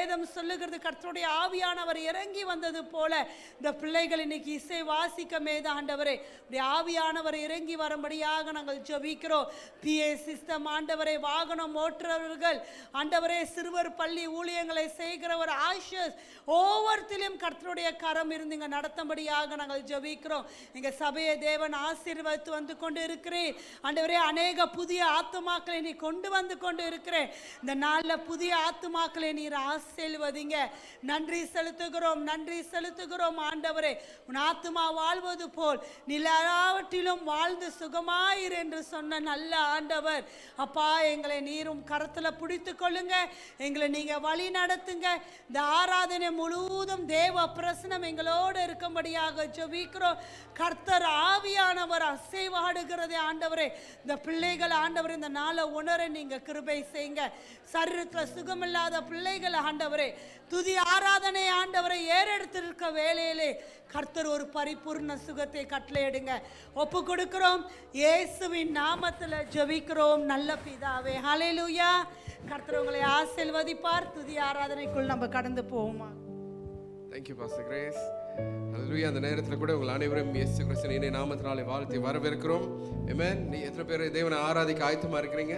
வேதம் சொல்லுகிறது கர்த்தருடைய ஆவியானவர் இறங்கி வந்தது போல இந்த பிள்ளைகள் இன்னைக்கு இசை வாசிக்க மேத ஆண்டவரே உடைய ஆவியானவர் இறங்கி வரும்படியாக நாங்கள் ஜெபிக்கிறோம் பிஏ சிஸ்டம் ஆண்டவரே வாகனம் ஓட்டுறவர்கள் ஆண்டவரே சிறுவர் பள்ளி ஊழியங்களை செய்கிறவர் ஆஷஸ் ஒவ்வொருத்திலும் கர்த்தருடைய கரம் இருந்து இங்க நடத்தும்படியாக நாங்கள் ஜெபிக்கிறோம் எங்க சபையை தேவன் ஆசீர்வதித்து வந்து கொண்டு இருக்கிறேன் ஆண்டவரே அநேக புதிய ஆத்துமாக்களை நீ கொண்டு வந்து கொண்டு இருக்கிறேன் இந்த நாள்ல புதிய ஆத்துமாக்களை நீர் ஆசீர்வதிங்க நன்றி செலுத்துகிறோம் நன்றி செலுத்துகிறோம் ஆண்டவரே உன் ஆத்துமா வாழ்வது போல் நிலாவற்றிலும் வாழ்ந்து சுகமாயிரு என்று சொன்ன நல்ல ஆண்டவர் அப்பா எங்களை நீரும் கரத்துல பிடித்து கொள்ளுங்க எங்களை நீங்க வழி நடத்துங்க இந்த ஆராதனை முழுவதும் தேவ பிரசனம் எங்களோடு இருக்கும்படியாக ஜெபிக்கிறோம் கர்த்தர் ஆவியானவர் அசைவாடுகிறதே ஆண்டவரே இந்த பிள்ளைகள் ஆண்டவர் இந்த நாளை உணர நீங்க கிருபை செய்யுங்க சரீரத்துல சுகமில்லாத பிள்ளைகள் ஆண்டவரே துதி ஆராதனை ஆண்டவரை ஏறெடுத்திருக்க வேலையிலே கர்த்தர் ஒரு பரிபூர்ண சுகத்தை கட்டளையிடுங்க ஒப்பு கொடுக்கிறோம் இயேசுவின் நாமத்துல ஜெபிக்கிறோம் நல்ல பிதாவே ஹalleluya கர்த்தர் உங்களை ஆசீர்வதிப்பார் துதி ஆராதனைக்குள் நம்ம கடந்து போவோமா தேங்க்யூ பாஸ்டர் கிரேஸ் ஹalleluya அந்த நேரத்தில் கூட உங்கள் அனைவரும் இயேசு கிறிஸ்துவின் இணைய நாமத்தினாலே வாழ்த்தி வரவேற்கிறோம் ஆமென் நீ எத்தனை பேர் தேவனை ஆராதிக்க ஆயத்தமா இருக்கிறீங்க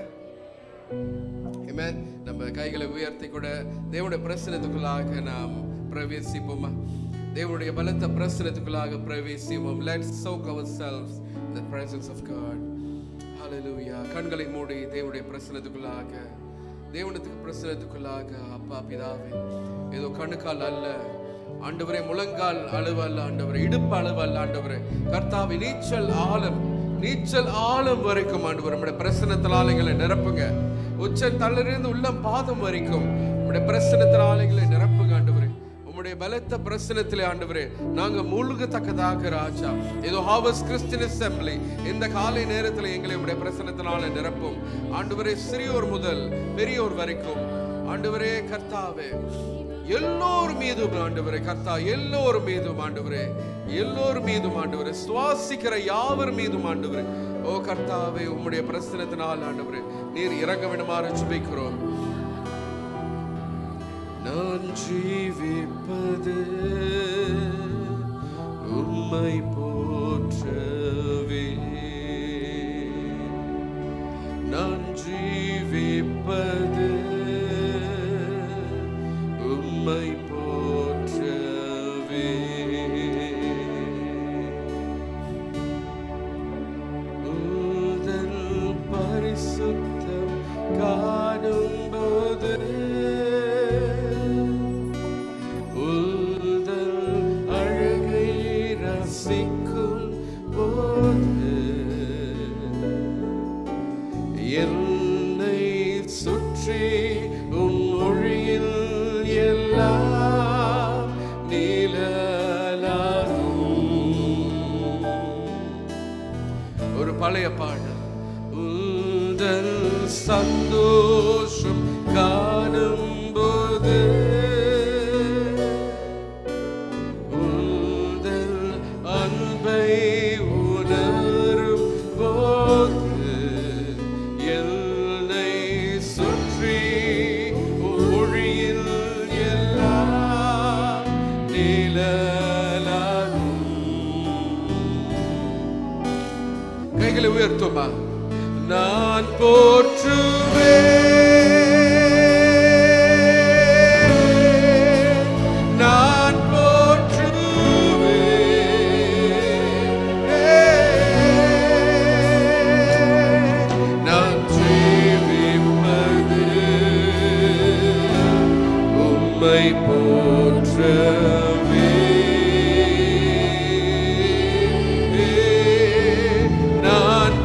ஆமென் நம்ம கைகளை உயர்த்தி கூட தேவனுடைய பிரசனத்துக்குள்ளாக நாம் பிரவேசிப்போமா தேவனுடைய பலத்த பிரசனத்துக்குள்ளாக பிரவேசிப்போம் let's soak ourselves in the presence of God hallelujah கண்களை மூடி தேவனுடைய பிரசனத்துக்குள்ளாக தேவனத்துக்கு பிரசனத்துக்குள்ளாக அப்பா பிதாவே ஏதோ கணுக்கால் அல்ல ஆண்டவரே முழங்கால் அளவு அல்ல ஆண்டவரே இடுப்பு அளவு அல்ல ஆண்டவரே கர்த்தாவே நீச்சல் ஆழம் நீச்சல் ஆழம் வரைக்கும் ஆண்டவர் நம்முடைய பிரசனத்தில் ஆலைகளை நிரப்புங்க உச்ச தள்ளிருந்து உள்ளம் பாதம் வரைக்கும் நம்முடைய பிரசனத்தில் ஆலைகளை நிரப்புங்க ஆண்டவரே உம்முடைய பலத்த பிரசனத்திலே ஆண்டவரே நாங்க மூழ்கத்தக்கதாக ராஜா ஏதோ ஹாவர்ஸ் கிறிஸ்டியன் அசெம்பிளி இந்த காலை நேரத்தில் எங்களை உடைய பிரசனத்தினால நிரப்பும் ஆண்டவரே சிறியோர் முதல் பெரியோர் வரைக்கும் ஆண்டவரே கர்த்தாவே எல்லோர் மீதும் ஆண்டவரே கர்த்தா எல்லோர் மீதும் ஆண்டவரே எல்லோர் மீதும் ஆண்டவரே சுவாசிக்கிற யாவர் மீதும் ஆண்டவரே ஓ கர்த்தாவே உம்முடைய பிரசனத்தினால் ஆண்டவரே நீர் இறங்க வேண்டுமாறு ஜெபிக்கிறோம் நான் ஜீவிப்பது உம்மை போற்றவே நான் ஜீவிப்பது உம்மை போற்றவே உந்தன் பரிசுத்தம் காணும்போது உந்தன் அழகை ரசிக்கும் போது என்னை சுற்றி உன் மொழியில் எல்லாம் நீலாகும் ஒரு பழைய பாடல் உந்தன் சந்தோஷம் காணும்போது உந்தன் அன்பை உணரும் போது என்னை சுற்றி உன் மொழியில் எல்லாம் நிழலாகும் கைகளை உயர்த்துமா நான் போற்றுவேன் நான் போற்றுவேன் நான் ஜீவிப்பது உம்மை போற்றவே நான்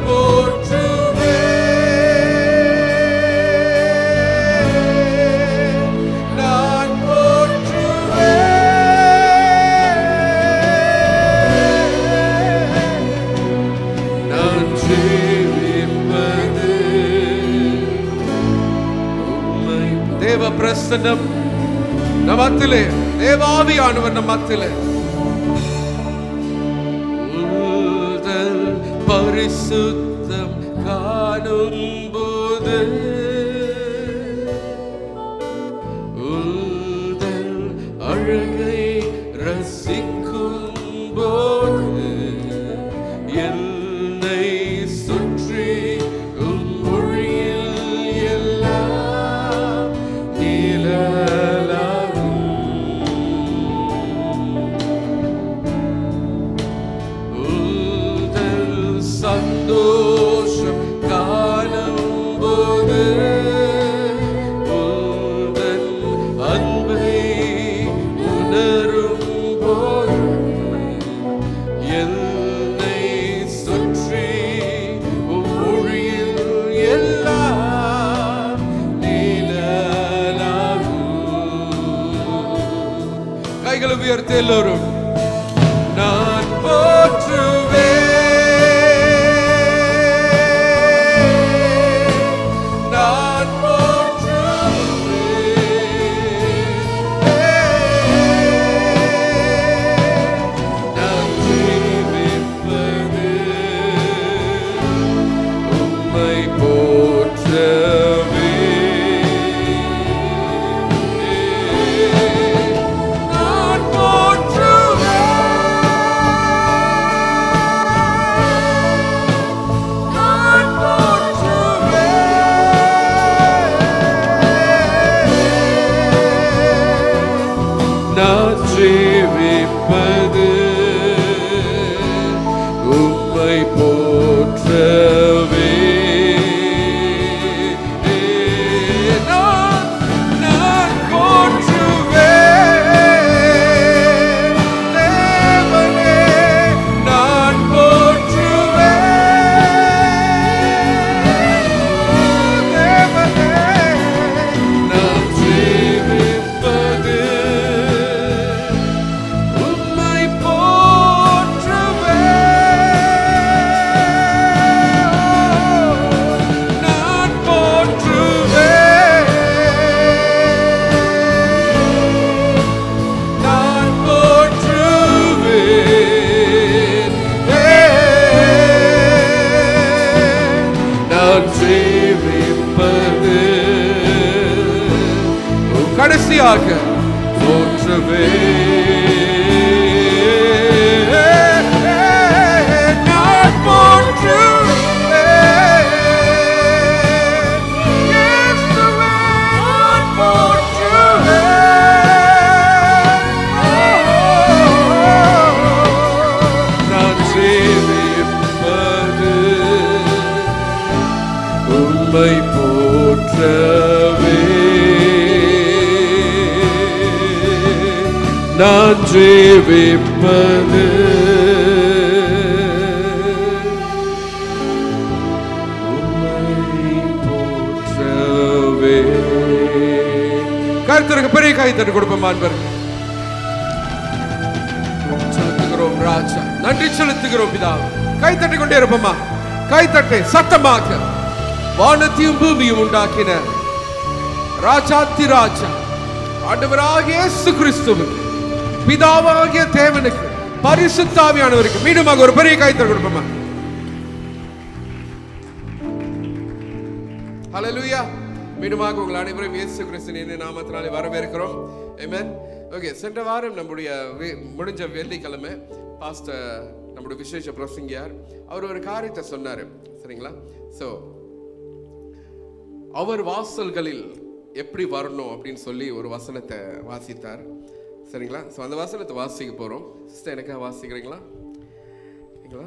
போற்றுவேன் நான் போற்றுவேன் நான் ஜீவிப்பது உம்மை தேவ பிரசன்னம் நமத்திலே தேவாவியானவர் நமத்திலே உந்தன் பரிசுத்தம் காணும்போது உந்தன் அழகை ரசிக்கும் போது என்னை சுற்றி உம் மொழியில் எல்லாம் நிழலாகும் உந்தன் சந்தோஷம் காணும்போது உந்தன் அன்பை உணரும் போது என்னை சுற்றி உம் மொழியில் எல்லாம் நிழலாகும் கைகளை உயர்த்தி எல்லோரும் நான் போற்றுவேன் நான் போற்றுவேன் நான் ஜீவிப்பது உம்மை போற்றவே நான் போற்றுவேன் நான் போற்றுவேன் நான் ஜீவிப்பது உம்மை போற்றவே நான் நான் போற்றுவேன் தேவனே நான் போற்றுவேன் தேவனே நான் ஜீவிப்பது உம்மை போற்றுவேன் நான் போற்றுவேன் நான் போற்றுவேன் நான் ஜீவிப்பது கடைசியாக போற்றுவே நான் போற்றுவேன் இயேசுவே, நான் போற்றுவேன் நான் ஜீவிப்பது உம்மை போற்றவே நான் ஜீவிப்பது உம்மை போற்றவே கருத்தருக்கு பெரிய கைத்தட்டு கொடுப்போம் அன்பர்கள் செலுத்துகிறோம் ராஜா நன்றி செலுத்துகிறோம் பிதா கை தட்டி கொண்டே இருப்போமா கை தட்டி சத்தமாக வானத்தையும் பூமியும் உண்டாக்கின ராஜாத்தி ராஜா ஆண்டவராகிய இயேசு கிறிஸ்துவுக்கு பிதாவாகிய தேவனுக்கு பரிசுத்தாவியானவருக்கு மீண்டுமாக ஒரு பெரிய கை தட்டி கொடுப்போமா ஹalleluya மீண்டுமாக உங்கள் அனைவரும் இயேசு கிறிஸ்துவின் நாமத்தினாலே வரவேற்கிறோம் ஆமென் ஓகே சென்ற வாரம் நம்முடைய வே- முடிஞ்ச வெள்ளிக்கிழமை பாஸ்டர் நம்முடைய விசேஷ பிரசங்கியார் அவர் ஒரு காரியத்தை சொன்னார் சரிங்களா ஸோ அவர் வாசல்களில் எப்படி வரணும் அப்படின்னு சொல்லி ஒரு வசனத்தை வாசித்தார் சரிங்களா ஸோ அந்த வசனத்தை வாசிக்க போகிறோம் சிஸ்டர் எனக்காக வாசிக்கிறீங்களா சரிங்களா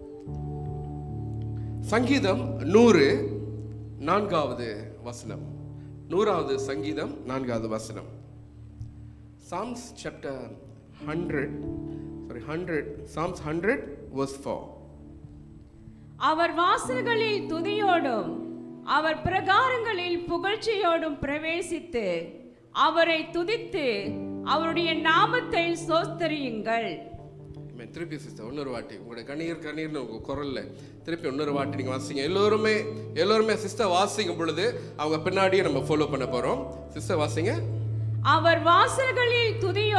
சங்கீதம் நூறு நான்காவது வசனம் நூறாவது சங்கீதம் நான்காவது வசனம் psalms chapter hundred sorry hundred psalms hundred verse four அவர் வாசல்களில் துதியோடும் அவர் பிரகாரங்களில் புகழ்ச்சியோடும் பிரவேசித்து அவரை துதித்து அவருடைய நாமத்தை சோஸ்தரியுங்கள் Amen. திருப்பி சிஸ்டர் இன்னொரு வாட்டி உங்களுடைய கண்ணீர் கண்ணீர்னு உங்க குரல்ல திருப்பி இன்னொரு வாட்டி நீங்க வாசிங்க எல்லோருமே எல்லோருமே சிஸ்டர் வாசிக்கும் பொழுது அவங்க பின்னாடியே நம்ம ஃபாலோ பண்ண போறோம் சிஸ்டர் வாசிங்க அவர் வாசல்களில் துதியோடும்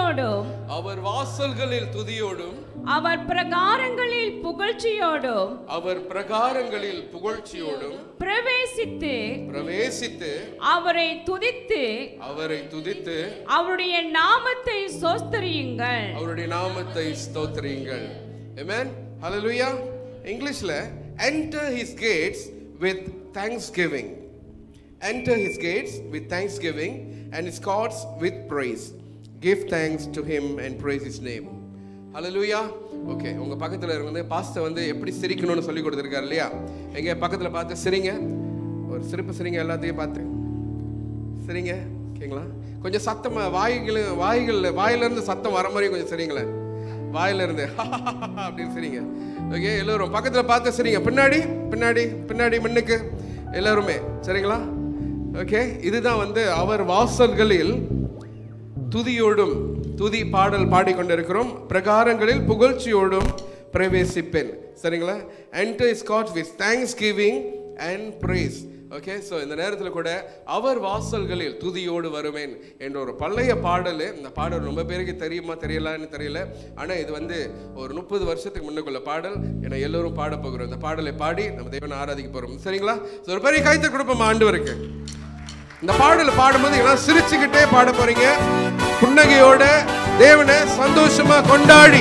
துதியோடும் அவர் வாசல்களில் துதியோடும் அவர் பிரகாரங்களில் புகழ்ச்சியோடும் அவர் பிரகாரங்களில் புகழ்ச்சியோடும் பிரவேசித்து பிரவேசித்து அவரை துதித்து அவரை துதித்து அவருடைய நாமத்தை சோஸ்தரியுங்கள் அவருடைய நாமத்தை ஸ்தோத்திரியுங்கள் amen hallelujah இங்கிலீஷ்ல enter his gates with thanksgiving enter his gates with thanksgiving and his courts with praise give thanks to him and praise his name hallelujah okay உங்க பக்கத்துல இருந்து பாஸ்டர் வந்து எப்படி சிரிக்கணும்னு சொல்லி கொடுத்துருக்காரு இல்லையா எங்க பக்கத்துல பார்த்து சிரிங்க ஒரு சிரிப்பு சிரிங்க எல்லாத்தையும் பார்த்து சரிங்க ஓகேங்களா கொஞ்சம் சத்தமா வாய்கள் வாய்கள் வாயிலிருந்து சத்தம் வர மாதிரி கொஞ்சம் சரிங்களேன் வாயிலிருந்து அப்படின்னு சரிங்க ஓகே எல்லோரும் பக்கத்துல பார்த்து சரிங்க பின்னாடி பின்னாடி பின்னாடி முன்னுக்கு எல்லாருமே சரிங்களா ஓகே இதுதான் வந்து அவர் வாசல்களில் துதியோடும் துதி பாடல் பாடிக்கொண்டிருக்கிறோம் பிரகாரங்களில் புகழ்ச்சியோடும் பிரவேசிப்பேன் சரிங்களா enter his court with thanksgiving and praise okay so இந்த நேரத்தில் கூட அவர் வாசல்களில் துதியோடு வருவேன் என்ற ஒரு பழைய பாடல் இந்த பாடல் ரொம்ப பேருக்கு தெரியுமா தெரியலான்னு தெரியல ஆனால் இது வந்து ஒரு முப்பது வருஷத்துக்கு முன்னுக்குள்ள பாடல் என எல்லோரும் பாட போகிறோம் இந்த பாடலை பாடி நம்ம தேவனை ஆராதிக்க போகிறோம் சரிங்களா ஸோ ஒரு பெரிய கைத்த கொடுப்போம் ஆண்டவருக்கு இந்த பாடல பாடும்போது எல்லாம் சிரிச்சுக்கிட்டே பாட போறீங்க புன்னகையோட தேவனை சந்தோஷமா கொண்டாடி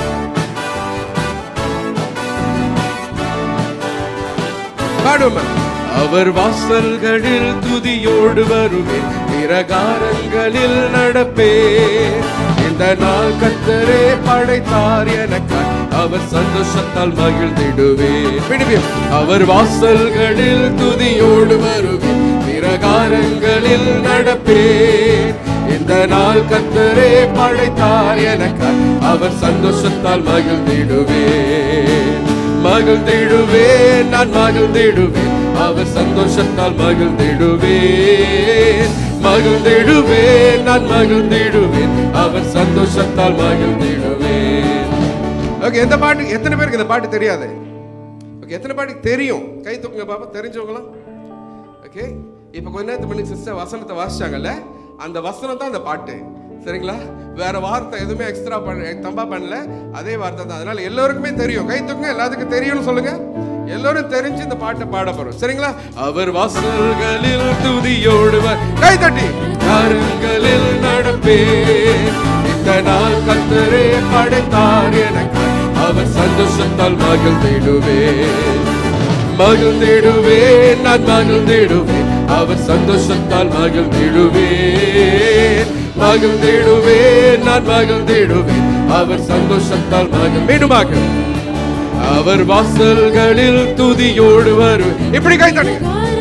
பாடுமா அவர் வாசல்களில் துதியோடு வருவேன் பிரகாரங்களில் நடப்பேன் இந்த நாள் கத்தரே படைத்தார் எனக்காய் அவர் சந்தோஷத்தால் மகிழ்ந்திடுவேன் பிடிப்பேன் அவர் வாசல்களில் துதியோடு வருவேன் பிரகாரங்களில் நடப்பேன் இந்த நாள் கத்தரே படைத்தார் எனக்காய் அவர் சந்தோஷத்தால் மகிழ்ந்திடுவேன் மகிழ்ந்திடுவேன் நான் மகிழ்ந்திடுவேன் அவர் சந்தோஷத்தால் மகிழ்ந்திடுவேன் மகிழ்ந்திடுவேன் நான் மகிழ்ந்திடுவேன் அவர் சந்தோஷத்தால் மகிழ்ந்திடுவேன் ஓகே எந்த பாட்டு எத்தனை பேருக்கு இந்த பாட்டு தெரியாது ஓகே எத்தனை பாட்டு தெரியும் கை தூக்குங்க பாப்பா தெரிஞ்சவங்களாம் ஓகே இப்போ கொஞ்ச நேரத்துக்கு முன்னாடி சிஸ்டர் வசனத்தை வாசிச்சாங்கல்ல அந்த வசனம் தான் அந்த பாட்டு சரிங்களா வேற வார்த்தை எதுவுமே எக்ஸ்ட்ரா பண்ண தம்பா பண்ணல அதே வார்த்தை தான் அதனால எல்லோருக்குமே தெரியும் கை தூக்குங்க எல்லாத்துக்கும் தெரியும்னு சொல்லுங்க எல்லோரும் தெரிஞ்சு இந்த பாட்டை பாட போறோம் சரிங்களா அவர் வாசல்களில் துதியோடுவர் கை தட்டி கருங்களில் நடப்பே இந்த நாள் கத்தரே படைத்தார் எனக்கு அவர் சந்தோஷத்தால் மகிழ்ந்திடுவேன் மகிழ்ந்திடுவேன் நான் மகிழ்ந்திடுவேன் அவர் சந்தோஷத்தால் மகிழ்ந்திடுவேன் மகிழ்ந்திடுவேன் நான் மகிழ்ந்திடுவேன் அவர் சந்தோஷத்தால் மகிழ் மீண்டுமாக அவர் வாசல்களில் துதியோடு வரும் இப்படி கை தட்டி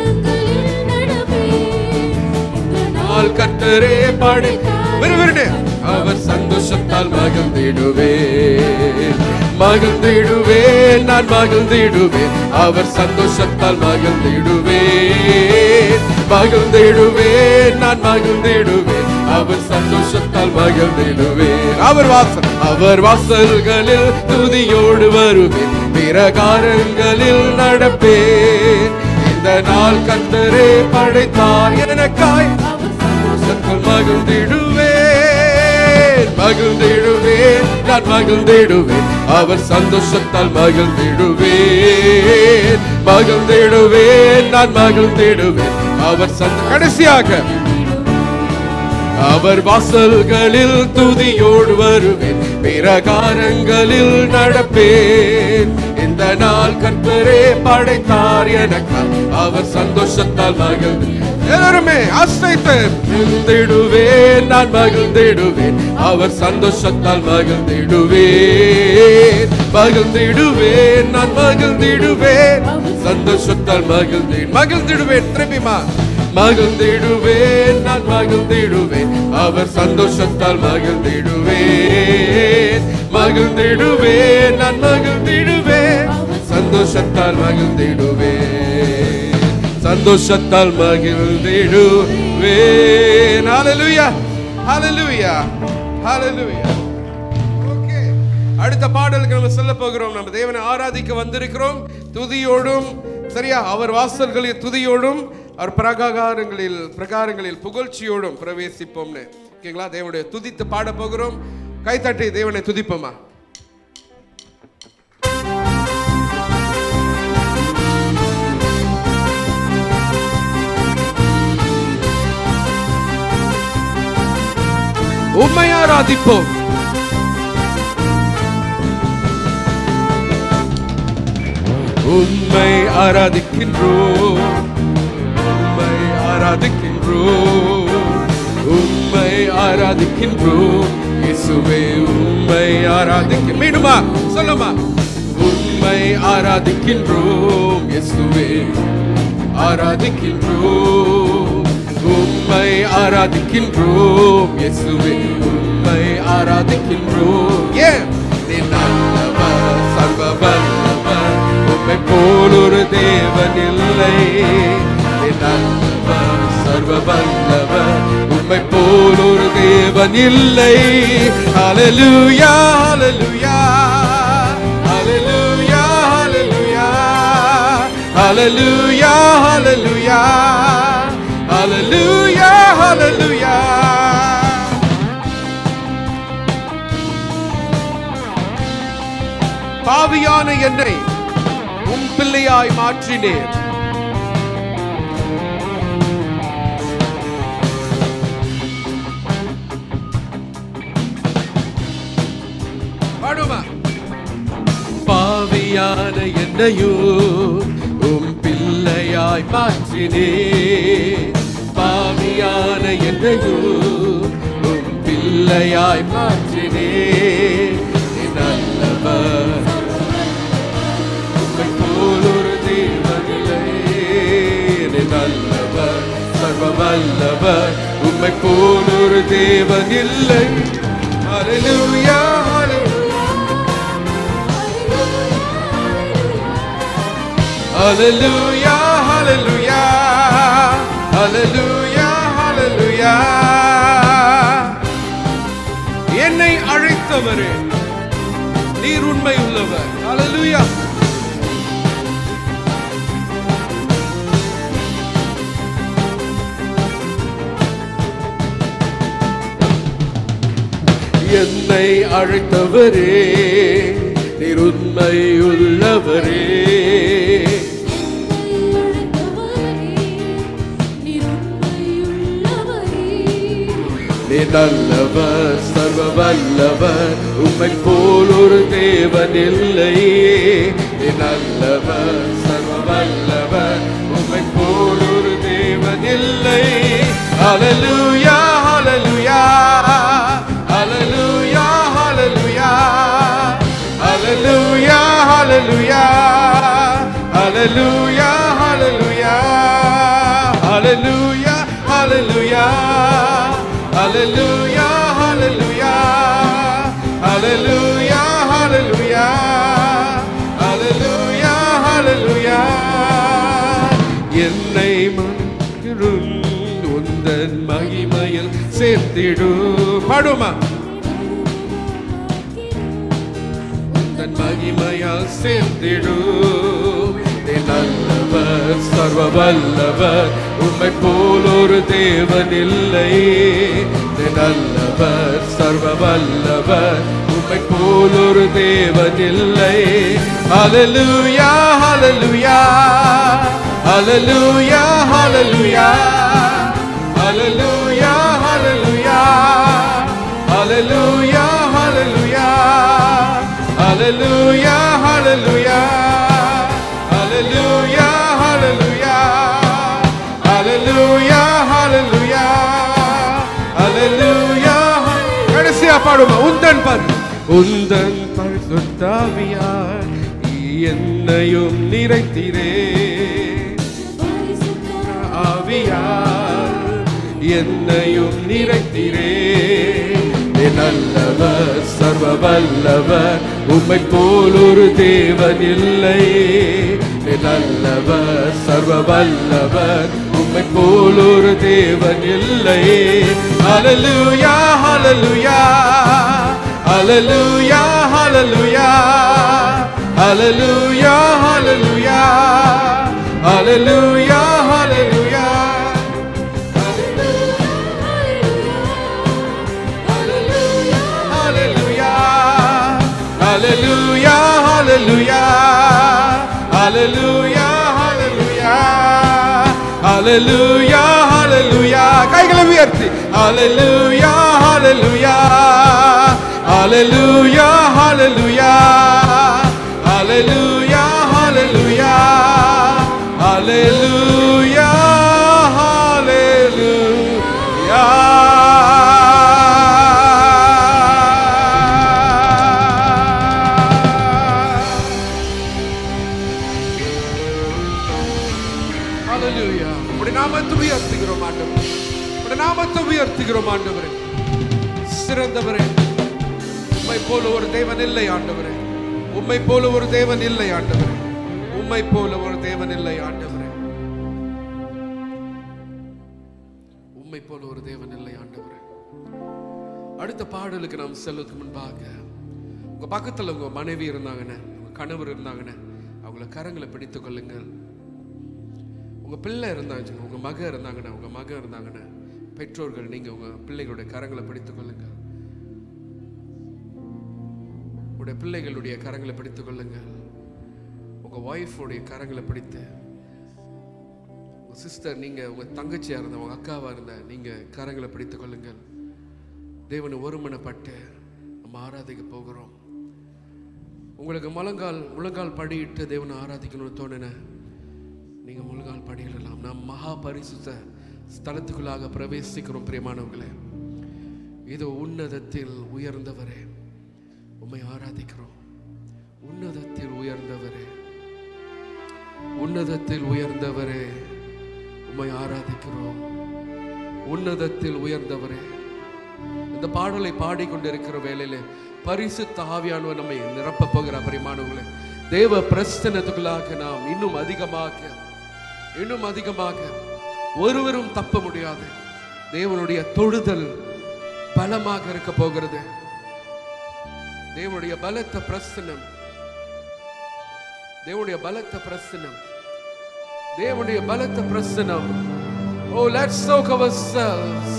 நாள் கத்தரே பாடு விறுவிறுனு அவர் சந்தோஷத்தால் மகிழ்ந்திடுவேன் மகிழ்ந்திடுவேன் நான் மகிழ்ந்திடுவேன் அவர் சந்தோஷத்தால் மகிழ்ந்திடுவேன் மகிழ்ந்திடுவேன் நான் மகிழ்ந்திடுவேன் அவர் சந்தோஷத்தால் மகிழ்ந்திடுவேன் அவர் வாசல் அவர் வாசல்களில் துதியோடு வருவேன் பிரகாரங்களில் நடப்பேன் இந்த நாள் கத்தரே படைத்தார் எனக்காய் சத்தம் மகிழ்ந்திடுவேன் மகிழ்ந்திடுவேன் நான் மகிழ்ந்திடுவேன் அவர் சந்தோஷத்தால் மகிழ்ந்திடுவேன் மகிழ்ந்திடுவேன் நான் மகிழ்ந்திடுவேன் அவர் சந்த கடைசியாக அவர் வாசல்களில் துதியோடு வருவேன் பிரகாரங்களில் நடப்பேன் இந்த நாள் கர்த்தரே படைத்தார் எனக்கு அவர் சந்தோஷத்தால் மகிழ்ந்து எல்லாருமே அசைத்து மகிழ்ந்திடுவேன் நான் மகிழ்ந்திடுவேன் அவர் சந்தோஷத்தால் மகிழ்ந்திடுவேன் மகிழ்ந்திடுவேன் நான் மகிழ்ந்திடுவேன் சந்தோஷத்தால் மகிழ்ந்தேன் மகிழ்ந்திடுவேன் திரும்பிமா மகிழ்ந்திடுவேன் நான் மகிழ்ந்திடுவேன் அவர் சந்தோஷத்தால் மகிழ்ந்திடுவேன் மகிழ்ந்திடுவேன் நான் மகிழ்ந்திடுவேன் சந்தோஷத்தால் மகிழ்ந்திடுவேன் சந்தோஷத்தால் மகிழ்ந்திடுவேன் ஹalleluya ஹalleluya ஹalleluya ஓகே அடுத்த பாடலுக்கு நம்ம செல்ல போகிறோம் நம்ம தேவனை ஆராதிக்க வந்திருக்கிறோம் துதியோடும் சரியா அவர் வாசல்களில் துதியோடும் அவர் பிரகாரங்களில் பிரகாரங்களில் புகழ்ச்சியோடும் பிரவேசிப்போம்னு ஓகேங்களா தேவனுடைய துதித்து பாட போகிறோம் கைத்தட்டி தேவனை துதிப்போமா உம்மை ஆராதிப்போம் உம்மை ஆராதிக்கின்றோம் உம்மை ஆராதிக்கின்றோம் உம்மை ஆராதிக்கின்றோம் இயேசுவே உம்மை ஆராதிக்க மீண்டுமா சொல்லுமா உம்மை ஆராதிக்கின்றோம் இயேசுவே ஆராதிக்கின்றோம் உம்மை ஆராதிக்கின்றோம் இயேசுவே உம்மை ஆராதிக்கின்றோம் ஏன் நீ நல்லவர் சர்வ வல்லவர் உம்மை போல் ஒரு தேவன் இல்லை நீ நல்லவர் சர்வ வல்லவர் உம்மை போல் ஒரு தேவன் இல்லை ஹalleluya ஹalleluya ஹalleluya ஹalleluya ஹalleluya ஹalleluya ஹalleluya ஹalleluya பாவியான என்னை உம் பிள்ளையாய் மாற்றினேன் பாடுமா பாவியான என்னையோ உம் பிள்ளையாய் மாற்றினே பாவியான என்னையோ உம் பிள்ளையாய் மாற்றினே நீ நல்லவர் உம்மை போல் ஒரு தேவனில்லை நீ நல்லவர் சர்வ வல்லவர் உம்மை போல் ஒரு தேவன் இல்லை ஹalleluya ஹalleluya ஹalleluya ஹalleluya ஹalleluya என்னை அழைத்தவரே நீர் உண்மை உள்ளவர் ஹalleluya என்னை அழைத்தவரே நீர் உண்மை உள்ளவரே நீ நல்லவர் சர்வ வல்லவர் உம்மை போல் ஒரு தேவன் இல்லை நீ நல்லவர் சர்வ வல்லவர் உம்மை போல் ஒரு தேவன் இல்லை ஹalleluya ஹalleluya ஹalleluya ஹalleluya ஹalleluya ஹalleluya ஹalleluya ஹalleluya ஹalleluya ஹalleluya ஹalleluya ஹalleluya ஹalleluya ஹalleluya ஹalleluya ஹalleluya என்னை மகிழும் உந்தன் மகிமையில் சேர்த்திடு பாடுமா உந்தன் மகிமையால் சேர்த்திடு நீ நல்லவர் சர்வ வல்லவர் உம்மை போல் ஒரு தேவன் இல்லை நீ நல்லவர் சர்வ வல்லவர் உம்மை போல் ஒரு தேவன் இல்லை ஹalleluya ஹalleluya ஹalleluya ஹalleluya ஹalleluya ஹalleluya ஹalleluya ஹalleluya ஹalleluya ஹalleluya ஹalleluya ஹalleluya ஹalleluya ஹalleluya ஹalleluya கடைசியா பாடுமா உந்தன் பர் உந்தன் பரிசுத்தாவியார் என்னையும் நிறைத்திரே ஆவியார் என்னையும் நிறைத்திரே நீ நல்லவர் சர்வ வல்லவர் உம்மை போல் ஒரு தேவன் இல்லை நீ நல்லவர் சர்வ வல்லவர் உம்மை போல் ஒரு தேவன் இல்லை ஹalleluya ஹalleluya ஹalleluya ஹalleluya ஹalleluya ஹalleluya ஹalleluya ஹalleluya ஹalleluya ஹalleluya கைகளை உயர்த்தி ஹalleluya ஹalleluya ஹalleluya ஹalleluya ஹalleluya ஹalleluya ஹalleluya ஹalleluya உம்முடைய நாமத்தை உயர்த்துகிறோம் ஆண்டவரே உம்முடைய நாமத்தை உயர்த்துகிறோம் ஆண்டவரே சிறந்தவரே உம்மை போல ஒரு தேவன் இல்லை ஆண்டவரே உம்மை போல ஒரு தேவன் இல்லை ஆண்டவரே உம்மை போல ஒரு தேவன் இல்லை ஆண்டவரே உம்மை போல ஒரு தேவன் இல்லை ஆண்டவரே அடுத்த பாடலுக்கு நாம் செல்வதற்கு முன்பாக உங்க பக்கத்துல உங்க மனைவி இருந்தாங்கன்னு உங்க கணவர் இருந்தாங்கன்னு அவங்கள கரங்களை பிடித்துக் கொள்ளுங்கள் உங்க பிள்ளை இருந்தாங்க உங்க மக இருந்தாங்கண்ணா உங்க மகன் இருந்தாங்கண்ணா பெற்றோர்கள் நீங்க உங்க பிள்ளைகளுடைய கரங்களை பிடித்துக் கொள்ளுங்க உங்களுடைய பிள்ளைகளுடைய கரங்களை பிடித்துக் கொள்ளுங்க உங்க ஒய்ஃபுடைய கரங்களை பிடித்து உங்க சிஸ்டர் நீங்க உங்க தங்கச்சியா இருந்த உங்க அக்காவா இருந்த நீங்க கரங்களை பிடித்துக் கொள்ளுங்கள் தேவனை ஒருமனப்பட்டு நம்ம ஆராதிக்க போகிறோம் உங்களுக்கு முழங்கால் முழங்கால் படியிட்டு தேவனை ஆராதிக்கணும்னு தோணுன நீங்க முழங்கால் படியிடலாம் நாம் மகா பரிசுத்த ஸ்தலத்துக்குள்ளாக பிரவேசிக்கிறோம் பிரியமானவர்களே இது உன்னதத்தில் உயர்ந்தவரே உம்மை ஆராதிக்கிறோம் உன்னதத்தில் உயர்ந்தவரே உன்னதத்தில் உயர்ந்தவரே உம்மை ஆராதிக்கிறோம் உன்னதத்தில் உயர்ந்தவரே இந்த பாடலை பாடிக்கொண்டிருக்கிற வேளையில பரிசுத்த ஆவியானவர் நம்மை நிரப்ப போகிற பரிமாணங்களே தேவ பிரஸ்தனத்துக்குள்ளாக நாம் இன்னும் அதிகமாக இன்னும் அதிகமாக ஒருவரும் தப்ப முடியாது தேவனுடைய தொழுதல் பலமாக இருக்க போகிறது தேவனுடைய பலத்த பிரசனம் தேவனுடைய பலத்த பிரசனம் தேவனுடைய பலத்த பிரசனம் ஓ லெட்ஸ் soak ourselves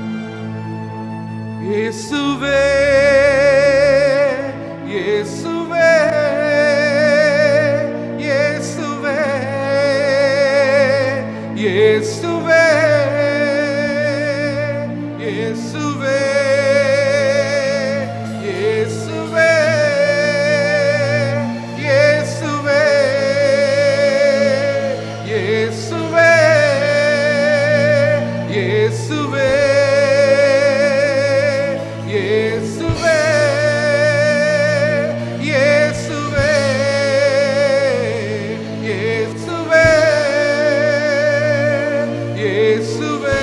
இயேசுவே இயேசுவே இயேசுவே இயேசுவே இயேசுவே இயேசுவே இயேசுவே இயேசுவே இயேசுவே இயேசுவே இயேசுவே இயேசுவே இயேசுவே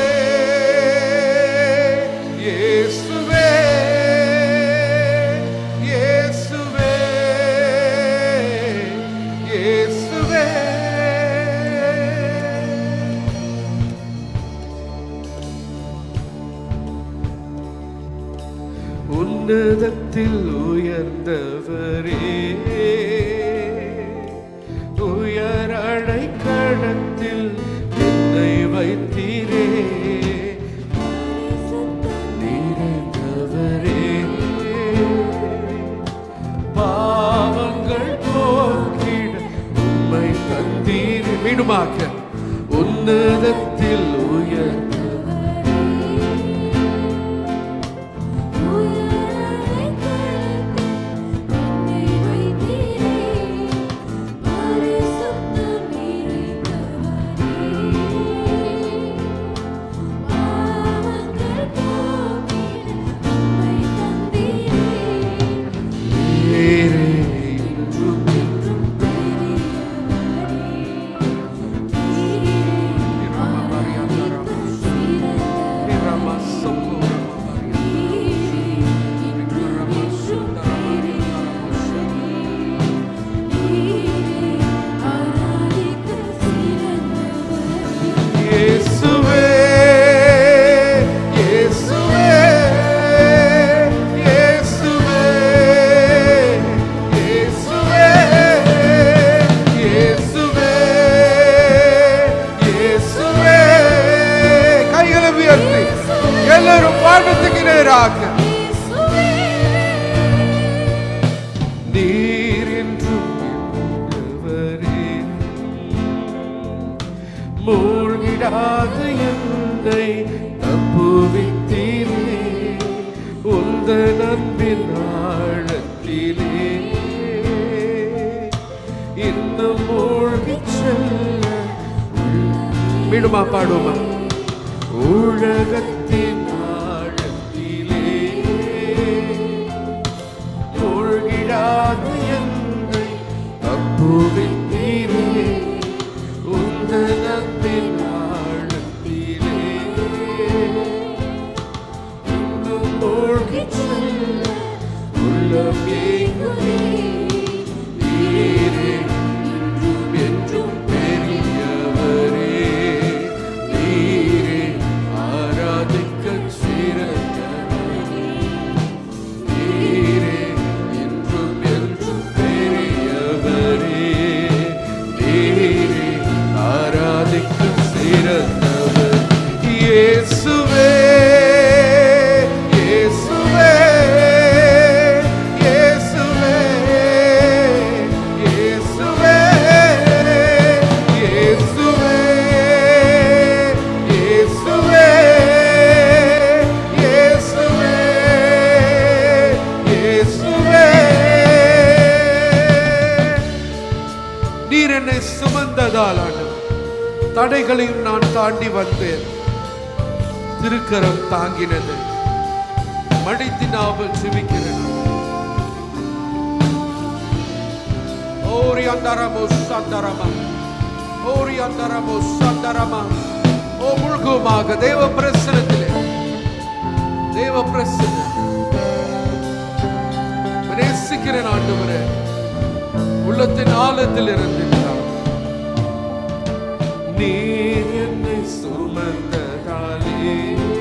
இயேசுவே இயேசுவே இயேசுவே உன்னதத்தில் உயர்ந்தவரே உயர் அடைக்கடத்தில் என்னை வைத்தீரே நிறைந்தவரே பாவங்கள் போக்கிட உம்மை தந்தீரே மீண்டுமாக்க உன்னதத்தில் உயர்ந்த நீரே என்றும் என்றும் உந்தன் அன்பின் ஆழத்திலே இன்னும் மூழ்கிச் செல்ல மீண்டுமா பாடுவோமா உலகத்தின் ஆழத்திலே மூழ்கிடாது என்னை தப்புவித்தீரே உந்தன் அன்பின் ஆழத்திலே இன்னும் மூழ்கிச் செல்ல உள்ளம் ஏங்குமே. நீரே என்றும் என்றும் பெரியவரே. நீரே ஆராதிக்கச் சிறந்தவரே. நீரே என்றும் என்றும் பெரியவரே. நீரே ஆராதிக்கச் சிறந்தவர். இயேசுவே இயேசுவே இயேசுவே இயேசுவே இயேசுவே இயேசுவே இயேசுவே இயேசுவே நீர் என்னை சுமந்ததால் ஆண்டவர் தடைகளையும் நான் தாண்டி வந்தேன் திருக்கரம் தாங்கினது மடித்தினாமல் ஜெபிக்கிறேன் ஓரி அந்தரமோ சந்தரமா ஓரி அந்தரமோ சந்தரமா ஓ முழுகுமாக தேவ பிரசனத்திலே தேவ பிரசன நேசிக்கிறேன் ஆண்டவரே உள்ளத்தின் ஆழத்தில் இருந்து நீர் என்னை சுமந்ததாலே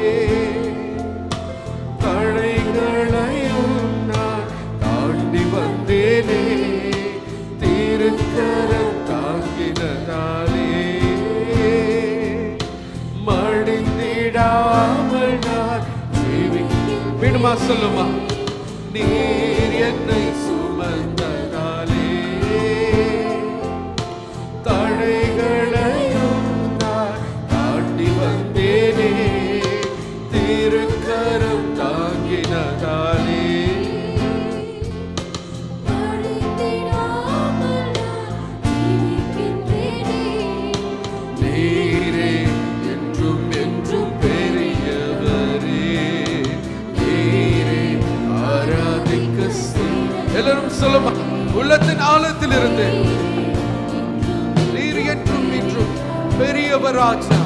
தடைகளையும் நான் தாண்டி வந்தேனே திருக்கரம் தாங்கினதாலே மடிந்திடாமல் நான் ஜீவி மீண்டுமா சொல்லுமா நீர் என்னை சுமந்ததாலே தடைகளையும் நான் தாண்டி வந்தேனே திருக்கரம் தாங்கினதாலே நீரே என்றும் என்றும் பெரியவரே நீரே ஆராதிக்க செய்- எல்லாரும் சொல்லுமா உள்ளத்தின் ஆழத்தில் இருந்து நீர் என்றும் இன்றும் பெரியவராஜா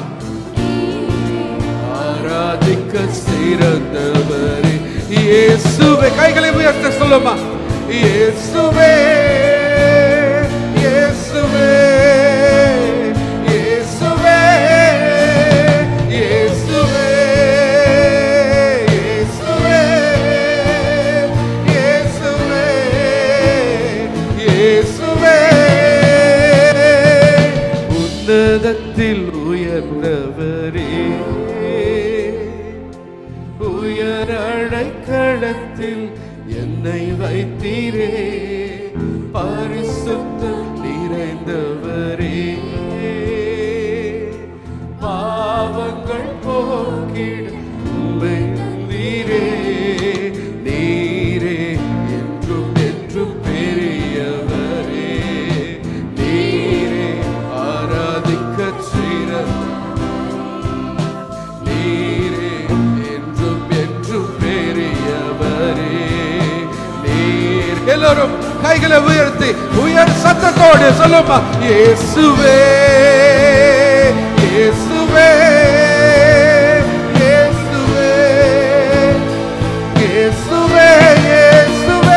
ஆராதிக்க சிறந்தவரே இயேசுவே கைகளை உயர்த்த சொல்லுமா இயேசுவே இயேசுவே இயேசுவே இயேசுவே இயேசுவே இயேசுவே இயேசுவே உன்னதத்தில் உயர்ந்தவரே உயர் அடைக்கடத்தில் என்னை வைத்தீரே பரிசுத்தம் நிறைந்தவரே பாவங்கள் போக்கிட உம்மை நீரே நீரே என்றும் என்றும் பெரியவரே நீரே ஆராதிக்க சிறந்த நீரே என்றும் என்றும் பெரியவரே நீர் எல்லாரும் கைகளை உயர்த்தி உயர் சத்தத்தோடு சொல்லுமா இயேசுவே இயேசுவே இயேசுவே இயேசுவே இயேசுவே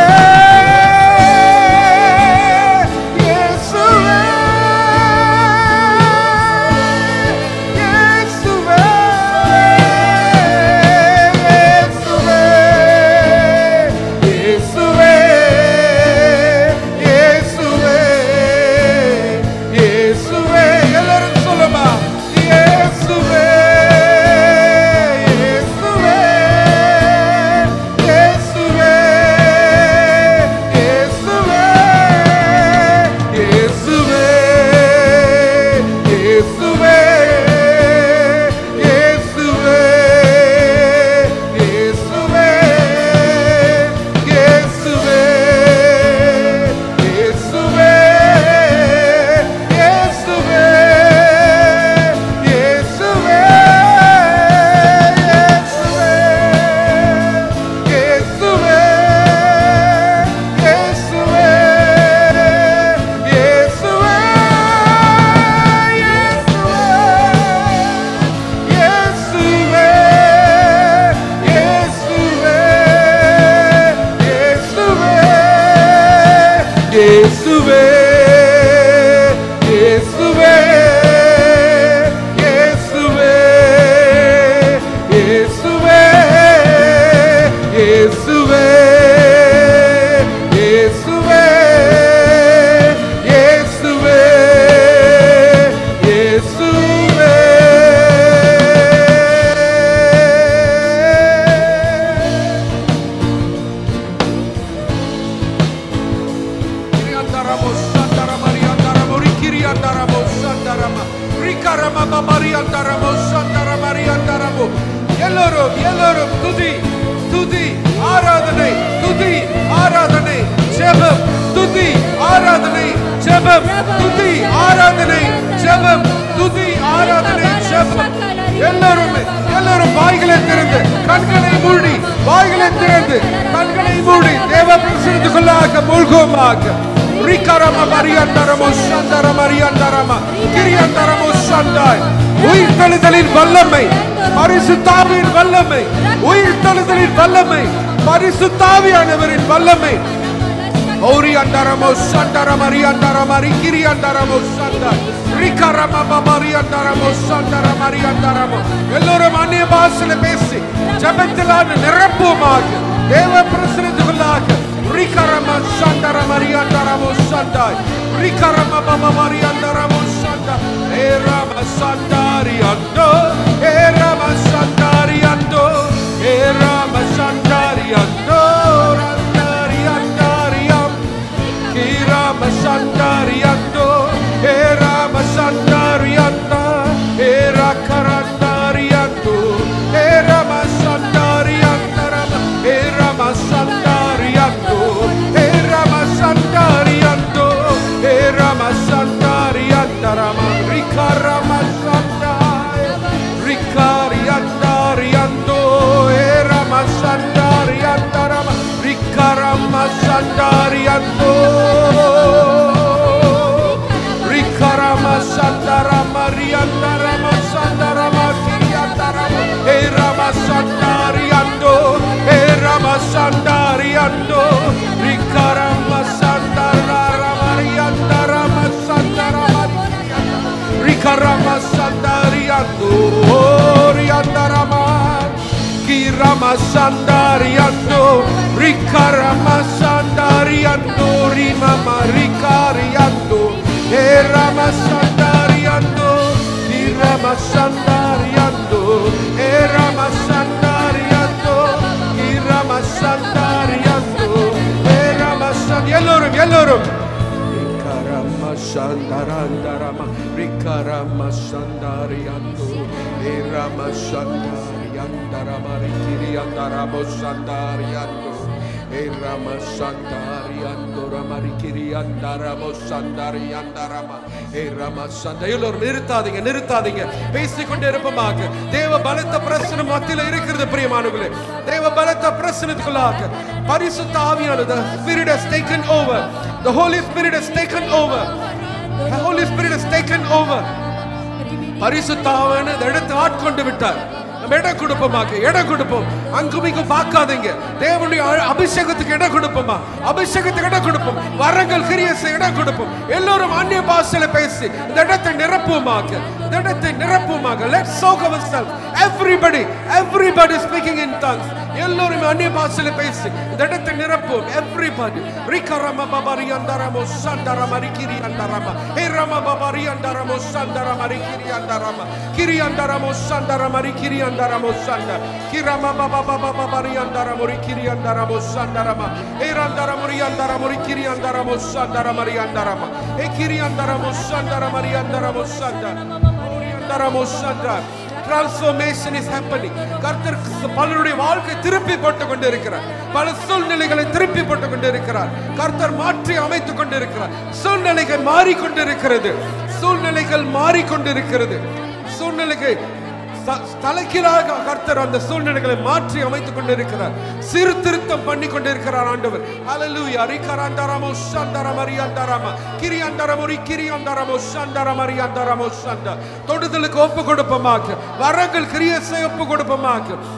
இயேசுவே இயேசுவே இயேசுவே இயேசுவே இயேசுவே எல்லாரும் சொல்லுமா இயேசுவே இயேசுவே இயேசுவே இயேசுவே இயேசுவே இயேசுவே இயேசுவே இயேசுவே இயேசுவே இயேசுவே இயேசுவே Kiriandaramo Sandarama Riandaramo Rikiriandaramo Sandarama Rikarama Babariandaramo Sandarama Riandaramo எல்லோரும் எல்லோரும் துதி துதி ஆராதனை துதி ஆராதனை ஜெபம் துதி ஆராதனை ஜெபம் துதி ஆராதனை ஜெபம் துதி ஆராதனை ஜெபம் எல்லாரும் எல்லாரும் வாய்களை திறந்து கண்களை மூடி வாய்களை திறந்து கண்களை மூடி தேவ பிரசனத்துக்குள்ளாக மூழ்குவோமாக ரிகரம மரியந்தரமோ சந்தர மரியந்தரம கிரியந்தரமோ சந்தாய் உயிர்த்தெழுதலின் வல்லமை பரிசுத்தாவின் வல்லமை உயிர்த்தெழுதலின் வல்லமை பரிசுத்தாவியானவரின் வல்லமை Ori andaramo sandara mari andara mari kiri andaramo sanda rikarama babari andaramo sandara mari andaramo எல்லோரும் அந்நிய பாஷையில பேசி ஜெபத்திலான நிரப்புமாக தேவ பிரசனத்துக்குள்ளாக ரிகரம சந்தர மரி அண்டரமோ சந்தாய் ரிகரம பப மரி அண்டரமோ சந்தா ஏ ராம சந்தாரி அண்டோ ஏ ராம சந்தாரி அண்டோ ஏ ராம சந்தாரி அண்டோ ரந்தாரி அண்டாரி அம் Kirama Sandariando, Erama Sandarianda, Era Karandariando, Erama Sandariandarama, Erama Sandariando, Erama Sandariando, Erama Sandariandarama, Rikarama Sandai, Ricariandariando, Erama Sandariandarama, Rikarama Sandariando. Rikarama Sandarama Riandarama Sandarama Kiriandarama Erama Sandariando Erama Sandariando Rikarama Sandarama Riandarama Sandarama Rikarama Sandariando Riandarama Kirama Sandariando Rikarama Sandariando Rimama Ricariando Erama Sandariando Kirama Sandariando Erama Sandariando Kirama Sandariando Erama Sand எல்லோரும் எல்லோரும் Rikarama Sandarandarama Rikarama Sandariando Erama Sandariandarama Rikiriandaramo Sandariando Erama Sandariando Rama Rikiriandaramo Sandariandarama Erama Sanda எல்லோரும் நிறுத்தாதீங்க நிறுத்தாதீங்க பேசிக்கொண்டே இருப்போமாக தேவ பலத்த பிரசனம் மத்தியில இருக்கிறது பிரியமானவர்களே தேவ பலத்த பிரசனத்துக்குள்ளாக பரிசுத்த ஆவியானது the spirit has taken over the holy spirit has taken over the holy spirit has taken over பரிசுத்தாவன் எடுத்து ஆட்கொண்டு விட்டார் நம்ம இடம் கொடுப்போமாக்கு இடம் கொடுப்போம் அங்கும் இங்கும் பார்க்காதீங்க தேவனுடைய அ- அபிஷேகத்துக்கு இடம் கொடுப்போமா அபிஷேகத்துக்கு இடம் கொடுப்போம் வரங்கள் கிரியசை இடம் கொடுப்போம் எல்லோரும் அந்நிய பாஷையில பேசி இந்த இடத்தை நிரப்புவோமாக இந்த இடத்தை நிரப்புவோமாக let's soak ourselves everybody everybody speaking in tongues எல்லோரும் அந்நிய பாஷையில பேசி இந்த இடத்தை நிரப்புவோம் everybody ரிகரம பபரி அந்தரமோ சந்தரம ரிகிரி அந்தரம ஹேரம பபரி அந்தரமோ சந்தரம ரிகிரி அந்தரம கிரி அந்தரமோ சந்தரம ரிகிரி அந்தரமோ சந்த கிரம பப பப பபரி அந்தரமோ ரிகிரி அந்தரமோ சந்தரம ஹேரந்தரமோ ரி அந்தரமோ ரிகிரி அந்தரமோ சந்தரம ரி அந்தரம ஹே கிரி அந்தரமோ சந்தரம ரி அந்தரமோ சந்த ஓரி அந்தரமோ சந்த டிரான்ஸ்ஃபர்மேஷன் இஸ் ஹேப்பனிங் கர்த்தர் பலருடைய வாழ்க்கை திருப்பி போட்டு கொண்டு இருக்கிறார் பல சூழ்நிலைகளை திருப்பி போட்டு கொண்டு இருக்கிறார் கர்த்தர் மாற்றி அமைத்துக் கொண்டு இருக்கிறார் சூழ்நிலைகள் மாறிக்கொண்டிருக்கிறது சூழ்நிலைகள் மாறிக்கொண்டிருக்கிறது சூழ்நிலைகள் ச- தலைகீழாக கர்த்தர் அந்த சூழ்நிலைகளை மாற்றி அமைத்துக் கொண்டிருக்கிறார் சீர்திருத்தம் பண்ணி கொண்டிருக்கிறார் ஆண்டவர் ஹalleluya ரிகராந்தரமோ சந்தரமரியாந்தரம கிரியாந்தரமோ ரிகிரியாந்தரமோ சந்தரமரியாந்தரமோ சந்த தொடுதலுக்கு ஒப்பு கொடுப்போமாக வரங்கள் கிரியசை ஒப்பு கொடுப்போமாக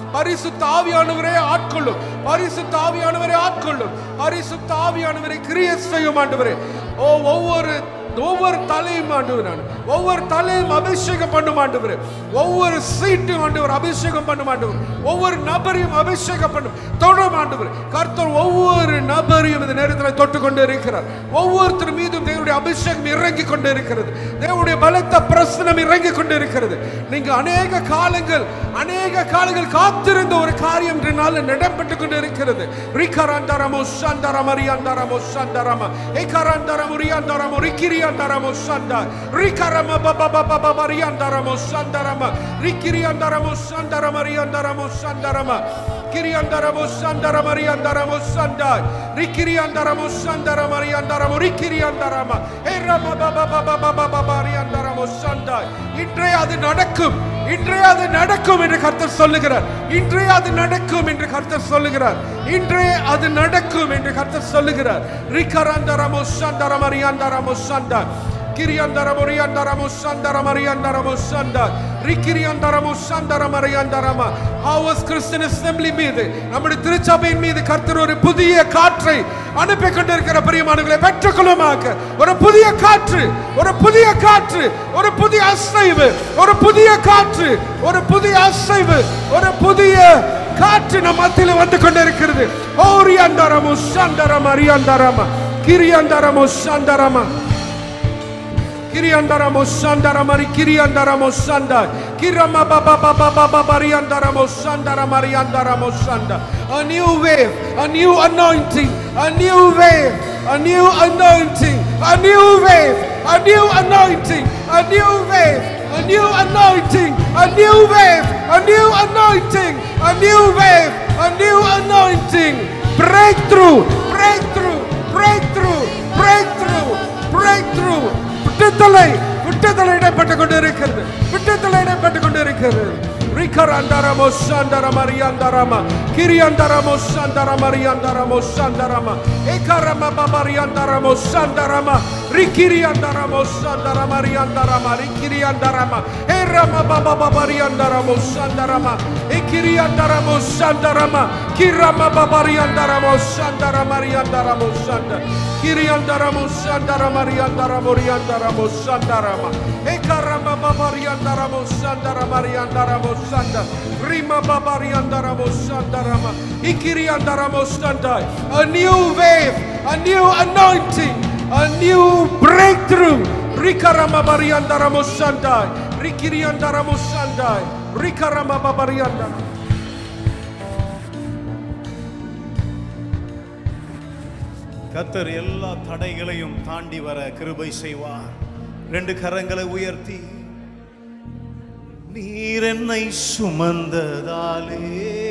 பரிசுத்த ஆவியானவரே ஆட்கொள்ளும் பரிசுத்த ஆவியானவரே ஆட்கொள்ளும் பரிசுத்த ஆவியானவரை கிரிய செய்யும் ஆண்டவரே ஓ ஒவ்வொரு ஒவ்வொரு தலையும் ஆண்டவர் ஒவ்வொரு தலையும் அபிஷேகம் பண்ணும் ஆண்டவர் ஒவ்வொரு சீட்டும் ஆண்டவர் அபிஷேகம் பண்ணும் ஆண்டவர் ஒவ்வொரு நபரையும் அபிஷேகம் பண்ணும் தொடும் ஆண்டவர் கர்த்தர் ஒவ்வொரு நபரையும் இந்த நேரத்தில் தொட்டு கொண்டு இருக்கிறார் ஒவ்வொருத்தர் மீதும் தேவனுடைய அபிஷேகம் இறங்கி கொண்டு இருக்கிறது தேவனுடைய பலத்த பிரசனம் இறங்கி கொண்டு இருக்கிறது நீங்க அநேக காலங்கள் அநேக காலங்கள் காத்திருந்த ஒரு காரியம் இன்று நாளில் நடைபெற்று கொண்டு இருக்கிறது ரிகராந்தரமோ சந்தரமரியாந்தரமோ சந்தரம ஏகராந்தரமுரியாந்தரமோ ரிக்கிரியாந்தரமோ சந்த ரிகரம பபபபபரியாந்தரமோ சந்தரம ரிக்கிரியாந்தரமோ சந்தரமரியாந்தரமோ சந்தரம கிரியாந்தரமோ சந்தரமரியாந்தரமோ சந்த ரிக்கிரியாந்தரமோ சந்தரமரியாந்தரமோ ரிக்கிரியாந்தரம ஏரம பபபபபபரியாந்தரமோ சந்த இன்றே அது நடக்கும் இன்றே அது நடக்கும் என்று கர்த்தர் சொல்லுகிறார் இன்றே அது நடக்கும் என்று கர்த்தர் சொல்லுகிறார் இன்றே அது நடக்கும் என்று கர்த்தர் சொல்லுகிறார் ரிகரந்தரமோ சந்தரமரியாந்தரமோ சந்த கிரியாந்தரமோ ரியாந்தரமோ சந்தரமரியாந்தரமோ சந்த ரிக்கிரியாந்தரமோ சந்தரமரியாந்தரம ஹாவஸ் கிறிஸ்டியன் அசெம்பிளி மீது நம்முடைய திருச்சபையின் மீது கர்த்தர் ஒரு புதிய காற்றை அனுப்பி கொண்டிருக்கிற பிரியமானவர்களை பெற்றுக்கொள்ளுமாக ஒரு புதிய காற்று ஒரு புதிய காற்று ஒரு புதிய அசைவு ஒரு புதிய காற்று ஒரு புதிய அசைவு ஒரு புதிய காற்று நம் மத்தியில் வந்து கொண்டிருக்கிறது ஓரியாந்தரமோ சந்தரம அரியாந்தரம கிரியாந்தரமோ சந்தரம Kiriandaramo Sandara Mari Kiriandaramo Sanda Kirama Baba Baba Baba Bariandaramo Sandara Mariandaramo Sanda A new wave, a new anointing, a new wave, a new anointing, a new wave, a new anointing, a new wave, a new anointing, a new wave, a new anointing, a new wave, a new anointing. Breakthrough, breakthrough, breakthrough, breakthrough, breakthrough. விட்டுத்தலை விட்டுத்தலை இடைப்பட்டு கொண்டு இருக்கிறது விட்டுத்தலை இடைப்பட்டு கொண்டு இருக்கிறது ரிகராந்தரமோ சாந்தரம ரியாந்தரம கிரியாந்தரமோ சாந்தரம ரியாந்தரமோ சாந்தரம ஏகரம பபரியாந்தரமோ சாந்தரம ரிக்கிரியாந்தரமோ சாந்தரம ரியாந்தரம ரிக்கிரியாந்தரம ஏரம பப பபரியாந்தரமோ சாந்தரம ஏகிரியாந்தரமோ சாந்தரம கிரம பபரியாந்தரமோ சாந்தரம ரியாந்தரமோ சாந்த கிரியாந்தரமோ சாந்தரம ரியாந்தரமோ ரியாந்தரமோ சாந்தரம ஏகரம பபரியாந்தரமோ சாந்தரம ரியாந்தரமோ sanda rima babariandaramo sandarama ikiriandaramo sandai a new wave a new anointing a new breakthrough rikarama bariandaramo sandai rikiriandaramo sandai rikarama babariandaramo கத்தர் எல்லா தடைகளையும் தாண்டி வர கிருபை செய்வார் ரெண்டு கரங்களை உயர்த்தி நீர் என்னை சுமந்ததாலே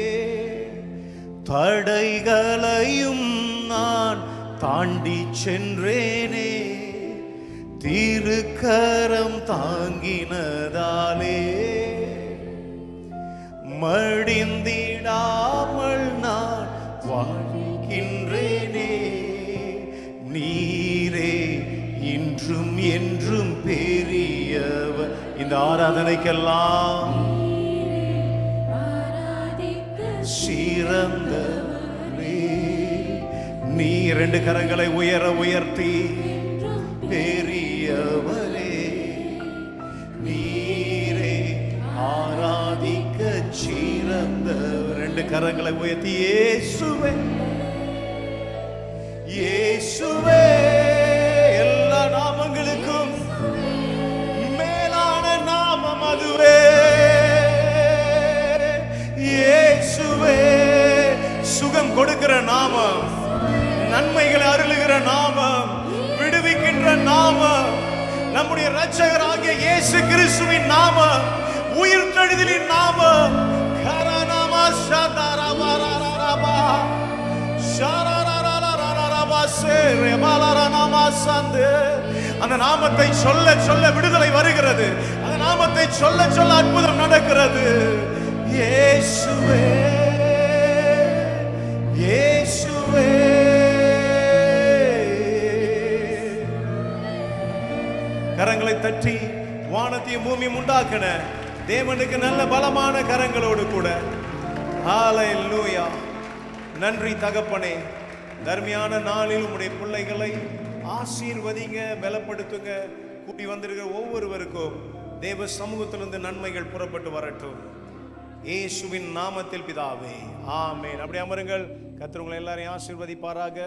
தடைகளையும் நான் தாண்டி சென்றேனே திருக்கரம் தாங்கினதாலே மடிந்திடாமல் நான் வாழ்கின்றேனே நீரே இன்றும் என்றும் பெரியவர் இந்த ஆராதனைக்கெல்லாம் சிறந்தவரே நீ ரெண்டு கரங்களை உயர உயர்த்தி பெரியவரே நீரே ஆராதிக்க சிறந்தவர் ரெண்டு கரங்களை உயர்த்தி இயேசுவே இயேசுவே எல்லா நாமங்களுக்கும் மேலான நாமம் அதுவே இயேசுவே சுகம் கொடுக்கிற நாமம் நன்மைகளை அருளுகிற நாமம் விடுவிக்கின்ற நாமம் நம்முடைய இரட்சகராகிய இயேசு கிறிஸ்துவின் நாமம் உயிர் தழுதலின் நாமம் கரநாமா சதரபரரபா அந்த நாமத்தை சொல்ல சொல்ல விடுதலை வருகிறது அந்த நாமத்தை சொல்ல சொல்ல அற்புதம் நடக்கிறது இயேசுவே இயேசுவே கரங்களை தட்டி வானத்தையும் பூமியும் உண்டாக்கின தேவனுக்கு நல்ல பலமான கரங்களோடு கூட ஹalleluya நன்றி தகப்பனே தர்மியான நாளில் உம்முடைய பிள்ளைகளை ஆசீர்வதிங்க பலப்படுத்துங்க கூட்டி வந்திருக்கிற ஒவ்வொருவருக்கும் தேவ சமூகத்திலிருந்து நன்மைகள் புறப்பட்டு வரட்டும் இயேசுவின் நாமத்தில் பிதாவே ஆமென் அப்படி அமருங்கள் கர்த்தர் உங்களை எல்லாரையும் ஆசீர்வதிப்பாராக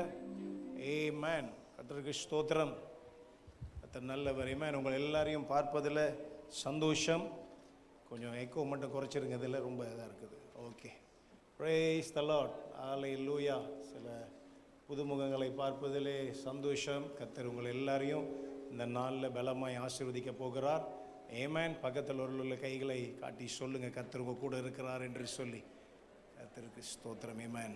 ஏமேன் கர்த்தருக்கு ஸ்தோத்திரம் கர்த்தர் நல்லவர் ஏமேன் உங்கள் எல்லாரையும் பார்ப்பதில் சந்தோஷம் கொஞ்சம் எக்கோ மட்டும் குறைச்சிருங்க இதில் ரொம்ப இதாக இருக்குது ஓகே ப்ரேஸ் த லார்ட் ஆலை லூயா சில புதுமுகங்களை பார்ப்பதிலே சந்தோஷம் கர்த்தர் உங்கள் எல்லாரையும் இந்த நாளில் பலமாய் ஆசீர்வதிக்க போகிறார் ஏமேன் பக்கத்தில் உள்ள கைகளை காட்டி சொல்லுங்க கர்த்தர் உங்க கூட இருக்கிறார் என்று சொல்லி கர்த்தருக்கு ஸ்தோத்திரம் ஏமேன்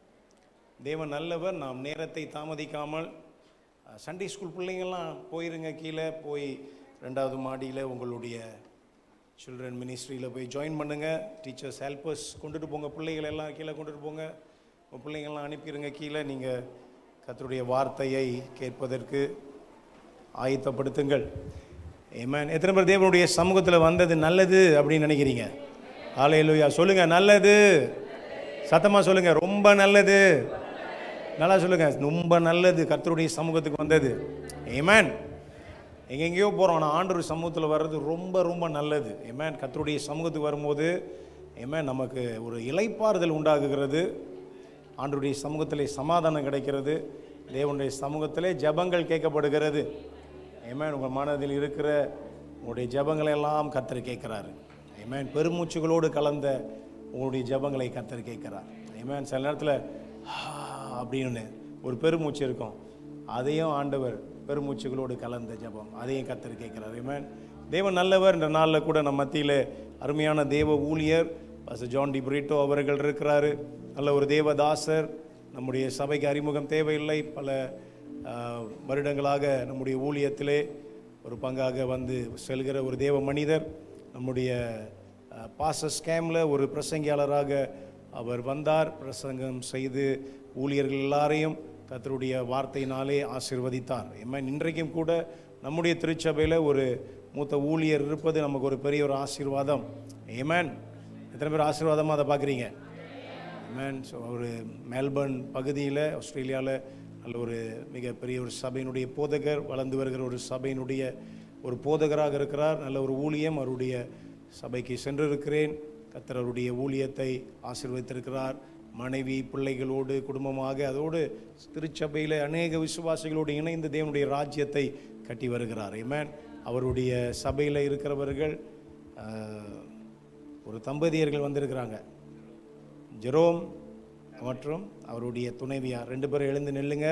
தேவன் நல்லவர் நாம் நேரத்தை தாமதிக்காமல் அஹ், சண்டே ஸ்கூல் பிள்ளைங்கள்லாம் போயிருங்க கீழே போய் ரெண்டாவது மாடியில் உங்களுடைய சில்ட்ரன் மினிஸ்ட்ரியில் போய் ஜாயின் பண்ணுங்க டீச்சர்ஸ் ஹெல்ப்பர்ஸ் கொண்டுட்டு போங்க பிள்ளைகளை எல்லாம் கீழே கொண்டுட்டு போங்க உங்கள் பிள்ளைங்கள்லாம் அனுப்பிடுங்க கீழே நீங்கள் கர்த்தருடைய வார்த்தையை கேட்பதற்கு ஆயத்தப்படுத்துங்கள் ஏமேன் எத்தனை பேர் தேவனுடைய சமூகத்தில் வந்தது நல்லது அப்படின்னு நினைக்கிறீங்க ஆலையிலுயா சொல்லுங்க நல்லது சத்தமா சொல்லுங்க ரொம்ப நல்லது நல்லா சொல்லுங்க ரொம்ப நல்லது கர்த்தருடைய சமூகத்துக்கு வந்தது ஏமேன் எங்கெங்கேயோ போகிறோம் ஆனால் ஆண்டவர் சமூகத்தில் வர்றது ரொம்ப ரொம்ப நல்லது ஏமேன் கர்த்தருடைய சமூகத்துக்கு வரும்போது ஏமேன் நமக்கு ஒரு இலைப்பாறுதல் உண்டாகுகிறது ஆண்டவருடைய சமூகத்திலே சமாதானம் கிடைக்கிறது தேவனுடைய சமூகத்திலே ஜெபங்கள் கேட்கப்படுகிறது ஏமேன் உங்கள் மனதில் இருக்கிற உங்களுடைய ஜெபங்களை எல்லாம் கர்த்தர் கேட்குறாரு ஏமேன் பெருமூச்சுகளோடு கலந்த உங்களுடைய ஜெபங்களை கர்த்தர் கேட்குறார் ஏமேன் சில நேரத்தில் அப்படின்னு ஒரு பெருமூச்சு இருக்கும் அதையும் ஆண்டவர் பெருமூச்சுகளோடு கலந்த ஜெபம் அதையும் கர்த்தர் கேட்குறார் ஏமேன் தேவன் நல்லவர் இந்த நாளில் கூட நம்ம மத்தியில் அருமையான தேவ ஊழியர் பாஸ்டர் ஜான் டி பிரிட்டோ அவர்கள் இருக்கிறாரு நல்ல ஒரு தேவதாசர் நம்முடைய சபைக்கு அறிமுகம் தேவையில்லை பல ஆஹ், வருடங்களாக நம்முடைய ஊழியத்திலே ஒரு பங்காக வந்து செல்கிற ஒரு தேவ மனிதர் நம்முடைய பாச ஸ்கேமில் ஒரு பிரசங்கியாளராக அவர் வந்தார் பிரசங்கம் செய்து ஊழியர்கள் எல்லாரையும் கர்த்தருடைய வார்த்தையினாலே ஆசீர்வதித்தார் ஏமேன் இன்றைக்கும் கூட நம்முடைய திருச்சபையில் ஒரு மூத்த ஊழியர் இருப்பது நமக்கு ஒரு பெரிய ஒரு ஆசீர்வாதம் ஏமேன் எத்தனை பேர் ஆசீர்வாதமாக அதை பார்க்குறீங்க மேன் ஸோ ஒரு மெல்பர்ன் பகுதியில் ஆஸ்திரேலியாவில் நல்ல ஒரு மிகப்பெரிய ஒரு சபையினுடைய போதகர் வளர்ந்து வருகிற ஒரு சபையினுடைய ஒரு போதகராக இருக்கிறார் நல்ல ஒரு ஊழியம் அவருடைய சபைக்கு சென்றிருக்கிறேன் கர்த்தர் அவருடைய ஊழியத்தை ஆசீர்வதித்திருக்கிறார் மனைவி பிள்ளைகளோடு குடும்பமாக அதோடு திருச்சபையில் அநேக விசுவாசிகளோடு இணைந்து தேவனுடைய ராஜ்யத்தை கட்டி வருகிறார் ஏமேன் அவருடைய சபையில் இருக்கிறவர்கள் ஆஹ், ஒரு தம்பதியர்கள் வந்திருக்கிறாங்க ஜெரோம் மற்றும் அவருடைய துணைவியார் ரெண்டு பேரும் எழுந்து நில்லுங்க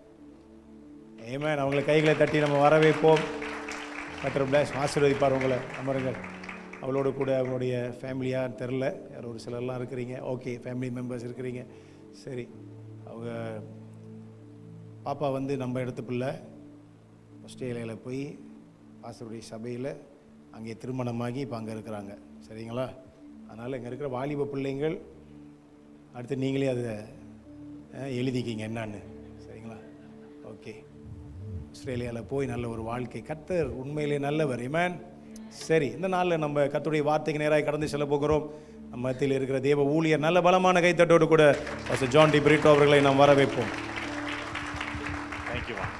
ஏமேன் அவங்களை கைகளை தட்டி நம்ம வரவேற்போம் கத்திர பிளாஸ் ஆசீர்வதிப்பார் உங்களை அமருங்கள் அவளோட கூட அவங்களுடைய ஃபேமிலியாக தெரில யாரோ ஒரு சிலர்லாம் இருக்கிறீங்க ஓகே ஃபேமிலி மெம்பர்ஸ் இருக்கிறீங்க சரி அவங்க பாப்பா வந்து நம்ம இடத்து பிள்ளை ஆஸ்திரேலியாவில் போய் ஆசிரியருடைய சபையில் அங்கே திருமணமாகி இப்போ அங்கே இருக்கிறாங்க சரிங்களா அதனால் இங்கே இருக்கிற வாலிப பிள்ளைங்கள் அடுத்து நீங்களே அதை அஹ், எழுதிக்கிங்க என்னன்னு சரிங்களா ஓகே ஆஸ்திரேலியாவில் போய் நல்ல ஒரு வாழ்க்கை கர்த்தர் உண்மையிலே நல்லவர் இமேன் சரி இந்த நாளில் நம்ம கர்த்தருடைய வார்த்தைக்கு நேராக கடந்து செல்ல போகிறோம் நம்ம மத்தியில் இருக்கிற தேவ ஊழியர் நல்ல பலமான கைத்தட்டோடு கூட பாஸ்டர் ஜான் டி பிரிட்டோ அவர்களை நாம் வரவேற்போம் thank you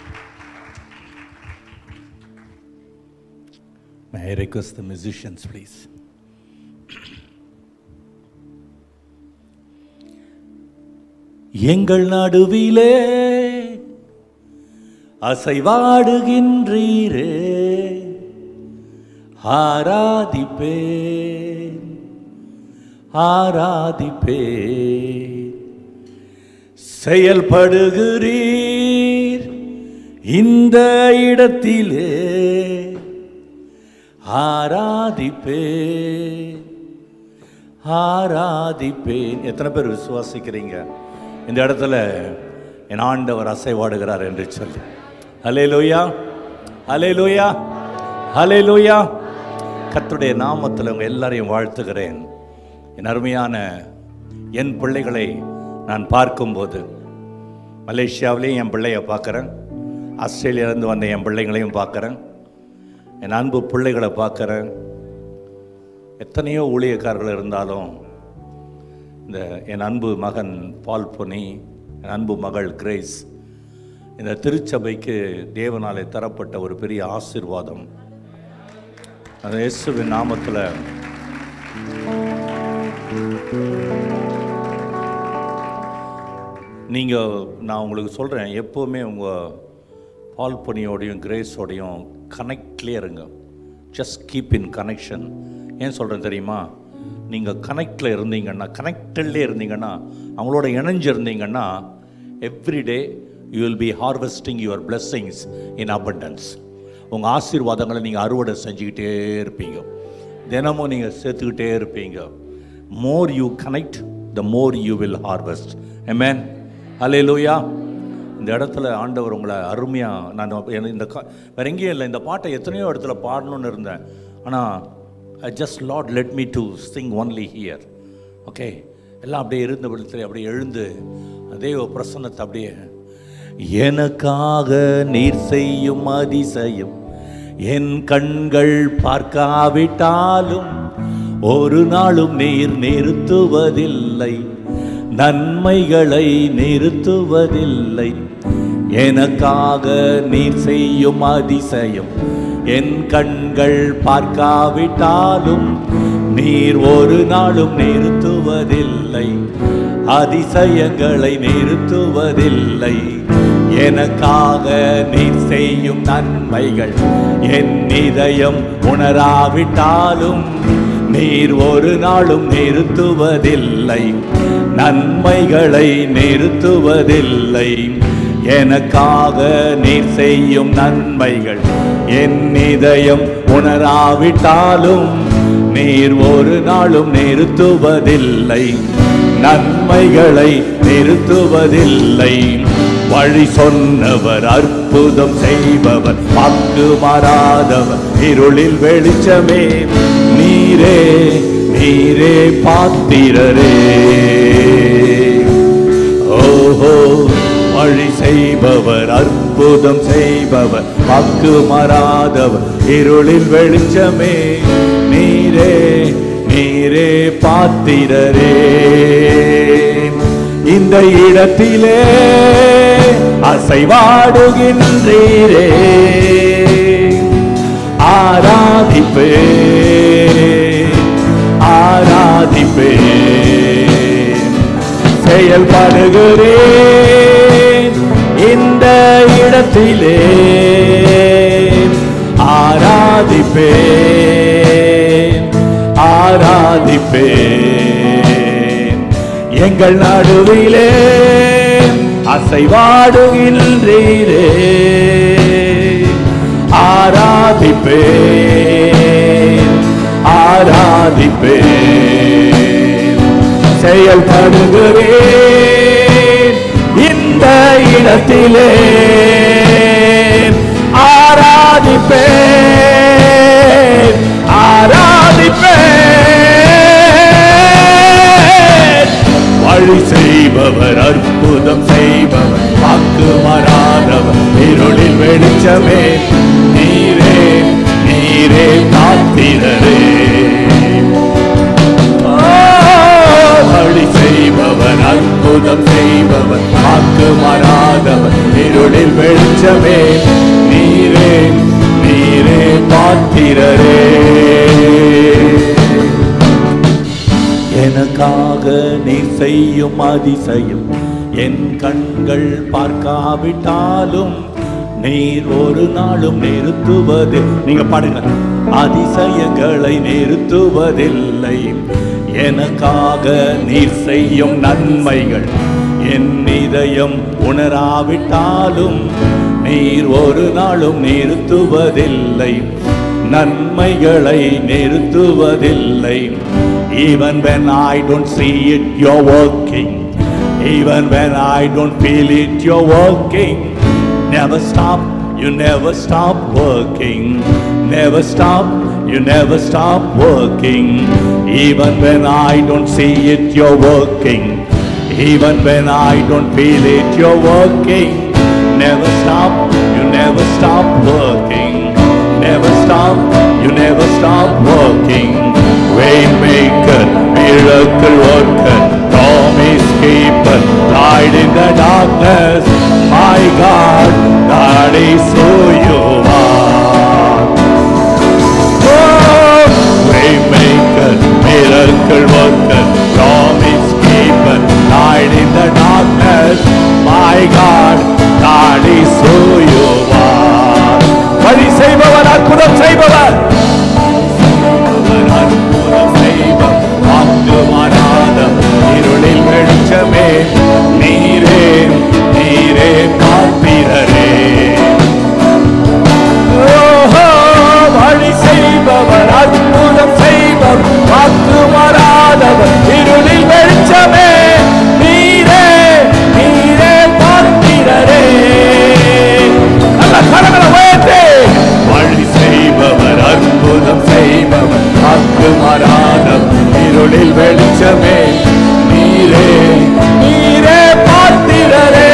May I request the musicians, please? எங்கள் நடுவிலே அசைவாடுகின்றீரே ஆராதிப்பேன் ஆராதிப்பேன் செயல்படுகிறீர் இந்த இடத்திலே ஆராதிப்பேன் ஆராதிப்பேன் எத்தனை பேர் விசுவாசிக்கிறீங்க இந்த இடத்துல என் ஆண்டவர் அசைவாடுகிறார் என்று சொல்லி ஹலே லோயா ஹலே லோயா ஹலே லோயா கர்த்தருடைய நாமத்தில் உங்க எல்லாரையும் வாழ்த்துகிறேன் என் அருமையான என் பிள்ளைகளை நான் பார்க்கும்போது மலேசியாவிலையும் என் பிள்ளைய பார்க்குறேன் ஆஸ்திரேலியாவிலேருந்து வந்த என் பிள்ளைங்களையும் பார்க்குறேன் என் அன்பு பிள்ளைகளை பார்க்குறேன் எத்தனையோ ஊழியக்காரர்கள் இருந்தாலும் இந்த என் அன்பு மகன் பால் பொனி என் அன்பு மகள் கிரேஸ் இந்த திருச்சபைக்கு தேவனாலே தரப்பட்ட ஒரு பெரிய ஆசீர்வாதம் அந்த இயேசுவின் நாமத்தில் நீங்கள் நான் உங்களுக்கு சொல்கிறேன் எப்போவுமே உங்கள் பால் பனியோடையும் கிரேஸோடையும் கனெக்ட்லேயே இருங்க ஜஸ்ட் கீப் இன் கனெக்ஷன் ஏன் சொல்கிறேன் தெரியுமா நீங்கள் கனெக்டில் இருந்தீங்கன்னா கனெக்டட்லேயே இருந்தீங்கன்னா அவங்களோட இணைஞ்சு இருந்தீங்கன்னா everyday you will be harvesting your blessings in abundance உங்கள் ஆசீர்வாதங்களை நீங்கள் அறுவடை செஞ்சுக்கிட்டே இருப்பீங்க தினமும் நீங்கள் சேர்த்துக்கிட்டே இருப்பீங்க more you connect the more you will harvest amen hallelujah இந்த இடத்துல ஆண்டவர் உங்களை அருமையாக நான் எனக்கு இந்த கா வேற எங்கேயும் இல்லை இந்த பாட்டை எத்தனையோ இடத்துல பாடணும்னு இருந்தேன் ஆனால் I just lot let me to sing only here okay எல்லாம் அப்படியே இருந்த விடத்துல அப்படியே எழுந்து தேவ பிரசன்னத்தை அப்படியே எனக்காக நீர் செய்யும் அதிசயம் என் கண்கள் பார்க்காவிட்டாலும் ஒரு நாளும் நீர் நிறுத்துவதில்லை நன்மைகளை நிறுத்துவதில்லை எனக்காக நீர் செய்யும் அதிசயம் என் கண்கள் பார்க்காவிட்டாலும் நீர் ஒரு நாளும் நிறுத்துவதில்லை அதிசயங்களை நிறுத்துவதில்லை எனக்காக நீர் செய்யும் நன்மைகள் என் இதயம் உணராவிட்டாலும் நீர் ஒரு நாளும் நிறுத்துவதில்லை நன்மைகளை நிறுத்துவதில்லை எனக்காக நீர் செய்யும் நன்மைகள் என் இதயம் உணராவிட்டாலும் நீர் ஒரு நாளும் நிறுத்துவதில்லை நன்மைகளை நிறுத்துவதில்லை வழி சொன்னவர் அற்புதம் செய்பவர் வாக்கு மாறாதவர் இருளில் வெளிச்சமே நீரே நீரே பாத்திரரே ஓஹோ வழி செய்பவர் அற்புதம் செய்பவர் வாக்கு மாறாதவர் இருளில் வெளிச்சமே நீரே நீரே பாத்திரரே இந்த இடத்திலே அசைவாடுகின்றீரே ஆராதிப்பே ஆராதிப்பே செயல்படுகிறேன் இந்த இடத்திலே ஆராதிப்பேன் ஆராதிப்பேன் எங்கள் நடுவிலே அசைவாடுகின்றீரே ஆராதிப்பேன் ஆராதிப்பேன் செயல்படுகிறேன் இந்த இடத்திலே ஆராதிப்பேன் ஆராதிப்பேன் வழி செய்பவர் அற்புதம் செய்பவர் வாக்கு மாறாதவர் இருளில் வெளிச்சமே நீரே நீரே காத்திரரே வழி செய்பவர் அற்புதம் செய்பவர் வாக்கு மாறாதவர் இருளில் வெளிச்சமே நீரே நீரே பாத்திரரே எனக்காக நீ செய்யும் அதிசயம் என் கண்கள் பார்க்காவிட்டாலும் நீர் ஒரு நாளும் நிறுத்துவது நீங்க பாடுங்க அதிசயங்களை நிறுத்துவதில்லை எனக்காக நீர் செய்யும் நன்மைகள் என் இதயம் உணராவிட்டாலும் நீர் ஒரு நாளும் நிறுத்துவதில்லை நன்மைகளை நிறுத்துவதில்லை even when I don't see it you're working even when I don't feel it you're working never stop you never stop working never stop you never stop working even when I don't see it you're working even when I don't feel it you're working never stop you never stop working never stop you never stop working Waymaker, miracle worker, promise keeper, light in the darkness. My God, that is who you are. Oh, Waymaker, miracle worker, promise keeper, light in the darkness. My God, that is who you are. வழி செய்பவர் அற்புதம் செய்பவர் செய்பவர், அற்புதம் செய்பவர், வாக்கு மாறாத இருளில் வெளிச்சமே நீரே நீரே பார்ப்பீரரே ஓஹோ, வழி செய்பவர் அற்புதம் செய்பவர் வாக்கு மாறாதவர் இருளில் வெளிச்சமே நீரே நீரே பார்க்கிறரே நல்ல கரங்களை உயர்த்தி வழி செய்பவர் அற்புதம் செய்பவர் வாக்கு மாறாதவர் இருளில் வெளிச்சமே நீரே நீரே பார்க்கிறரே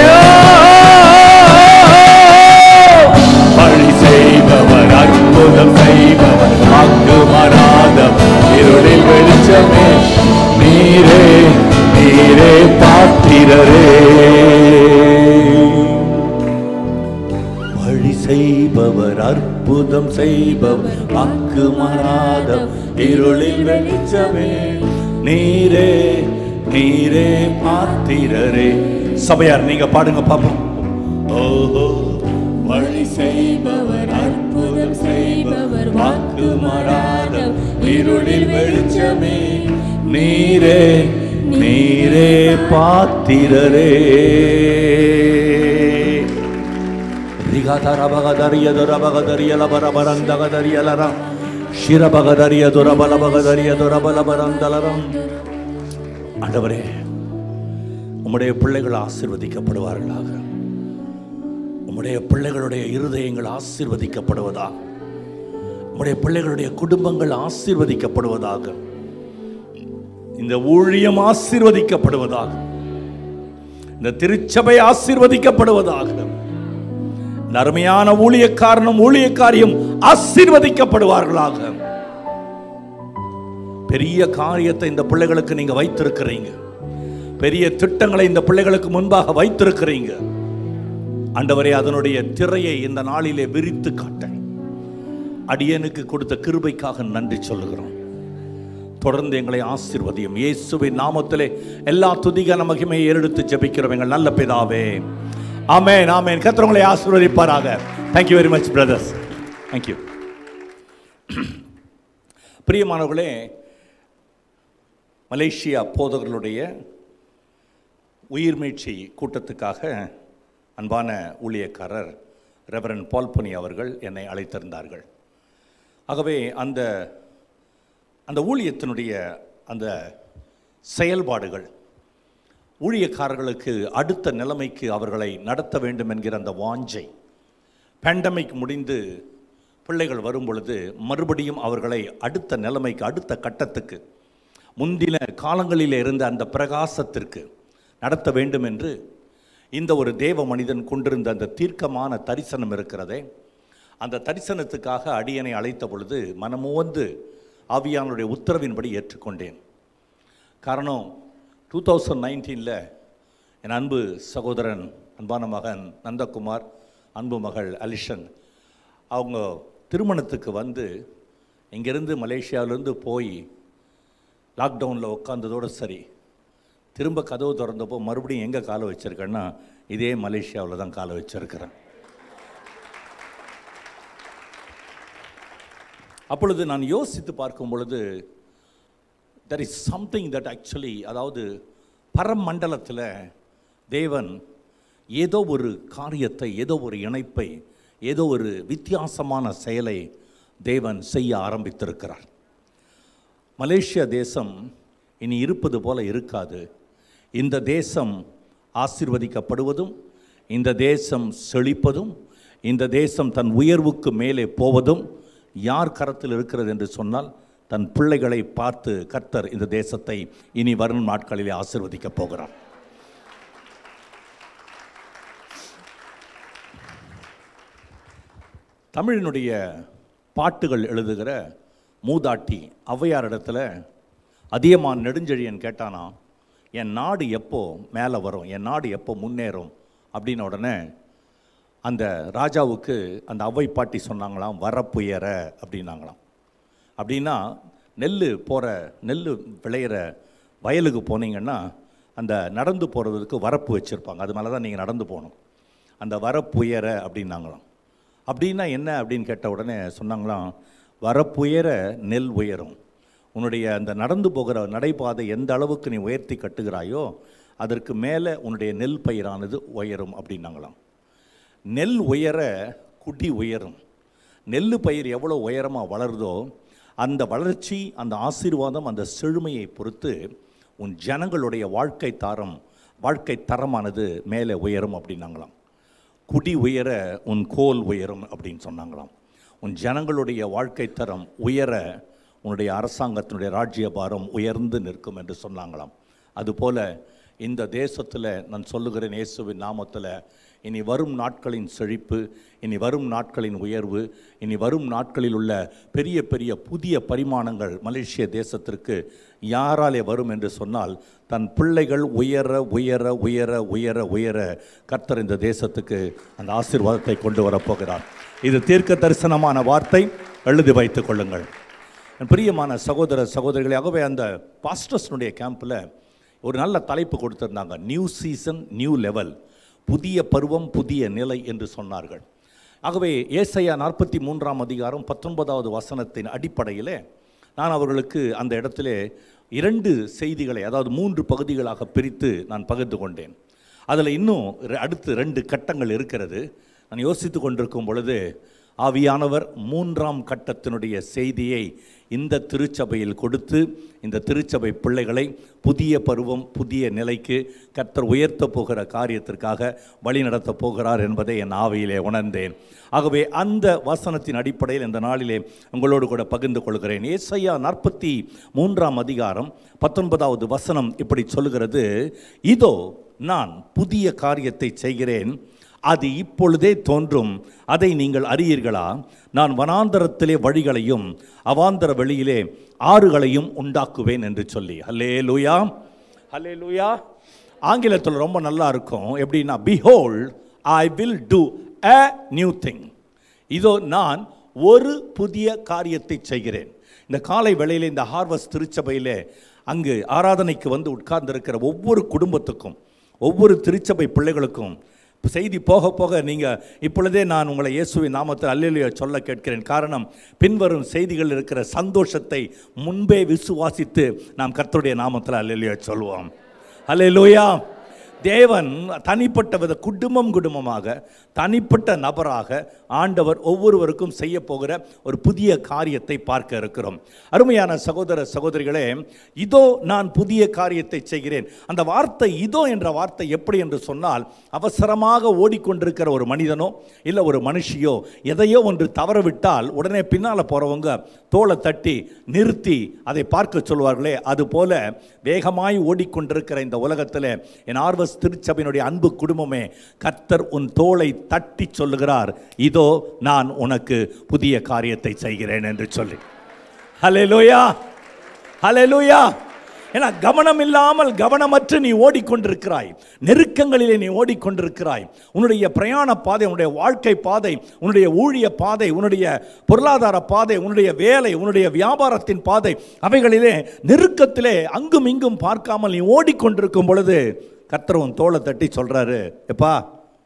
வழி செய்பவர் அற்புதம் செய்பவர் வாக்கு மாறாதவர் இருளில் வெளிச்சமே நீரே நீரே பார்க்கிறரே வழி செய்பவர் அற்புதம் செய்பவர் வாக்கு மாறாத இருளில் வெளிச்சமே நீரே நீரே பார்த்திரரே சபையார் நீங்க பாடுங்க பாப்போம் ஓஹோ வழி செய்பவர் அற்புதம் செய்பவர் வாக்கு மாறாத இருளில் வெளிச்சமே நீரே நீரே பாத்திரரே ரிகாதரபகதரிய துரபகதரிய லபரபரந்தகதரிய லரம் ஷிரபகதரிய துரபலபகதரிய துரபலபரந்தலரம் ஆண்டவரே உம்முடைய பிள்ளைகள் ஆசீர்வதிக்கப்படுவார்களாக உம்முடைய பிள்ளைகளுடைய இருதயங்கள் ஆசீர்வதிக்கப்படுவதாக உம்முடைய பிள்ளைகளுடைய குடும்பங்கள் ஆசீர்வதிக்கப்படுவதாக இந்த ஊழியம் ஆசீர்வதிக்கப்படுவதாக இந்த திருச்சபை ஆசீர்வதிக்கப்படுவதாக இந்த அருமையான ஊழியக்காரனும் ஊழியக்காரியும் ஆசீர்வதிக்கப்படுவார்களாக பெரிய காரியத்தை இந்த பிள்ளைகளுக்கு நீங்க வைத்திருக்கிறீங்க பெரிய திட்டங்களை இந்த பிள்ளைகளுக்கு முன்பாக வைத்திருக்கிறீங்க ஆண்டவரே அதனுடைய திரையை இந்த நாளிலே விரித்து காட்ட அடியனுக்கு கொடுத்த கிருபைக்காக நன்றி சொல்லுகிறோம் தொடர்ந்து எங்களை ஆசீர்வதியும் இயேசுவின் நாமத்திலே எல்லா துதிகான மகிமையை ஏறெடுத்து ஜெபிக்கிறோம் எங்கள் நல்ல பிதாவே ஆமென் ஆமென் கர்த்தர் உங்களை ஆசீர்வதிப்பாராக thank you very much brothers thank you பிரியமானவர்களே மலேசியா போதகர்களுடைய உயிர்மீழ்ச்சி கூட்டத்துக்காக அன்பான ஊழியக்காரர் ரெவரன் பால்பனி அவர்கள் என்னை அழைத்திருந்தார்கள் ஆகவே அந்த அந்த ஊழியத்தினுடைய அந்த செயல்பாடுகள் ஊழியக்காரர்களுக்கு அடுத்த நிலைமைக்கு அவர்களை நடத்த வேண்டும் என்கிற அந்த வாஞ்சை பேண்டமிக் முடிந்து பிள்ளைகள் வரும் பொழுது மறுபடியும் அவர்களை அடுத்த நிலைமைக்கு அடுத்த கட்டத்துக்கு முந்தின காலங்களில் இருந்த அந்த பிரகாசத்திற்கு நடத்த வேண்டும் என்று இந்த ஒரு தேவ மனிதன் கொண்டிருந்த அந்த தீர்க்கமான தரிசனம் இருக்கிறதே அந்த தரிசனத்துக்காக அடியனை அழைத்த பொழுது மனமோந்து ஆவியானுடைய உத்தரவின்படி ஏற்றுக்கொண்டேன் காரணம் டூ தௌசண்ட் நைன்டீனில் என் அன்பு சகோதரன் அன்பான மகன் நந்தகுமார் அன்பு மகள் அலிஷன் அவங்க திருமணத்துக்கு வந்து இங்கேருந்து மலேசியாவிலேருந்து போய் லாக்டவுனில் உட்காந்ததோடு சரி திரும்ப கதவு திறந்தப்போ மறுபடியும் எங்கே காலை வச்சுருக்கேன்னா இதே மலேசியாவில் தான் காலை வச்சுருக்கிறேன் அப்பொழுது நான் யோசித்து பார்க்கும் பொழுது there is something that actually அதாவது பரமண்டலத்தில் தேவன் ஏதோ ஒரு காரியத்தை ஏதோ ஒரு இணைப்பை ஏதோ ஒரு வித்தியாசமான செயலை தேவன் செய்ய ஆரம்பித்திருக்கிறார் மலேசியா தேசம் இனி இருப்பது போல இருக்காது இந்த தேசம் ஆசீர்வதிக்கப்படுவதும் இந்த தேசம் செழிப்பதும் இந்த தேசம் தன் உயர்வுக்கு மேலே போவதும் யார் கரத்தில் இருக்கிறது என்று சொன்னால் தன் பிள்ளைகளை பார்த்து கர்த்தர் இந்த தேசத்தை இனி வரும் நாட்களிலே ஆசீர்வதிக்கப் போகிறார் தமிழினுடைய பாட்டுகள் எழுதுகிற மூதாட்டி ஔவையார் இடத்துல அதியமான் நெடுஞ்செழியன் கேட்டானா என் நாடு எப்போ மேலே வரும் என் நாடு எப்போ முன்னேறும் அப்படின்ன உடனே அந்த ராஜாவுக்கு அந்த அவ்வை பாட்டி சொன்னாங்களாம் வரப்புயர அப்படின்னாங்களாம் அப்படின்னா நெல் போகிற நெல் விளையிற வயலுக்கு போனீங்கன்னா அந்த நடந்து போகிறதுக்கு வரப்பு வச்சுருப்பாங்க அது மேலே தான் நீங்கள் நடந்து போகணும் அந்த வரப்புயர அப்படின்னாங்களாம் அப்படின்னா என்ன அப்படின்னு கேட்ட உடனே சொன்னாங்களாம் வரப்புயர நெல் உயரும் உன்னுடைய அந்த நடந்து போகிற நடைபாதை எந்த அளவுக்கு நீ உயர்த்தி கட்டுகிறாயோ அதற்கு மேலே உன்னுடைய நெல் பயிரானது உயரும் அப்படின்னாங்களாம் நெல் உயர குடி உயரும் நெல் பயிர் எவ்வளோ உயரமாக வளருதோ அந்த வளர்ச்சி அந்த ஆசீர்வாதம் அந்த செழுமையை பொறுத்து உன் ஜனங்களுடைய வாழ்க்கை தரம் வாழ்க்கை தரமானது மேலே உயரும் அப்படின்னாங்களாம் குடி உயர உன் கோல் உயரும் அப்படின்னு சொன்னாங்களாம் உன் ஜனங்களுடைய வாழ்க்கை தரம் உயர உன்னுடைய அரசாங்கத்தினுடைய ராஜ்ய பாரம் உயர்ந்து நிற்கும் என்று சொன்னாங்களாம் அதுபோல இந்த தேசத்தில் நான் சொல்லுகிறேன் இயேசுவின் நாமத்தில் இனி வரும் நாட்களின் செழிப்பு இனி வரும் நாட்களின் உயர்வு இனி வரும் நாட்களில் உள்ள பெரிய பெரிய புதிய பரிமாணங்கள் மலேசிய தேசத்திற்கு யாராலே வரும் என்று சொன்னால் தன் பிள்ளைகள் உயர உயர உயர உயர உயர கர்த்தர் இந்த தேசத்துக்கு அந்த ஆசீர்வாதத்தை கொண்டு வரப்போகிறார் இது தீர்க்க தரிசனமான வார்த்தை எழுதி வைத்துக் கொள்ளுங்கள் என் பிரியமான சகோதர சகோதரிகளே ஆகவே அந்த பாஸ்டர்ஸ்னுடைய கேம்பில் ஒரு நல்ல தலைப்பு கொடுத்திருந்தாங்க நியூ சீசன் நியூ லெவல் புதிய பருவம் புதிய நிலை என்று சொன்னார்கள் ஆகவே ஏசையா நாற்பத்தி மூன்றாம் அதிகாரம் பத்தொன்பதாவது வசனத்தின் அடிப்படையிலே நான் அவர்களுக்கு அந்த இடத்திலே இரண்டு செய்திகளை அதாவது மூன்று பகுதிகளாக பிரித்து நான் பகிர்ந்து கொண்டேன் அதில் இன்னும் ரெ- அடுத்து ரெண்டு கட்டங்கள் இருக்கிறது நான் யோசித்து கொண்டிருக்கும் பொழுது ஆவியானவர் மூன்றாம் கட்டத்தினுடைய செய்தியை இந்த திருச்சபையில் கொடுத்து இந்த திருச்சபை பிள்ளைகளை புதிய பருவம் புதிய நிலைக்கு கர்த்தர் உயர்த்தப் போகிற காரியத்திற்காக வழி நடத்தப் போகிறார் என்பதை என் ஆவியிலே உணர்ந்தேன் ஆகவே அந்த வசனத்தின் அடிப்படையில் இந்த நாளிலே உங்களோடு கூட பகிர்ந்து கொள்கிறேன் ஏசையா நாற்பத்தி மூன்றாம் அதிகாரம் பத்தொன்பதாவது வசனம் இப்படி சொல்லுகிறது இதோ நான் புதிய காரியத்தை செய்கிறேன் அது இப்பொழுதே தோன்றும் அதை நீங்கள் அறியீர்களா நான் வனாந்தரத்திலே வழிகளையும் அவாந்தர வெளியிலே ஆறுகளையும் உண்டாக்குவேன் என்று சொல்லி ஹல்லே லூயா ஹல்லே லூயா ஆங்கிலத்தில் ரொம்ப நல்லா இருக்கும் எப்படின்னா behold I will do a new thing இதோ நான் ஒரு புதிய காரியத்தை செய்கிறேன் இந்த காலை வேளையிலே இந்த ஹார்வஸ்ட் திருச்சபையிலே அங்கு ஆராதனைக்கு வந்து உட்கார்ந்திருக்கிற ஒவ்வொரு குடும்பத்துக்கும் ஒவ்வொரு திருச்சபை பிள்ளைகளுக்கும் செய்தி போக போக நீங்கள் இப்பொழுதே நான் உங்களை இயேசுவின் நாமத்தில் அல்லேலூயா சொல்ல கேட்கிறேன் காரணம் பின்வரும் செய்திகள் இருக்கிற சந்தோஷத்தை முன்பே விசுவாசித்து நாம் கர்த்தருடைய நாமத்தில் அல்லேலூயா சொல்லுவோம் அல்லேலூயா தேவன் தனிப்பட்ட வித குடும்பம் குடும்பமாக தனிப்பட்ட நபராக ஆண்டவர் ஒவ்வொருவருக்கும் செய்ய போகிற ஒரு புதிய காரியத்தை பார்க்க இருக்கிறோம் அருமையான சகோதர சகோதரிகளே இதோ நான் புதிய காரியத்தை செய்கிறேன் அந்த வார்த்தை இதோ என்ற வார்த்தை எப்படி என்று சொன்னால் அவசரமாக ஓடிக்கொண்டிருக்கிற ஒரு மனிதனோ இல்லை ஒரு மனுஷியோ எதையோ ஒன்று தவறவிட்டால் உடனே பின்னால் போகிறவங்க தோலை தட்டி நிறுத்தி அதை பார்க்க சொல்வார்களே அதுபோல வேகமாய் ஓடிக்கொண்டிருக்கிற இந்த உலகத்தில் என் ஆர்வஸ் திருச்சபையினுடைய அன்பு குடும்பமே கர்த்தர் உன் தோளை தட்டி சொல்லுகிறார் இதோ நான் உனக்கு புதிய காரியத்தை செய்கிறேன் என்று சொல்லி ஹalleluya ஹalleluya ஏன்னா கவனம் இல்லாமல் கவனமற்று நீ ஓடிக்கொண்டிருக்கிறாய் நெருக்கங்களிலே நீ ஓடிக்கொண்டிருக்கிறாய் உன்னுடைய பிரயாண பாதை உன்னுடைய வாழ்க்கை பாதை உன்னுடைய ஊழிய பாதை உன்னுடைய பொருளாதார பாதை உன்னுடைய வேலை உன்னுடைய வியாபாரத்தின் பாதை அவைகளிலே நெருக்கத்திலே அங்கும் இங்கும் பார்க்காமல் நீ ஓடிக்கொண்டிருக்கும் பொழுது கர்த்தர் உன் தோளை தட்டி சொல்றாரு எப்பா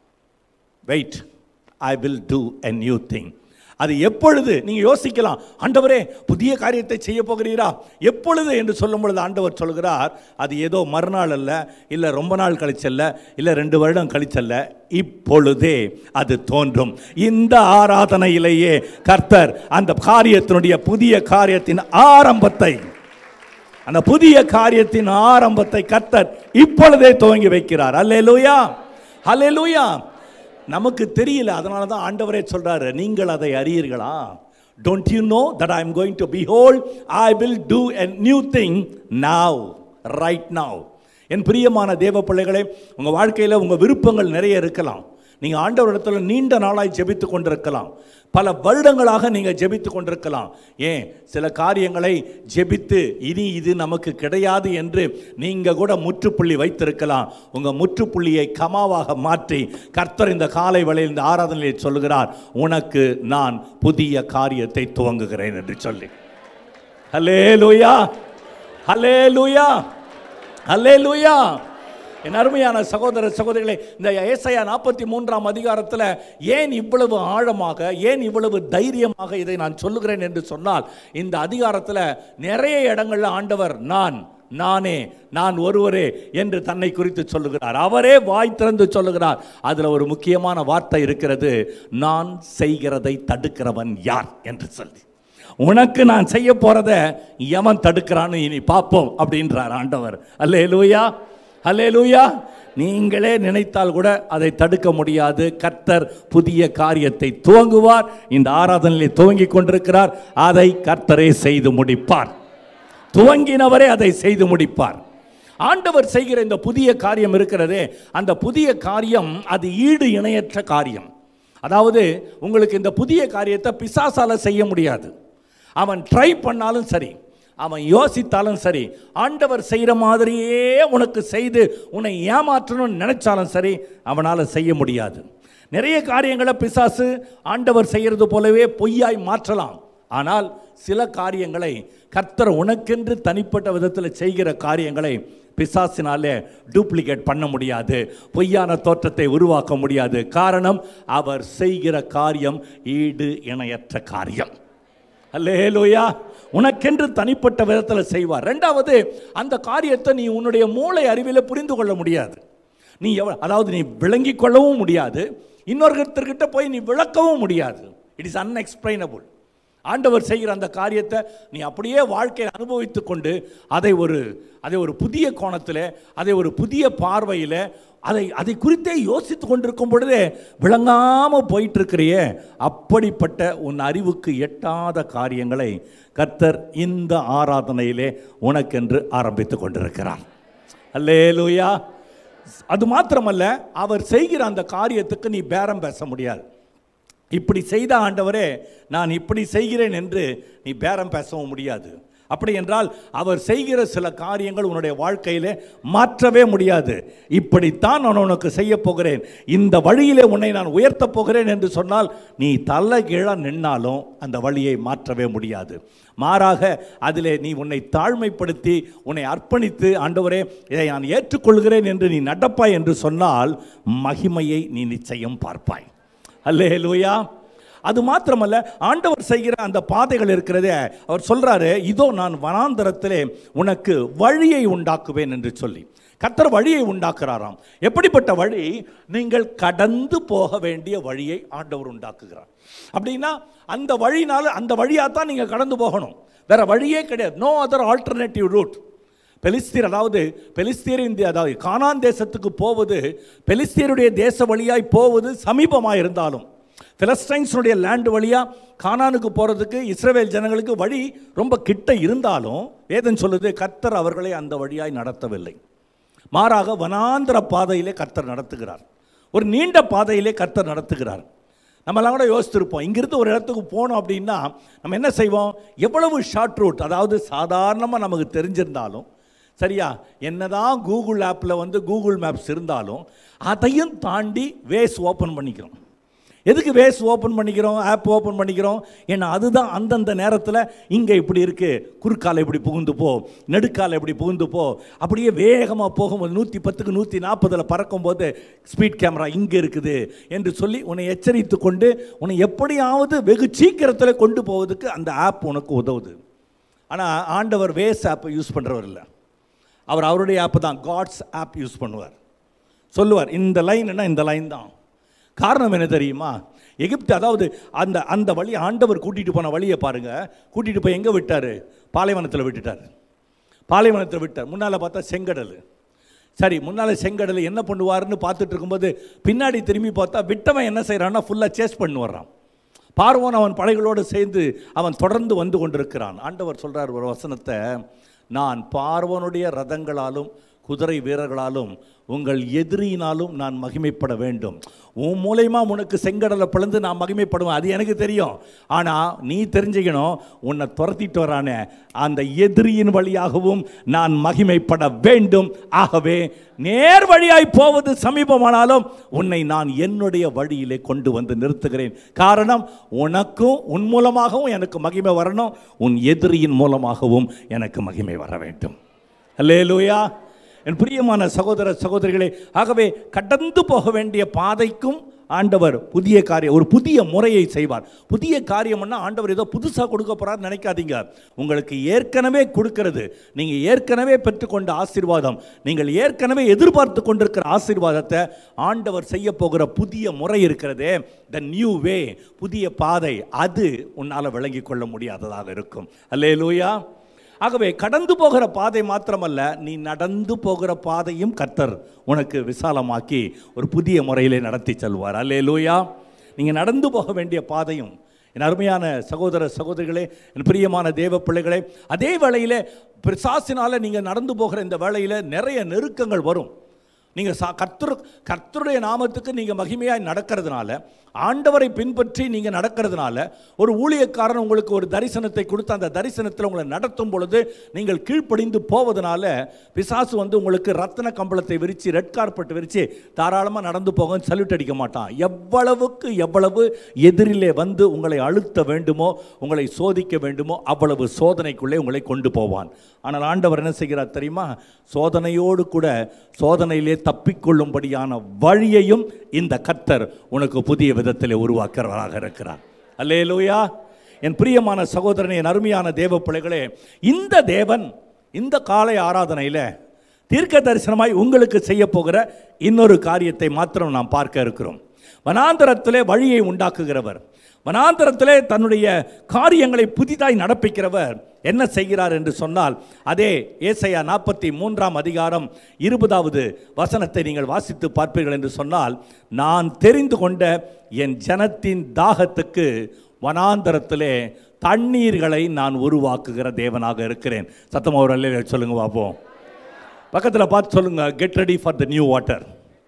wait I will do a new thing அது எப்பொழுது நீங்கள் யோசிக்கலாம் ஆண்டவரே புதிய காரியத்தை செய்ய போகிறீரா எப்பொழுது என்று சொல்லும் பொழுது ஆண்டவர் சொல்கிறார் அது ஏதோ மறுநாள் அல்ல இல்லை ரொம்ப நாள் கழிச்சல்ல இல்லை ரெண்டு வருடம் கழிச்சல்ல இப்பொழுதே அது தோன்றும் இந்த ஆராதனையிலேயே கர்த்தர் அந்த காரியத்தினுடைய புதிய காரியத்தின் ஆரம்பத்தை அந்த புதிய காரியத்தின் ஆரம்பத்தை கர்த்தர் இப்பொழுதே துவங்கி வைக்கிறார் அல்லேலூயா அல்லேலூயா நமக்கு தெரியல அதனால தான் ஆண்டவரே சொல்றாரு நீங்கள் அதை அறியீர்களா don't you know that I am going to behold I will do a new thing now right now என் பிரியமான தேவ பிள்ளைகளே உங்கள் வாழ்க்கையில் உங்கள் விருப்பங்கள் நிறைய இருக்கலாம் நீங்கள் ஆண்டவரிடத்துல நீண்ட நாளாய் ஜெபித்து கொண்டிருக்கலாம் பல வருடங்களாக நீங்கள் ஜெபித்து கொண்டிருக்கலாம் ஏன் சில காரியங்களை ஜெபித்து இனி இது நமக்கு கிடையாது என்று நீங்கள் கூட முற்றுப்புள்ளி வைத்திருக்கலாம் உங்கள் முற்றுப்புள்ளியை கமாவாக மாற்றி கர்த்தர் இந்த காலை வேளையில் இந்த ஆராதனையில் சொல்லுகிறார் உனக்கு நான் புதிய காரியத்தை துவங்குகிறேன் என்று சொல்லி ஹலே லூயா ஹலே லூயா ஹலே லூயா என் அருமையான சகோதர சகோதரிகளை இந்த ஏசாயா நாற்பத்தி மூன்றாம் அதிகாரத்தில் ஏன் இவ்வளவு ஆழமாக ஏன் இவ்வளவு தைரியமாக இதை நான் சொல்லுகிறேன் என்று சொன்னால் இந்த அதிகாரத்தில் நிறைய இடங்களில் ஆண்டவர் நான் நானே நான் ஒருவரே என்று தன்னை குறித்து சொல்லுகிறார் அவரே வாய் திறந்து சொல்லுகிறார் அதில் ஒரு முக்கியமான வார்த்தை இருக்கிறது நான் செய்கிறதை தடுக்கிறவன் யார் என்று சொல்லி உனக்கு நான் செய்ய போறத எவன் தடுக்கிறான்னு இனி பார்ப்போம் அப்படின்றார் ஆண்டவர் அல்லே லூயா அல்லே லூயா நீங்களே நினைத்தால் கூட அதை தடுக்க முடியாது கர்த்தர் புதிய காரியத்தை துவங்குவார் இந்த ஆராதனையில் துவங்கி கொண்டிருக்கிறார் அதை கர்த்தரே செய்து முடிப்பார் துவங்கினவரே அதை செய்து முடிப்பார் ஆண்டவர் செய்கிற இந்த புதிய காரியம் இருக்கிறதே அந்த புதிய காரியம் அது ஈடு இணையற்ற காரியம் அதாவது உங்களுக்கு இந்த புதிய காரியத்தை பிசாசால செய்ய முடியாது அவன் ட்ரை பண்ணாலும் சரி அவன் யோசித்தாலும் சரி ஆண்டவர் செய்கிற மாதிரியே உனக்கு செய்து உன்னை ஏமாற்றணும்னு நினைச்சாலும் சரி அவனால் செய்ய முடியாது நிறைய காரியங்களை பிசாசு ஆண்டவர் செய்கிறது போலவே பொய்யாய் மாற்றலாம் ஆனால் சில காரியங்களை கர்த்தர் உனக்கென்று தனிப்பட்ட விதத்தில் செய்கிற காரியங்களை பிசாசினாலே டூப்ளிகேட் பண்ண முடியாது பொய்யான தோற்றத்தை உருவாக்க முடியாது காரணம் அவர் செய்கிற காரியம் ஈடு இணையற்ற காரியம் அல்லேலூயா உனக்கென்று தனிப்பட்ட விதத்தில் செய்வார் ரெண்டாவது அந்த காரியத்தை நீ உன்னுடைய மூளை அறிவில் புரிந்து கொள்ள முடியாது நீ எவ அதாவது நீ விளங்கிக் கொள்ளவும் முடியாது இன்னொருத்தர்கிட்ட போய் நீ விளக்கவும் முடியாது இட் இஸ் அன்எக்ஸ்பிளைனபிள் ஆண்டவர் செய்கிற அந்த காரியத்தை நீ அப்படியே வாழ்க்கையை அனுபவித்து கொண்டு அதை ஒரு அதை ஒரு புதிய கோணத்தில் அதை ஒரு புதிய பார்வையில் அதை அதை குறித்தே யோசித்து கொண்டிருக்கும் பொழுதே விளங்காமல் போயிட்டு இருக்கிறியே அப்படிப்பட்ட உன் அறிவுக்கு எட்டாத காரியங்களை கர்த்தர் இந்த ஆராதனையிலே உனக்கென்று ஆரம்பித்து கொண்டிருக்கிறார் அல்லேலூயா அது மாத்திரமல்ல அவர் செய்கிற அந்த காரியத்துக்கு நீ பேரம் பேச முடியாது இப்படி செய்த ஆண்டவரே நான் இப்படி செய்கிறேன் என்று நீ பேரம் பேசவும் முடியாது அப்படி என்றால் அவர் செய்கிற சில காரியங்கள் உன்னுடைய வாழ்க்கையிலே மாற்றவே முடியாது இப்படித்தான் நான் உனக்கு செய்ய போகிறேன் இந்த வழியிலே உன்னை நான் உயர்த்தப் போகிறேன் என்று சொன்னால் நீ தள்ள கீழாக நின்னாலும் அந்த வழியை மாற்றவே முடியாது மாறாக அதிலே நீ உன்னை தாழ்மைப்படுத்தி உன்னை அர்ப்பணித்து ஆண்டவரே இதை நான் ஏற்றுக்கொள்கிறேன் என்று நீ நடப்பாய் என்று சொன்னால் மகிமையை நீ நிச்சயம் பார்ப்பாய் அல்லே லூயா அது மாத்திரமல்ல ஆண்டவர் செய்கிற அந்த பாதைகள் இருக்கிறதே அவர் சொல்றாரு இதோ நான் வனாந்தரத்திலே உனக்கு வழியை உண்டாக்குவேன் என்று சொல்லி கர்த்தர் வழியை உண்டாக்குறாராம் எப்படிப்பட்ட வழி நீங்கள் கடந்து போக வேண்டிய வழியை ஆண்டவர் உண்டாக்குகிறார் அப்படின்னா அந்த வழினால அந்த வழியாக தான் நீங்கள் கடந்து போகணும் வேற வழியே கிடையாது நோ அதர் ஆல்டர்னேட்டிவ் ரூட் பெலிஸ்தீர் அதாவது பெலிஸ்தீர் இந்த அதாவது கானான் தேசத்துக்கு போவது பெலிஸ்தீருடைய தேச வழியாய் போவது சமீபமாக இருந்தாலும் பிலஸ்டைன்ஸுடைய லேண்ட் வழியாக கானானுக்கு போகிறதுக்கு இஸ்ரவேல் ஜனங்களுக்கு வழி ரொம்ப கிட்ட இருந்தாலும் வேதன் சொல்லுது கர்த்தர் அவர்களை அந்த வழியாய் நடத்தவில்லை மாறாக வனாந்திர பாதையிலே கர்த்தர் நடத்துகிறார் ஒரு நீண்ட பாதையிலே கர்த்தர் நடத்துகிறார் நம்மலாம் கூட யோசித்திருப்போம் இங்கிருந்து ஒரு இடத்துக்கு போனோம் அப்படின்னா நம்ம என்ன செய்வோம் எவ்வளவு ஷார்ட் ரூட் அதாவது சாதாரணமாக நமக்கு தெரிஞ்சிருந்தாலும் சரியா என்னதான் கூகுள் ஆப்பில் வந்து கூகுள் மேப்ஸ் இருந்தாலும் அதையும் தாண்டி வேஸ் ஓப்பன் பண்ணிக்கிறோம் எதுக்கு வேஸ் ஓப்பன் பண்ணிக்கிறோம் ஆப் ஓப்பன் பண்ணிக்கிறோம் ஏன்னா அதுதான் அந்தந்த நேரத்தில் இங்கே இப்படி இருக்குது குறுக்கால இப்படி புகுந்து போ நெடுக்கால இப்படி புகுந்து போ அப்படியே வேகமாக போகும்போது நூற்றி பத்துக்கு நூற்றி நாற்பதில் பறக்கும்போது ஸ்பீட் கேமரா இங்கே இருக்குது என்று சொல்லி உன்னை எச்சரித்து கொண்டு உன்னை எப்படியாவது வெகு சீக்கிரத்தில் கொண்டு போவதுக்கு அந்த ஆப் உனக்கு உதவுது ஆனால் ஆண்டவர் வேஸ் ஆப்பை யூஸ் பண்ணுறவர் இல்லை அவர் அவருடைய ஆப் தான் காட்ஸ் ஆப் யூஸ் பண்ணுவார் சொல்லுவார் இந்த லைன்னா இந்த லைன் தான் காரணம் என்ன தெரியுமா எகிப்து அதாவது அந்த அந்த வழி ஆண்டவர் கூட்டிகிட்டு போன வழியை பாருங்க கூட்டிகிட்டு போய் எங்கே விட்டார் பாலைவனத்தில் விட்டுட்டார் பாலைவனத்தில் விட்டார் முன்னால் பார்த்தா செங்கடல் சரி முன்னால் செங்கடல் என்ன பண்ணுவார்னு பார்த்துட்டு இருக்கும்போது பின்னாடி திரும்பி பார்த்தா விட்டவன் என்ன செய்கிறான்னா ஃபுல்லாக சேஸ் பண்ணி வர்றான் பார்வோன் அவன் படைகளோடு சேர்ந்து அவன் தொடர்ந்து வந்து கொண்டிருக்கிறான் ஆண்டவர் சொல்கிறார் ஒரு வசனத்தை நான் பார்வனுடைய ரதங்களாலும் குதிரை வீரர்களாலும் உங்கள் எதிரியினாலும் நான் மகிமைப்பட வேண்டும் உன் மூலயமா உனக்கு செங்கடலை பிளந்து நான் மகிமைப்படுவேன் அது எனக்கு தெரியும் ஆனால் நீ தெரிஞ்சுக்கணும் உன்னை துரத்திட்டு வரானே அந்த எதிரியின் வழியாகவும் நான் மகிமைப்பட வேண்டும் ஆகவே நேர் வழியாய் போவது சமீபமானாலும் உன்னை நான் என்னுடைய வழியிலே கொண்டு வந்து நிறுத்துகிறேன் காரணம் உனக்கும் உன் மூலமாகவும் எனக்கு மகிமை வரணும் உன் எதிரியின் மூலமாகவும் எனக்கு மகிமை வர வேண்டும் அல்லேலூயா என் பிரியமான சகோதர சகோதரிகளே ஆகவே கடந்து போக வேண்டிய பாதைக்கும் ஆண்டவர் புதிய காரியம் ஒரு புதிய முறையை செய்வார் புதிய காரியம்னா ஆண்டவர் ஏதோ புதுசாக கொடுக்க போறார் நினைக்காதீங்க உங்களுக்கு ஏற்கனவே கொடுக்கிறது நீங்கள் ஏற்கனவே பெற்றுக்கொண்ட ஆசீர்வாதம் நீங்கள் ஏற்கனவே எதிர்பார்த்து கொண்டிருக்கிற ஆசீர்வாதத்தை ஆண்டவர் செய்ய போகிற புதிய முறை இருக்கிறதே த நியூ வே புதிய பாதை அது உன்னால் விளங்கி கொள்ள முடியாததாக இருக்கும் அல்லே லூயா ஆகவே கடந்து போகிற பாதை மாத்திரமல்ல நீ நடந்து போகிற பாதையும் கர்த்தர் உனக்கு விசாலமாக்கி ஒரு புதிய முறையிலே நடத்தி செல்வார் அல்லே லூயா நீங்கள் நடந்து போக வேண்டிய பாதையும் என் அருமையான சகோதர சகோதரிகளே என் பிரியமான தேவ பிள்ளைகளே அதே வேளையிலே பிசாசினால் நீங்கள் நடந்து போகிற இந்த வேளையில் நிறைய நெருக்கங்கள் வரும் நீங்கள் சா கர்த்தர் கர்த்தருடைய நாமத்துக்கு நீங்கள் மகிமையாய் நடக்கிறதுனால ஆண்டவரை பின்பற்றி நீங்கள் நடக்கிறதுனால ஒரு ஊழியக்காரன் உங்களுக்கு ஒரு தரிசனத்தை கொடுத்து அந்த தரிசனத்தில் உங்களை நடத்தும் பொழுது நீங்கள் கீழ்ப்படிந்து போவதனால பிசாசு வந்து உங்களுக்கு ரத்தன கம்பளத்தை விரித்து ரெட் கார்பெட் விரித்து தாராளமாக நடந்து போக சல்யூட் அடிக்க மாட்டான் எவ்வளவுக்கு எவ்வளவு எதிரிலே வந்து உங்களை அழுத்த வேண்டுமோ உங்களை சோதிக்க வேண்டுமோ அவ்வளவு சோதனைக்குள்ளே உங்களை கொண்டு போவான் ஆனால் ஆண்டவர் என்ன செய்கிறார் தெரியுமா சோதனையோடு கூட சோதனையிலே தப்பிக்கொள்ளும்படியான வழியையும் இந்த கர்த்தர் உனக்கு புதிய விதத்திலே உருவாக்குறவராக இருக்கிறார் அல்லேலூயா என் பிரியமான சகோதரனே என் அருமையான தேவ பிள்ளைகளே இந்த தேவன் இந்த காலை ஆராதனையில் தீர்க்க தரிசனமாய் உங்களுக்கு செய்ய போகிற இன்னொரு காரியத்தை மாத்திரம் நாம் பார்க்க இருக்கிறோம் வனாந்தரத்திலே வழியை உண்டாக்குகிறவர் வனாந்தரத்திலே தன்னுடைய காரியங்களை புதிதாய் நடப்பிக்கிறவர் என்ன செய்கிறார் என்று சொன்னால் அதே ஏசையா நாற்பத்தி மூன்றாம் அதிகாரம் இருபதாவது வசனத்தை நீங்கள் வாசித்து பார்ப்பீர்கள் என்று சொன்னால் நான் தெரிந்து கொண்ட என் ஜனத்தின் தாகத்துக்கு வனாந்தரத்திலே தண்ணீர்களை நான் உருவாக்குகிற தேவனாக இருக்கிறேன் சத்தமாக ஒரு அல்ல சொல்லுங்க பார்ப்போம் பக்கத்தில் பார்த்து சொல்லுங்க get ready for the new water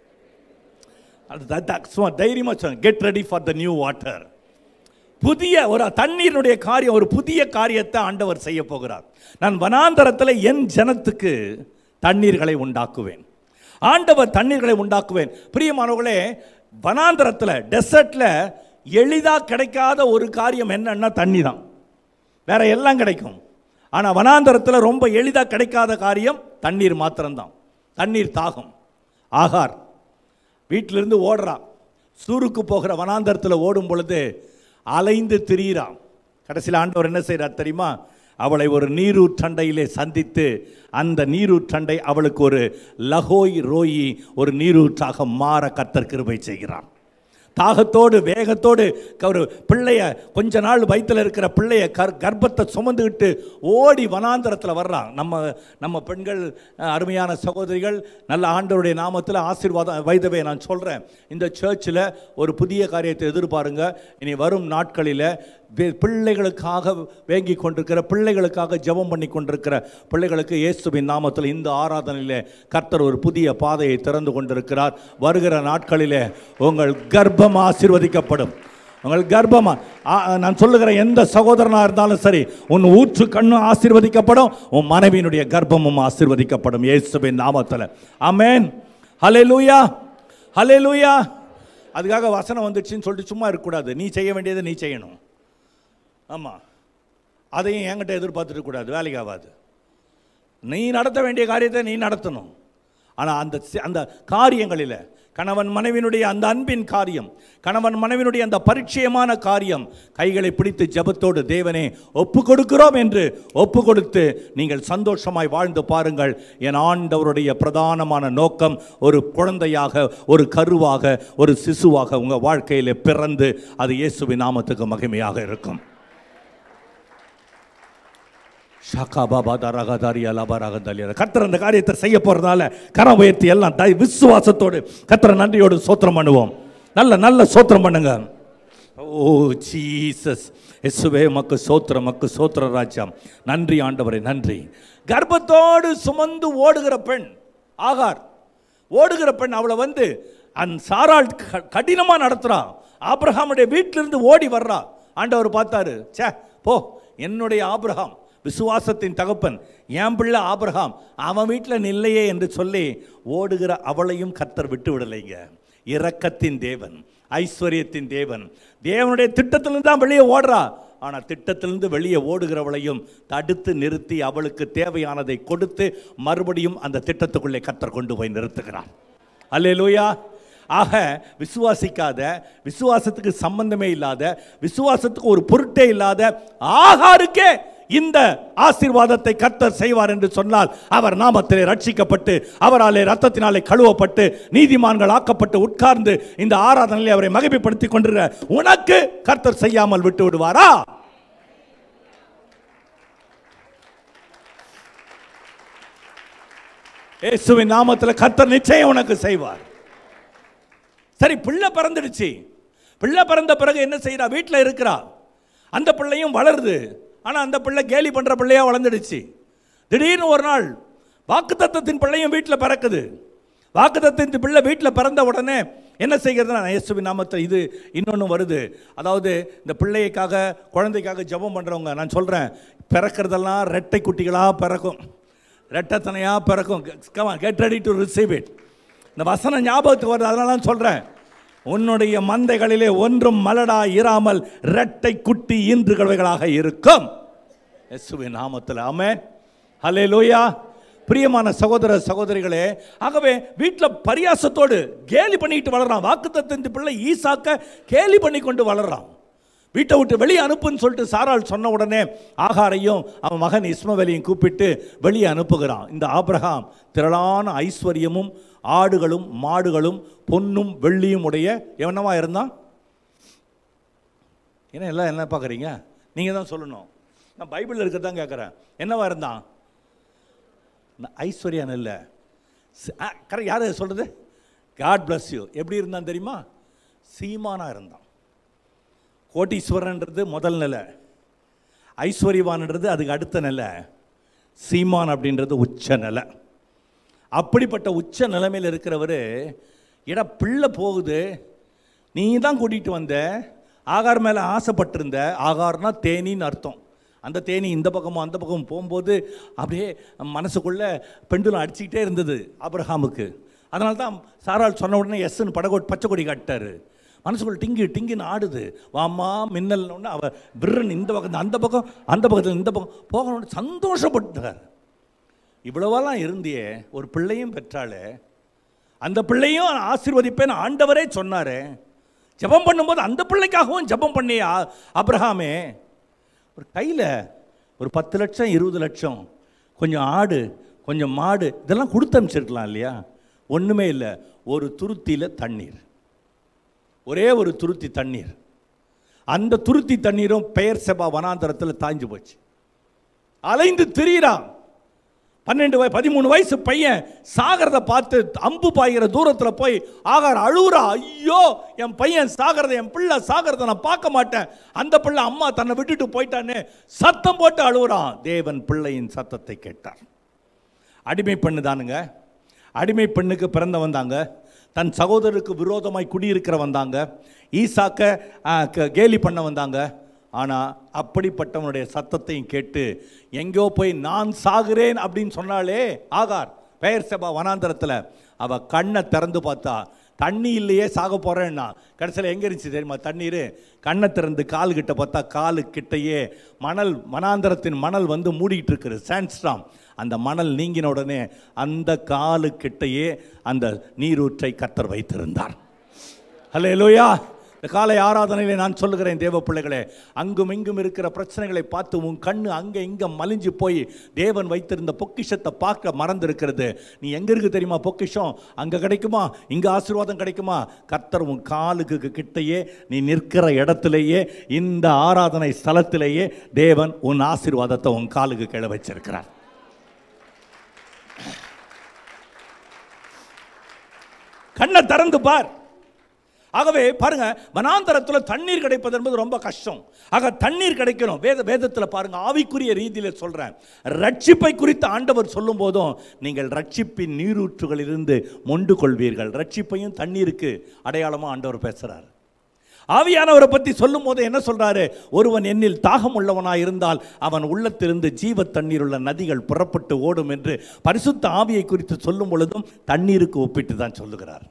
அது த- த- சும்மா தைரியமாக சொல்லுங்க get ready for the new water புதிய ஒரு தண்ணீரினுடைய காரியம் ஒரு புதிய காரியத்தை ஆண்டவர் செய்ய போகிறார் நான் வனாந்தரத்தில் என் ஜனத்துக்கு தண்ணீர்களை உண்டாக்குவேன் ஆண்டவர் தண்ணீர்களை உண்டாக்குவேன் பிரியமானவர்களே வனாந்தரத்தில் டெசர்ட்டில் எளிதாக கிடைக்காத ஒரு காரியம் என்னன்னா தண்ணி தான் வேற எல்லாம் கிடைக்கும் ஆனால் வனாந்தரத்தில் ரொம்ப எளிதாக கிடைக்காத காரியம் தண்ணீர் மாத்திரம்தான் தண்ணீர் தாகம் ஆகார் வீட்டிலிருந்து ஓடுறான் சூருக்கு போகிற வனாந்தரத்தில் ஓடும் பொழுது அலைந்து திரியிறான் கடைசியில் ஆண்டவர் என்ன செய்கிறார் தெரியுமா அவளை ஒரு நீரூற்றண்டையிலே சந்தித்து அந்த நீரூற்றண்டை அவளுக்கு ஒரு லகோய் ரோயி ஒரு நீரூற்றாக மாற கத்தர் கிருபை செய்கிறான் தாகத்தோடு வேகத்தோடு க- ஒரு பிள்ளைய கொஞ்ச நாள் வயித்துல இருக்கிற பிள்ளைய கர் கர்ப்பத்தை சுமந்துக்கிட்டு ஓடி வனாந்தரத்தில் வர்றான் நம்ம நம்ம பெண்கள் அஹ், அருமையான சகோதரிகள் நல்ல ஆண்டவருடைய நாமத்தில் ஆசீர்வாதம் வைதவே நான் சொல்கிறேன் இந்த சர்ச்சில் ஒரு புதிய காரியத்தை எதிர்பாருங்க இனி வரும் நாட்களில் வே- பிள்ளைகளுக்காக வேங்கி கொண்டிருக்கிற பிள்ளைகளுக்காக ஜெபம் பண்ணி கொண்டிருக்கிற பிள்ளைகளுக்கு இயேசுவின் நாமத்தில் இந்த ஆராதனையிலே கர்த்தர் ஒரு புதிய பாதையை திறந்து கொண்டிருக்கிறார் வருகிற நாட்களிலே உங்கள் கர்ப்பம் ஆசீர்வதிக்கப்படும் உங்கள் கர்ப்பமா ஆ, நான் சொல்லுகிற எந்த சகோதரனாக இருந்தாலும் சரி உன் ஊற்று கண்ணும் ஆசீர்வதிக்கப்படும் உன் மனைவியினுடைய கர்ப்பமும் ஆசீர்வதிக்கப்படும் இயேசுவின் நாமத்தில் ஆமென் ஹலே லூயா ஹலே லூயா அதுக்காக வசனம் வந்துடுச்சுன்னு சொல்லிட்டு சும்மா இருக்கக்கூடாது நீ செய்ய வேண்டியதை நீ செய்யணும் ஆமாம் அதையும் என்கிட்ட எதிர்பார்த்துட்டு கூடாது வேலைக்கு ஆகாது நீ நடத்த வேண்டிய காரியத்தை நீ நடத்தணும் ஆனால் அந்த சி- அந்த காரியங்களில் கணவன் மனைவினுடைய அந்த அன்பின் காரியம் கணவன் மனைவினுடைய அந்த பரிச்சயமான காரியம் கைகளை பிடித்து ஜெபத்தோடு தேவனே ஒப்பு கொடுக்கிறோம் என்று ஒப்பு கொடுத்து நீங்கள் சந்தோஷமாய் வாழ்ந்து பாருங்கள் என் ஆண்டவருடைய பிரதானமான நோக்கம் ஒரு குழந்தையாக ஒரு கருவாக ஒரு சிசுவாக உங்கள் வாழ்க்கையில் பிறந்து அது இயேசுவின் நாமத்துக்கு மகிமையாக இருக்கும் ஷாக்கா பாபா தரகதாரி அலபரகதலியர் கர்த்தர் அந்த காரியத்தை செய்ய போறதால கரம் உயர்த்தி எல்லாம் தை விசுவாசத்தோடு கர்த்தரை நன்றியோடு சோத்திரம் பண்ணுவோம் நல்ல நல்ல சோத்திரம் பண்ணுங்க ஓ ஜீசஸ் இயேசுவே மக்கு சோத்திரம் மக்கு சோத்திர ராஜ்யம் நன்றி ஆண்டவரே நன்றி கர்ப்பத்தோடு சுமந்து ஓடுகிற பெண் ஆகார் ஓடுகிற பெண் அவளை வந்து அந்த சாராள் க- கடினமா நடத்துறான் ஆபிரகாமுடைய வீட்டிலிருந்து ஓடி வர்றா ஆண்டவர் பார்த்தாரு ச்சே போ என்னுடைய ஆபிரகாம் விசுவாசத்தின் தகப்பன் என் பிள்ளை ஆபிரகாம் அவன் வீட்டில் நில்லையே என்று சொல்லி ஓடுகிற அவளையும் கர்த்தர் விட்டு விடலைங்க இரக்கத்தின் தேவன் ஐஸ்வர்யத்தின் தேவன் தேவனுடைய திட்டத்திலிருந்து தான் வெளியே ஓடுறா ஆனால் திட்டத்திலிருந்து வெளியே ஓடுகிறவளையும் தடுத்து நிறுத்தி அவளுக்கு தேவையானதை கொடுத்து மறுபடியும் அந்த திட்டத்துக்குள்ளே கத்தர் கொண்டு போய் நிறுத்துகிறார் அல்லேலூயா ஆக விசுவாசிக்காத விசுவாசத்துக்கு சம்பந்தமே இல்லாத விசுவாசத்துக்கு ஒரு பொருட்டே இல்லாத ஆகாருக்கே இந்த ஆசீர்வாதத்தை கர்த்தர் செய்வார் என்று சொன்னால் அவர் நாமத்திலே ரட்சிக்கப்பட்டு அவராலே ரத்தத்தினாலே கழுவப்பட்டு நீதிமான்கள் ஆக்கப்பட்டு உட்கார்ந்து இந்த ஆராதனையில் அவரை மகிமைப்படுத்தி கொண்டிருக்கிற உனக்கு கர்த்தர் செய்யாமல் விட்டு விடுவாரா இயேசுவின் நாமத்தில் கர்த்தர் நிச்சயம் உனக்கு செய்வார் சரி பிள்ளை பிறந்துடுச்சு பிள்ளை பிறந்த பிறகு என்ன செய்றா வீட்டில் இருக்கிறா அந்த பிள்ளையும் வளருது ஆனால் அந்த பிள்ளை கேலி பண்ணுற பிள்ளையா வளர்ந்துடுச்சு திடீர்னு ஒரு நாள் வாக்குத்தத்தத்தின் பிள்ளையும் வீட்டில் பிறக்குது வாக்குத்தத்தின் பிள்ளை வீட்டில் பிறந்த உடனே என்ன செய்கிறதுனா இயேசுவின் நாமத்தில் இது இன்னொன்று வருது அதாவது இந்த பிள்ளைக்காக குழந்தைக்காக ஜெபம் பண்ணுறவங்க நான் சொல்கிறேன் பிறக்கிறதெல்லாம் ரெட்டை குட்டிகளாக பிறக்கும் ரெட்டத்தனையாக பிறக்கும் get ready to receive it இந்த வசனம் ஞாபகத்துக்கு வருது அதனால தான் சொல்கிறேன் உன்னுடைய மந்தைகளிலே ஒன்றும் மலடா இராமல் இரட்டை குட்டி ஈன்றுகளவைகளாக இருக்கும் இயேசுவின் நாமத்தில் ஆமென் ஹalleluya பிரியமான சகோதர சகோதரிகளே ஆகவே வீட்டில் பரியாசத்தோடு கேலி பண்ணிட்டு வளர்றான் வாக்குத்தத்தின் பிள்ளை ஈசாக்க கேலி பண்ணி கொண்டு வளர்றான் வீட்டை விட்டு வெளியே அனுப்புன்னு சொல்லிட்டு சாராள் சொன்ன உடனே ஆகாரையும் அவன் மகன் இஸ்மவேலையும் கூப்பிட்டு வெளியே அனுப்புகிறான் இந்த ஆபிரகாம் திரளான ஐஸ்வர்யமும் ஆடுகளும் மாடுகளும் பொன்னும் வெள்ளியும் உடைய எவனவா இருந்தான் என்ன எல்லாம் என்ன பார்க்குறீங்க நீங்கள் தான் சொல்லணும் நான் பைபிளில் இருக்கிறதான் கேட்குறேன் என்னவா இருந்தான் நான் ஐஸ்வர்யான் இல்லை கரெக்ட் யார் சொல்கிறது காட் bless யூ எப்படி இருந்தான் தெரியுமா சீமானா இருந்தான் கோட்டீஸ்வரன்றது முதல் நிலை ஐஸ்வர்யவான்ன்றது அதுக்கு அடுத்த நிலை சீமான் அப்படின்றது உச்ச நிலை அப்படிப்பட்ட உச்ச நிலைமையில் இருக்கிறவர் இட பிள்ளை போகுது நீ தான் கூட்டிகிட்டு வந்த ஆகார் மேலே ஆசைப்பட்டிருந்த ஆகார்னா தேனின்னு அர்த்தம் அந்த தேனி இந்த பக்கமும் அந்த பக்கமும் போகும்போது அப்படியே மனசுக்குள்ளே பெண்டுலம் அடிச்சுக்கிட்டே இருந்தது ஆபிரஹாமுக்கு அதனால தான் சாராள் சொன்ன உடனே எஸ்ன்னு படகோ பச்சை கொடி காட்டாரு மனசுக்குள்ள டிங்கி டிங்கின்னு ஆடுது வாமா மின்னல் உடனே அவ விருன்னு இந்த பக்கம் அந்த பக்கம் அந்த பக்கத்தில் இந்த பக்கம் போகணும்னு சந்தோஷப்பட்டார் இவ்வளவெல்லாம் இருந்தியே ஒரு பிள்ளையும் பெற்றாளே அந்த பிள்ளையும் ஆசீர்வதிப்பேன் ஆண்டவரே சொன்னாரே ஜெபம் பண்ணும்போது அந்த பிள்ளைக்காகவும் ஜெபம் பண்ணிய ஆ- அப்ரஹாமே ஒரு கையில் ஒரு பத்து லட்சம் இருபது லட்சம் கொஞ்சம் ஆடு கொஞ்சம் மாடு இதெல்லாம் கொடுத்து அனுப்பிச்சிருக்கலாம் இல்லையா ஒன்றுமே இல்லை ஒரு துருத்தியில் தண்ணீர் ஒரே ஒரு துருத்தி தண்ணீர் அந்த துருத்தி தண்ணீரும் பெயர் செபா வனாந்தரத்தில் தாஞ்சு போச்சு அலைந்து திரியிறான் பன்னெண்டு வய பதிமூணு வயசு பையன் சாகிறத பார்த்து அம்பு பாய்கிற தூரத்தில் போய் ஆகார் அழுகுறா ஐயோ என் பையன் சாகிறத என் பிள்ளை சாகிறத நான் பார்க்க மாட்டேன் அந்த பிள்ளை அம்மா தன்னை விட்டுட்டு போயிட்டான்னு சத்தம் போட்டு அழுகுறான் தேவன் பிள்ளையின் சத்தத்தை கேட்டார் அடிமை பெண்ணு தானுங்க அடிமை பெண்ணுக்கு பிறந்த வந்தாங்க தன் சகோதரருக்கு விரோதமாய் குடியிருக்கிற வந்தாங்க ஈசாக்க ஆ, க- கேலி பண்ண வந்தாங்க ஆனால் அப்படிப்பட்டவனுடைய சத்தத்தையும் கேட்டு எங்கேயோ போய் நான் சாகிறேன் அப்படின்னு சொன்னாலே ஆகார் பெயர் செபா வனாந்தரத்தில் அவ கண்ணை திறந்து பார்த்தா தண்ணி இல்லையே சாக போகிறேன்னா கடைசியில் எங்கே இருந்துச்சு தெரியுமா தண்ணீர் கண்ணை திறந்து கால் கிட்ட பார்த்தா காலு கிட்டையே மணல் வனாந்தரத்தின் மணல் வந்து மூடிட்டு இருக்குது சாண்ட்ஸ்டாம் அந்த மணல் நீங்கின உடனே அந்த காலு கிட்டையே அந்த நீரூற்றை கத்தர் வைத்திருந்தார் ஹalleluya இந்த காலை ஆராதனையிலே நான் சொல்லுகிறேன் தேவ பிள்ளைகளே அங்கும் இங்கும் இருக்கிற பிரச்சனைகளை பார்த்து உன் கண்ணு அங்கே இங்கே மலிஞ்சு போய் தேவன் வைத்திருந்த பொக்கிஷத்தை பார்க்க மறந்திருக்கிறது நீ எங்கே இருக்கு தெரியுமா பொக்கிஷம் அங்கே கிடைக்குமா இங்கே ஆசீர்வாதம் கிடைக்குமா கர்த்தர் உன் காலுக்கு கிட்டையே நீ நிற்கிற இடத்திலேயே இந்த ஆராதனை ஸ்தலத்திலேயே தேவன் உன் ஆசீர்வாதத்தை உன் காலுக்கு கீழே வச்சிருக்கிறார் கண்ணை திறந்து பார் ஆகவே பாருங்க வனாந்தரத்தில் தண்ணீர் கிடைப்பது என்பது ரொம்ப கஷ்டம் ஆக தண்ணீர் கிடைக்கணும் வேத வேதத்தில் பாருங்க ஆவிக்குரிய ரீதியில் சொல்றேன் ரட்சிப்பை குறித்து ஆண்டவர் சொல்லும் போதும் நீங்கள் ரட்சிப்பின் நீரூற்றுகளிலிருந்து மொண்டு கொள்வீர்கள் ரட்சிப்பையும் தண்ணீருக்கு அடையாளமாக ஆண்டவர் பேசுறார் ஆவியானவரை பற்றி சொல்லும் போது என்ன சொல்றாரு ஒருவன் என்னில் தாகம் உள்ளவனாய் இருந்தால் அவன் உள்ளத்திலிருந்து ஜீவ தண்ணீர் உள்ள நதிகள் புறப்பட்டு ஓடும் என்று பரிசுத்த ஆவியை குறித்து சொல்லும் பொழுதும் தண்ணீருக்கு ஒப்பிட்டு தான் சொல்லுகிறார்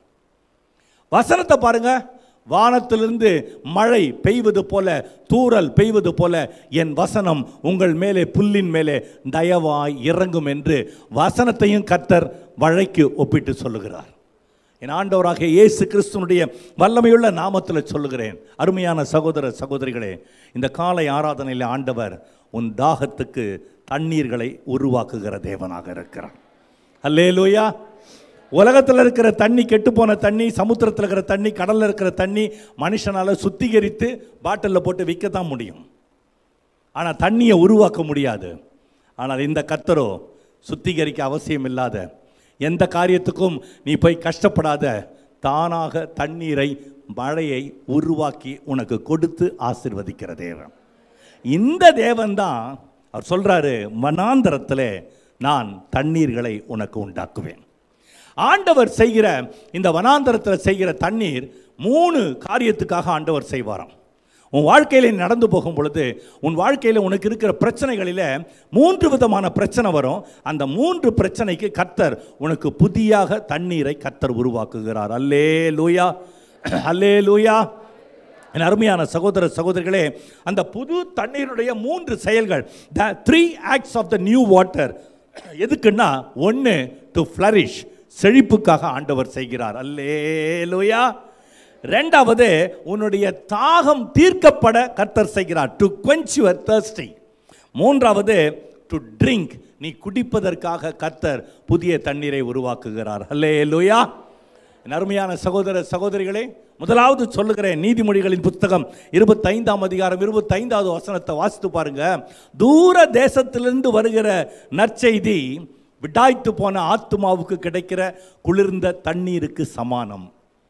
வசனத்தை பாருங்க வானத்திலிருந்து மழை பெய்வது போல தூறல் பெய்வது போல என் வசனம் உங்கள் மேலே புல்லின் மேலே தயவாய் இறங்கும் என்று வசனத்தையும் கர்த்தர் மழைக்கு ஒப்பிட்டு சொல்லுகிறார் என் ஆண்டவராகிய இயேசு கிறிஸ்துவனுடைய வல்லமையுள்ள நாமத்தில் சொல்லுகிறேன் அருமையான சகோதர சகோதரிகளே இந்த காலை ஆராதனையில் ஆண்டவர் உன் தாகத்துக்கு தண்ணீர்களை உருவாக்குகிற தேவனாக இருக்கிறார் அல்லேலூயா உலகத்தில் இருக்கிற தண்ணி கெட்டுப்போன தண்ணி சமுத்திரத்தில் இருக்கிற தண்ணி கடலில் இருக்கிற தண்ணி மனுஷனால் சுத்திகரித்து பாட்டிலில் போட்டு விற்க தான் முடியும் ஆனால் தண்ணியை உருவாக்க முடியாது ஆனால் இந்த கத்தரோ சுத்திகரிக்க அவசியம் இல்லாத எந்த காரியத்துக்கும் நீ போய் கஷ்டப்படாத தானாக தண்ணீரை மழையை உருவாக்கி உனக்கு கொடுத்து ஆசிர்வதிக்கிற தேவன் இந்த தேவன் தான் அவர் சொல்றாரு வனாந்தரத்தில் நான் தண்ணீர்களை உனக்கு உண்டாக்குவேன் ஆண்டவர் செய்கிற இந்த வனாந்தரத்தில் செய்கிற தண்ணீர் மூணு காரியத்துக்காக ஆண்டவர் செய்வாராம் உன் வாழ்க்கையில் நீ நடந்து போகும் பொழுது உன் வாழ்க்கையில் உனக்கு இருக்கிற பிரச்சனைகளில் மூன்று விதமான பிரச்சனை வரும் அந்த மூன்று பிரச்சனைக்கு கர்த்தர் உனக்கு புதியாக தண்ணீரை கர்த்தர் உருவாக்குகிறார் அல்லே லூயா அல்லே லூயா என் அருமையான சகோதர சகோதரிகளே அந்த புது தண்ணீருடைய மூன்று செயல்கள் the three acts of the new water எதுக்குன்னா ஒன்று டு ஃப்ளரிஷ் செழிப்புக்காக ஆண்டவர் செய்கிறார் அல்லேலூயா ரெண்டாவது உன்னுடைய தாகம் தீர்க்கப்பட கர்த்தர் செய்கிறார் டு quench your thirsty மூன்றாவது டு ட்ரிங்க் நீ குடிப்பதற்காக கர்த்தர் புதிய தண்ணீரை உருவாக்குகிறார் அல்லேலூயா என் அருமையான சகோதர சகோதரிகளே முதலாவது சொல்லுகிறேன் நீதிமொழிகளின் புத்தகம் இருபத்தைந்தாம் அதிகாரம் இருபத்தைந்தாவது வசனத்தை வாசித்து பாருங்க தூர தேசத்திலிருந்து வருகிற நற்செய்தி விடாய்த்து போன ஆத்துமாவுக்கு கிடைக்கிற குளிர்ந்த தண்ணீருக்கு சமானம்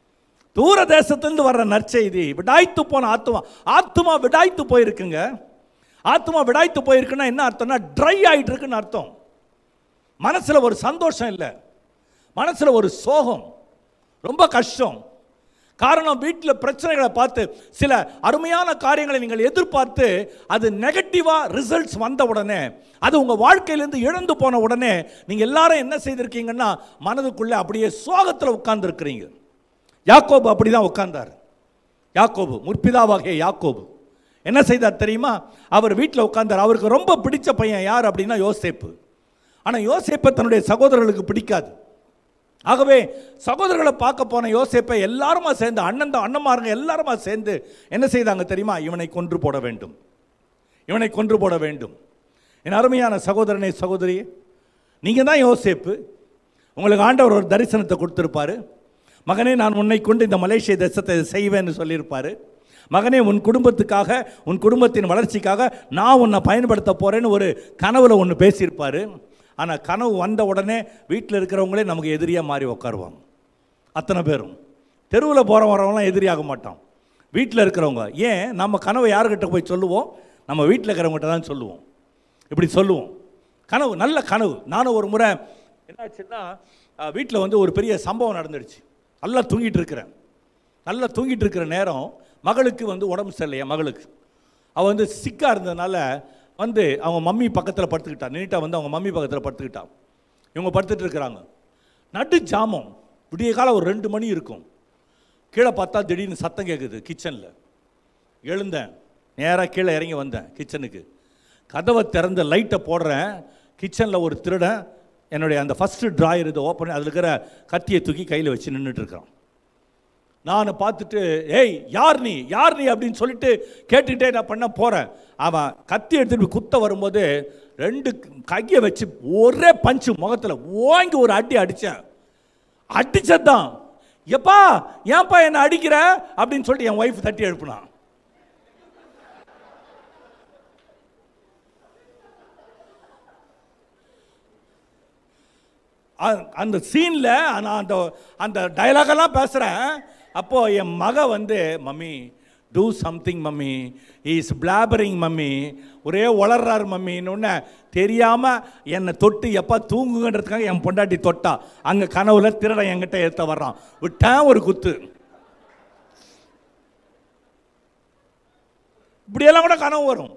தூர தேசத்திலிருந்து வர்ற நற்செய்தி விடாய்த்து போன ஆத்துமா ஆத்துமா விடாய்த்து போயிருக்குங்க ஆத்துமா விடாய்த்து போயிருக்குன்னா என்ன அர்த்தம்னா ட்ரை ஆயிட்டு இருக்குன்னு அர்த்தம் மனசுல ஒரு சந்தோஷம் இல்லை மனசுல ஒரு சோகம் ரொம்ப கஷ்டம் காரணம் வீட்டில் பிரச்சனைகளை பார்த்து சில அருமையான காரியங்களை நீங்கள் எதிர்பார்த்து அது நெகட்டிவாக ரிசல்ட்ஸ் வந்த உடனே அது உங்கள் வாழ்க்கையிலேருந்து இழந்து போன உடனே நீங்கள் எல்லாரும் என்ன செய்திருக்கீங்கன்னா மனதுக்குள்ளே அப்படியே சோகத்தில் உட்கார்ந்துருக்கிறீங்க யாக்கோபு அப்படி தான் உட்கார்ந்தார் யாக்கோபு முற்பிதாவாகிய யாக்கோபு என்ன செய்தார் தெரியுமா அவர் வீட்டில் உட்கார்ந்தார் அவருக்கு ரொம்ப பிடிச்ச பையன் யார் அப்படின்னா யோசேப்பு ஆனால் யோசேப்பை தன்னுடைய சகோதரர்களுக்கு பிடிக்காது ஆகவே சகோதரர்களை பார்க்க போன யோசேப்பை எல்லாருமா சேர்ந்து அண்ணன் தான் அண்ணன்மாருங்க எல்லாருமா சேர்ந்து என்ன செய்தாங்க தெரியுமா இவனை கொன்று போட வேண்டும் இவனை கொன்று போட வேண்டும் என் அருமையான சகோதரனே சகோதரி நீங்கள் தான் யோசேப்பு உங்களுக்கு ஆண்டவர் ஒரு தரிசனத்தை கொடுத்துருப்பாரு மகனே நான் உன்னை கொண்டு இந்த மலேசிய தேசத்தை செய்வேன்னு சொல்லியிருப்பாரு மகனே உன் குடும்பத்துக்காக உன் குடும்பத்தின் வளர்ச்சிக்காக நான் உன்னை பயன்படுத்த போகிறேன்னு ஒரு கனவுல ஒன்று பேசியிருப்பாரு ஆனால் கனவு வந்த உடனே வீட்டில் இருக்கிறவங்களே நமக்கு எதிரியாக மாறி உட்காருவாங்க அத்தனை பேரும் தெருவில் போகிற வரவங்களாம் எதிரியாக மாட்டான் வீட்டில் இருக்கிறவங்க ஏன் நம்ம கனவை யாருக்கிட்ட போய் சொல்லுவோம் நம்ம வீட்டில் இருக்கிறவங்ககிட்ட தான் சொல்லுவோம் இப்படி சொல்லுவோம் கனவு நல்ல கனவு நானும் ஒரு முறை என்னாச்சுன்னா வீட்டில் வந்து ஒரு பெரிய சம்பவம் நடந்துடுச்சு நல்லா தூங்கிட்டு இருக்கிறேன் நல்லா தூங்கிட்டு இருக்கிற நேரம் மகளுக்கு வந்து உடம்பு சரியில்லையா மகளுக்கு அவள் வந்து சிக்காக இருந்ததுனால வந்து அவங்க மம்மி பக்கத்தில் படுத்துக்கிட்டா நீட்டாக வந்து அவங்க மம்மி பக்கத்தில் படுத்துக்கிட்டா இவங்க படுத்துட்டு இருக்கிறாங்க நடு ஜாமம் விடிய காலம் ஒரு ரெண்டு மணி இருக்கும் கீழே பார்த்தா திடீர்னு சத்தம் கேட்குது கிச்சனில் எழுந்தேன் நேராக கீழே இறங்கி வந்தேன் கிச்சனுக்கு கதவை திறந்த லைட்டை போடுறேன் கிச்சனில் ஒரு திருடன் என்னுடைய அந்த ஃபஸ்ட்டு ட்ராயர் இதை ஓப்பன் அதில் இருக்கிற கத்தியை தூக்கி கையில் வச்சு நின்றுட்டு இருக்கிறான் நான் பார்த்துட்டு ஏய் யார் நீ யார் நீ அப்படின்னு சொல்லிட்டு கேட்டுக்கிட்டே நான் பண்ண போகிறேன் அவன் கத்தி எடுத்துட்டு போய் குத்த வரும்போது ரெண்டு கையை வச்சு ஒரே பஞ்சு முகத்தில் ஓங்கி ஒரு அடி அடித்தேன் அடிச்சதுதான் எப்பா ஏன்பா என்னை அடிக்கிற அப்படின்னு சொல்லிட்டு என் ஒய்ஃப் தட்டி எழுப்புனான் அ- அந்த சீனில் நான் அந்த அந்த டயலாகெல்லாம் பேசுகிறேன் அப்போ என் மக வந்து mummy do something mummy is blabbering mummy ஒரே வளர்றாரு மம்மின்னு உடனே தெரியாம என்னை தொட்டு எப்போ தூங்குங்கன்றதுக்காக என் பொண்டாட்டி தொட்டா அங்க கனவுல திருடன் என்கிட்ட ஏத்த வர்றான் விட்டேன் ஒரு குத்து இப்படியெல்லாம் கூட கனவு வரும்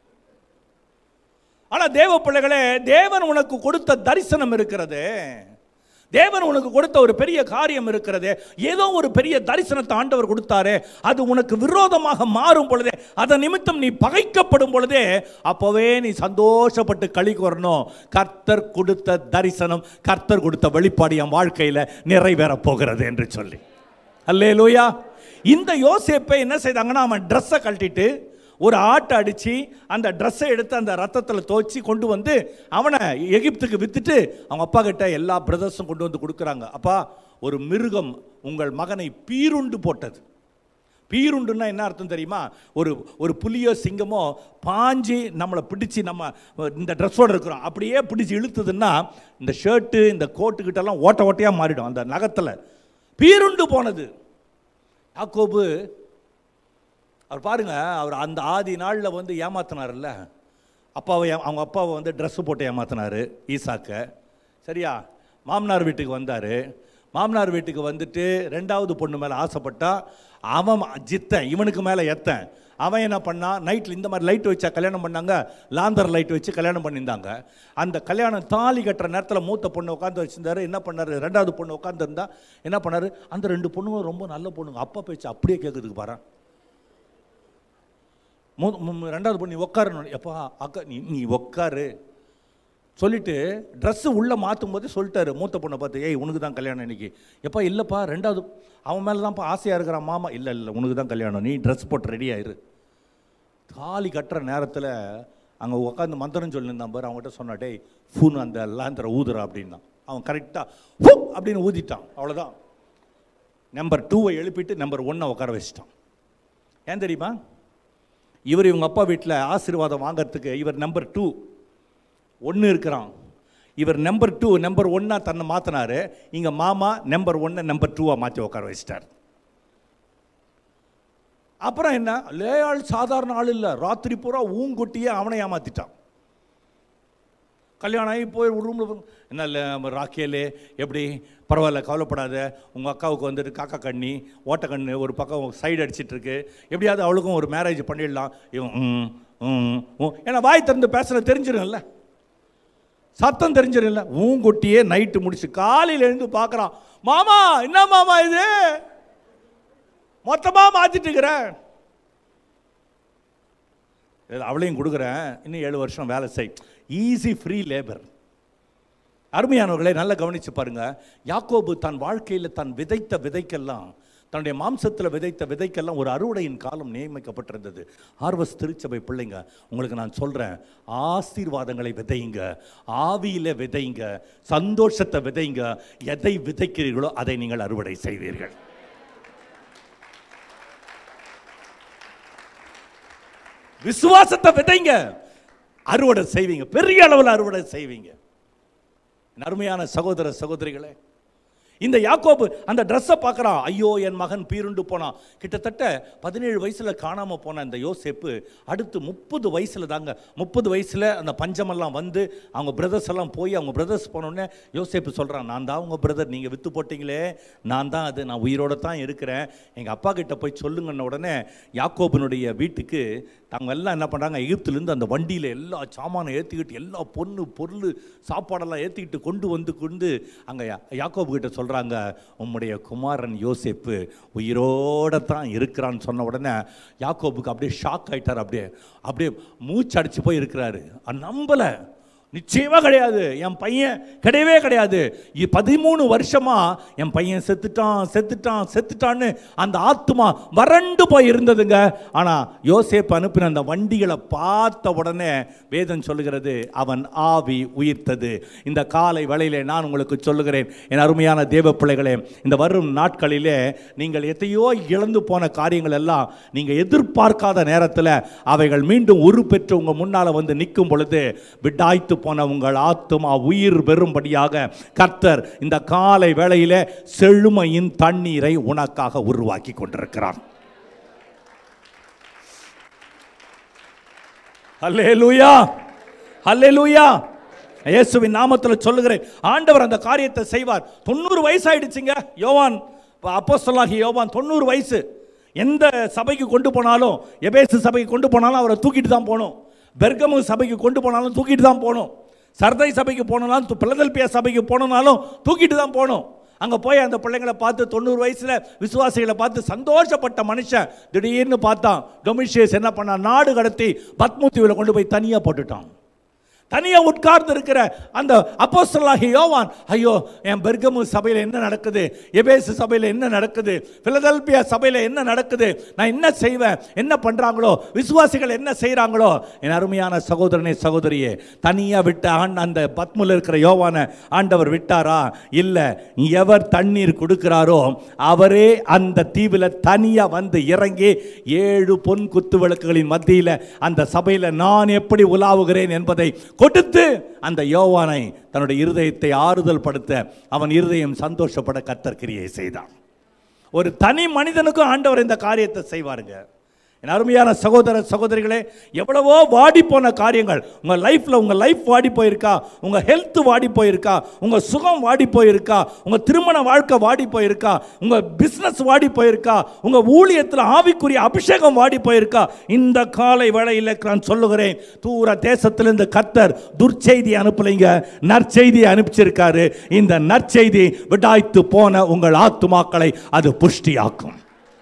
ஆனா தேவ பிள்ளைகளே தேவன் உனக்கு கொடுத்த தரிசனம் இருக்கிறது தேவன் உனக்கு கொடுத்த ஒரு பெரிய காரியம் இருக்கிறது ஏதோ ஒரு பெரிய தரிசனத்தை ஆண்டவர் கொடுத்தாரே அது உனக்கு விரோதமாக மாறும் பொழுதே அதன் நிமித்தம் நீ பகைக்கப்படும் பொழுதே அப்போவே நீ சந்தோஷப்பட்டு களி வரணும் கர்த்தர் கொடுத்த தரிசனம் கர்த்தர் கொடுத்த வெளிப்பாடு என் வாழ்க்கையில் நிறைவேறப் போகிறது என்று சொல்லி அல்லே லூயா இந்த யோசேப்பை என்ன செய்தாங்கன்னா அவன் ட்ரெஸ்ஸை கழட்டிட்டு ஒரு ஆட்டை அடித்து அந்த ட்ரெஸ்ஸை எடுத்து அந்த ரத்தத்தில் துவைச்சி கொண்டு வந்து அவனை எகிப்துக்கு வித்துட்டு அவங்க அப்பா கிட்ட எல்லா பிரதர்ஸும் கொண்டு வந்து கொடுக்குறாங்க அப்பா ஒரு மிருகம் உங்கள் மகனை பீருண்டு போட்டது பீருண்டுன்னா என்ன அர்த்தம் தெரியுமா ஒரு ஒரு புலியோ சிங்கமோ பாஞ்சு நம்மளை பிடிச்சி நம்ம இந்த ட்ரெஸ்ஸோடு இருக்கிறோம் அப்படியே பிடிச்சி இழுத்ததுன்னா இந்த ஷர்ட்டு இந்த கோட்டுக்கிட்டெல்லாம் ஓட்ட ஓட்டையாக மாறிடும் அந்த நகத்தில் பீருண்டு போனது யாக்கோபு அவர் பாருங்க அவர் அந்த ஆதி நாளில் வந்து ஏமாத்தினார்ல அப்பாவை ஏ- அவங்க அப்பாவை வந்து ட்ரெஸ்ஸு போட்டு ஏமாத்தினாரு ஈசாக்க சரியா மாமனார் வீட்டுக்கு வந்தார் மாமனார் வீட்டுக்கு வந்துட்டு ரெண்டாவது பொண்ணு மேலே ஆசைப்பட்டா அவன் ஜித்தன் இவனுக்கு மேலே எத்தன் அவன் என்ன பண்ணான் நைட்டில் இந்த மாதிரி லைட் வச்சா கல்யாணம் பண்ணாங்க லாந்தர் லைட் வச்சு கல்யாணம் பண்ணியிருந்தாங்க அந்த கல்யாணம் தாலி கட்டுற நேரத்தில் மூத்த பொண்ணு உட்காந்து வச்சிருந்தாரு என்ன பண்ணாரு ரெண்டாவது பொண்ணு உட்காந்துருந்தா என்ன பண்ணாரு அந்த ரெண்டு பொண்ணுங்களும் ரொம்ப நல்ல பொண்ணுங்க அப்பா பேச்சு அப்படியே கேட்குறதுக்கு பாரு மூ- மூ- ரெண்டாவது பொண்ணு நீ உட்காரணும் எப்பா அக்கா நீ நீ உட்காரு சொல்லிட்டு ட்ரெஸ்ஸு உள்ளே மாற்றும் போது சொல்லிட்டாரு மூத்த பொண்ணை பார்த்து ஏய் உனக்கு தான் கல்யாணம் இன்னைக்கு எப்பா இல்லைப்பா ரெண்டாவது அவன் மேலே தான்ப்பா ஆசையாக இருக்கிறான் மாமா இல்லை இல்லை உனக்கு தான் கல்யாணம் நீ ட்ரெஸ் போட்டு ரெடி ஆயிரு தாலி கட்டுற நேரத்தில் அங்கே உட்காந்து மந்திரம் சொல்லியிருந்தான் பாரு அவங்ககிட்ட சொன்னா டேய் ஃபூன் அந்த லாந்தரை ஊதுறா அப்படின்னான் அவன் கரெக்டாக ஃபூ அப்படின்னு ஊதிட்டான் அவ்வளோதான் நம்பர் டூவை எழுப்பிட்டு நம்பர் ஒன்னை உட்கார வச்சிட்டான் ஏன் தெரியுமா இவர் இவங்க அப்பா வீட்டில் ஆசீர்வாதம் வாங்குறதுக்கு இவர் நம்பர் டூ ஒன்று இருக்கிறான் இவர் நம்பர் டூ நம்பர் ஒன்னா தன்னை மாற்றினாரு இங்கே மாமா நம்பர் ஒன்னை நம்பர் டூவாக மாற்றி உட்கார வச்சிட்டார் அப்புறம் என்ன லேயாள் சாதாரண ஆள் இல்லை ராத்திரி பூரா ஊங்கொட்டியே அவனை ஏமாத்திட்டான் கல்யாணம் ஆகி போய் ஒரு ரூமில் என்ன இல்லை ராக்கேலு எப்படி பரவாயில்ல கவலைப்படாத உங்கள் அக்காவுக்கு வந்துட்டு காக்கா கண்ணி ஓட்டக்கண்ணு ஒரு பக்கம் சைடு அடிச்சிட்டு இருக்கு எப்படியாவது அவளுக்கும் ஒரு மேரேஜ் பண்ணிடலாம் இவன் ம், ம், ம். ஏன்னா வாய் திறந்து பேசுகிற தெரிஞ்சிடும்ல சத்தம் தெரிஞ்சிடும்ல ஊங்கொட்டியே நைட்டு முடிச்சு காலையில் எழுந்து பார்க்குறான் மாமா என்ன மாமா இது மொத்தமாக மாற்றிட்டு இருக்கிறேன் இதுல அவளையும் கொடுக்குறேன் இன்னும் ஏழு வருஷம் வேலை செய் ஈஸி ஃப்ரீ லேபர் அருமையானவர்களை நல்லா கவனிச்சு பாருங்க யாக்கோபு தன் வாழ்க்கையில் தான் விதைத்த விதைக்கெல்லாம் தன்னுடைய மாம்சத்தில் விதைத்த விதைக்கெல்லாம் ஒரு அறுவடையின் காலம் நியமிக்கப்பட்டிருந்தது ஆர்வஸ் திருச்சபை பிள்ளைங்க உங்களுக்கு நான் சொல்கிறேன் ஆசீர்வாதங்களை விதையுங்க ஆவியில் விதைங்க சந்தோஷத்தை விதைங்க எதை விதைக்கிறீர்களோ அதை நீங்கள் அறுவடை செய்வீர்கள் விசுவாசத்தை விதைங்க அறுவடை செய்வீங்க பெரிய அளவில் அறுவடை செய்வீங்க என் அருமையான சகோதர சகோதரிகளே இந்த யாக்கோபு அந்த ட்ரெஸ்ஸை பார்க்குறான் ஐயோ என் மகன் பீருண்டு போனான் கிட்டத்தட்ட பதினேழு வயசில் காணாமல் போன இந்த யோசேப்பு அடுத்து முப்பது வயசில் தாங்க முப்பது வயசில் அந்த பஞ்சமெல்லாம் வந்து அவங்க பிரதர்ஸ் எல்லாம் போய் அவங்க பிரதர்ஸ் போனோடனே யோசேப்பு சொல்கிறான் நான் தான் உங்கள் பிரதர் நீங்கள் விற்று போட்டீங்களே நான் தான் அது நான் உயிரோட தான் இருக்கிறேன் எங்கள் அப்பா கிட்ட போய் சொல்லுங்கன்ன உடனே யாக்கோபனுடைய வீட்டுக்கு அவங்க எல்லாம் என்ன பண்ணுறாங்க எகிப்துலேருந்து அந்த வண்டியில் எல்லா சாமானை ஏற்றிக்கிட்டு எல்லா பொண்ணு பொருள் சாப்பாடெல்லாம் ஏற்றிக்கிட்டு கொண்டு வந்து கொண்டு அங்கே யாக்கோபு கிட்ட சொல்கிறாங்க உம்முடைய குமாரன் யோசேப்பு உயிரோட தான் இருக்கிறான்னு சொன்ன உடனே யாக்கோபுக்கு அப்படியே ஷாக் ஆயிட்டார் அப்படியே அப்படியே மூச்சு அடிச்சு போய் இருக்கிறாரு நம்பலை நிச்சயமா கிடையாது என் பையன் கிடையவே கிடையாது இ- பதிமூணு வருஷமா என் பையன் செத்துட்டான் செத்துட்டான் செத்துட்டான்னு அந்த ஆத்துமா வறண்டு போய் இருந்ததுங்க ஆனா யோசேப் அனுப்பின அந்த வண்டிகளை பார்த்த உடனே வேதம் சொல்லுகிறது அவன் ஆவி உயிர்த்தது இந்த காலை வேளையிலே நான் உங்களுக்கு சொல்லுகிறேன் என் அருமையான தேவ பிள்ளைகளே இந்த வரும் நாட்களிலே நீங்கள் எத்தையோ இழந்து போன காரியங்கள் எல்லாம் நீங்க எதிர்பார்க்காத நேரத்தில் அவைகள் மீண்டும் உருப்பெற்று உங்க முன்னால வந்து நிற்கும் பொழுது விடாய்த்து போன உங்கள் ஆத்துமா உயிர் பெறும்படியாக கர்த்தர் இந்த காலை வேளையிலே செழுமையின் தண்ணீரை உனக்காக உருவாக்கி கொண்டிருக்கிறார் அல்லேலூயா அல்லேலூயா இயேசுவின் நாமத்தில் சொல்லுகிறேன் ஆண்டவர் அந்த காரியத்தை செய்வார் தொண்ணூறு வயசு ஆயிடுச்சுங்க யோவான் அப்போஸ்தலனாகிய யோவான் தொண்ணூறு வயசு எந்த சபைக்கு கொண்டு போனாலும் எபேசு சபைக்கு கொண்டு போனாலும் அவரை தூக்கிட்டு தான் போகணும் பெர்கமு சபைக்கு கொண்டு போனாலும் தூக்கிட்டு தான் போகணும் சர்தை சபைக்கு போனாலும் பிலதெல்பியா சபைக்கு போனாலும் தூக்கிட்டு தான் போகணும் அங்கே போய் அந்த பிள்ளைங்களை பார்த்து தொண்ணூறு வயசில் விசுவாசிகளை பார்த்து சந்தோஷப்பட்ட மனுஷன் திடீர்னு பார்த்தான் டொமிஷியஸ் என்ன பண்ணான் நாடு கடத்தி பத்மூத்தியில் கொண்டு போய் தனியாக போட்டுட்டான் தனியாக உட்கார்ந்து இருக்கிற அந்த அப்போஸ்தலனாகிய யோவான் ஐயோ என் பெர்கமு சபையில் என்ன நடக்குது எபேசு சபையில் என்ன நடக்குது பிலதெல்பியா சபையில் என்ன நடக்குது நான் என்ன செய்வேன் என்ன பண்ணுறாங்களோ விசுவாசிகள் என்ன செய்கிறாங்களோ என் அருமையான சகோதரனே சகோதரியே தனியாக விட்ட ஆண் அந்த பத்முல இருக்கிற யோவானை ஆண்டவர் விட்டாரா இல்லை எவர் தண்ணீர் கொடுக்கிறாரோ அவரே அந்த தீவில் தனியாக வந்து இறங்கி ஏழு பொன் குத்து விளக்குகளின் மத்தியில் அந்த சபையில் நான் எப்படி உலாவுகிறேன் என்பதை கொடுத்து அந்த யோவானை தன்னுடைய இருதயத்தை ஆறுதல் படுத்த அவன் இருதயம் சந்தோஷப்பட கத்தர் கிரியை செய்தான் ஒரு தனி மனிதனுக்கும் ஆண்டவர் இந்த காரியத்தை செய்வாருங்க என் அருமையான சகோதர சகோதரிகளே எவ்வளவோ வாடி போன காரியங்கள் உங்கள் லைஃப்பில் உங்கள் லைஃப் வாடி போயிருக்கா உங்கள் ஹெல்த் வாடி போயிருக்கா உங்கள் சுகம் வாடி போயிருக்கா உங்கள் திருமண வாழ்க்கை வாடி போயிருக்கா உங்கள் பிஸ்னஸ் வாடி போயிருக்கா உங்கள் ஊழியத்தில் ஆவிக்குரிய அபிஷேகம் வாடி போயிருக்கா இந்த காலை வேளையில் நான் சொல்லுகிறேன் தூர தேசத்திலிருந்து கத்தர் துர்ச்செய்தி அனுப்பலைங்க நற்செய்தியை அனுப்பிச்சிருக்காரு இந்த நற்செய்தி விடாய்த்து போன உங்கள் ஆத்துமாக்களை அது புஷ்டியாக்கும்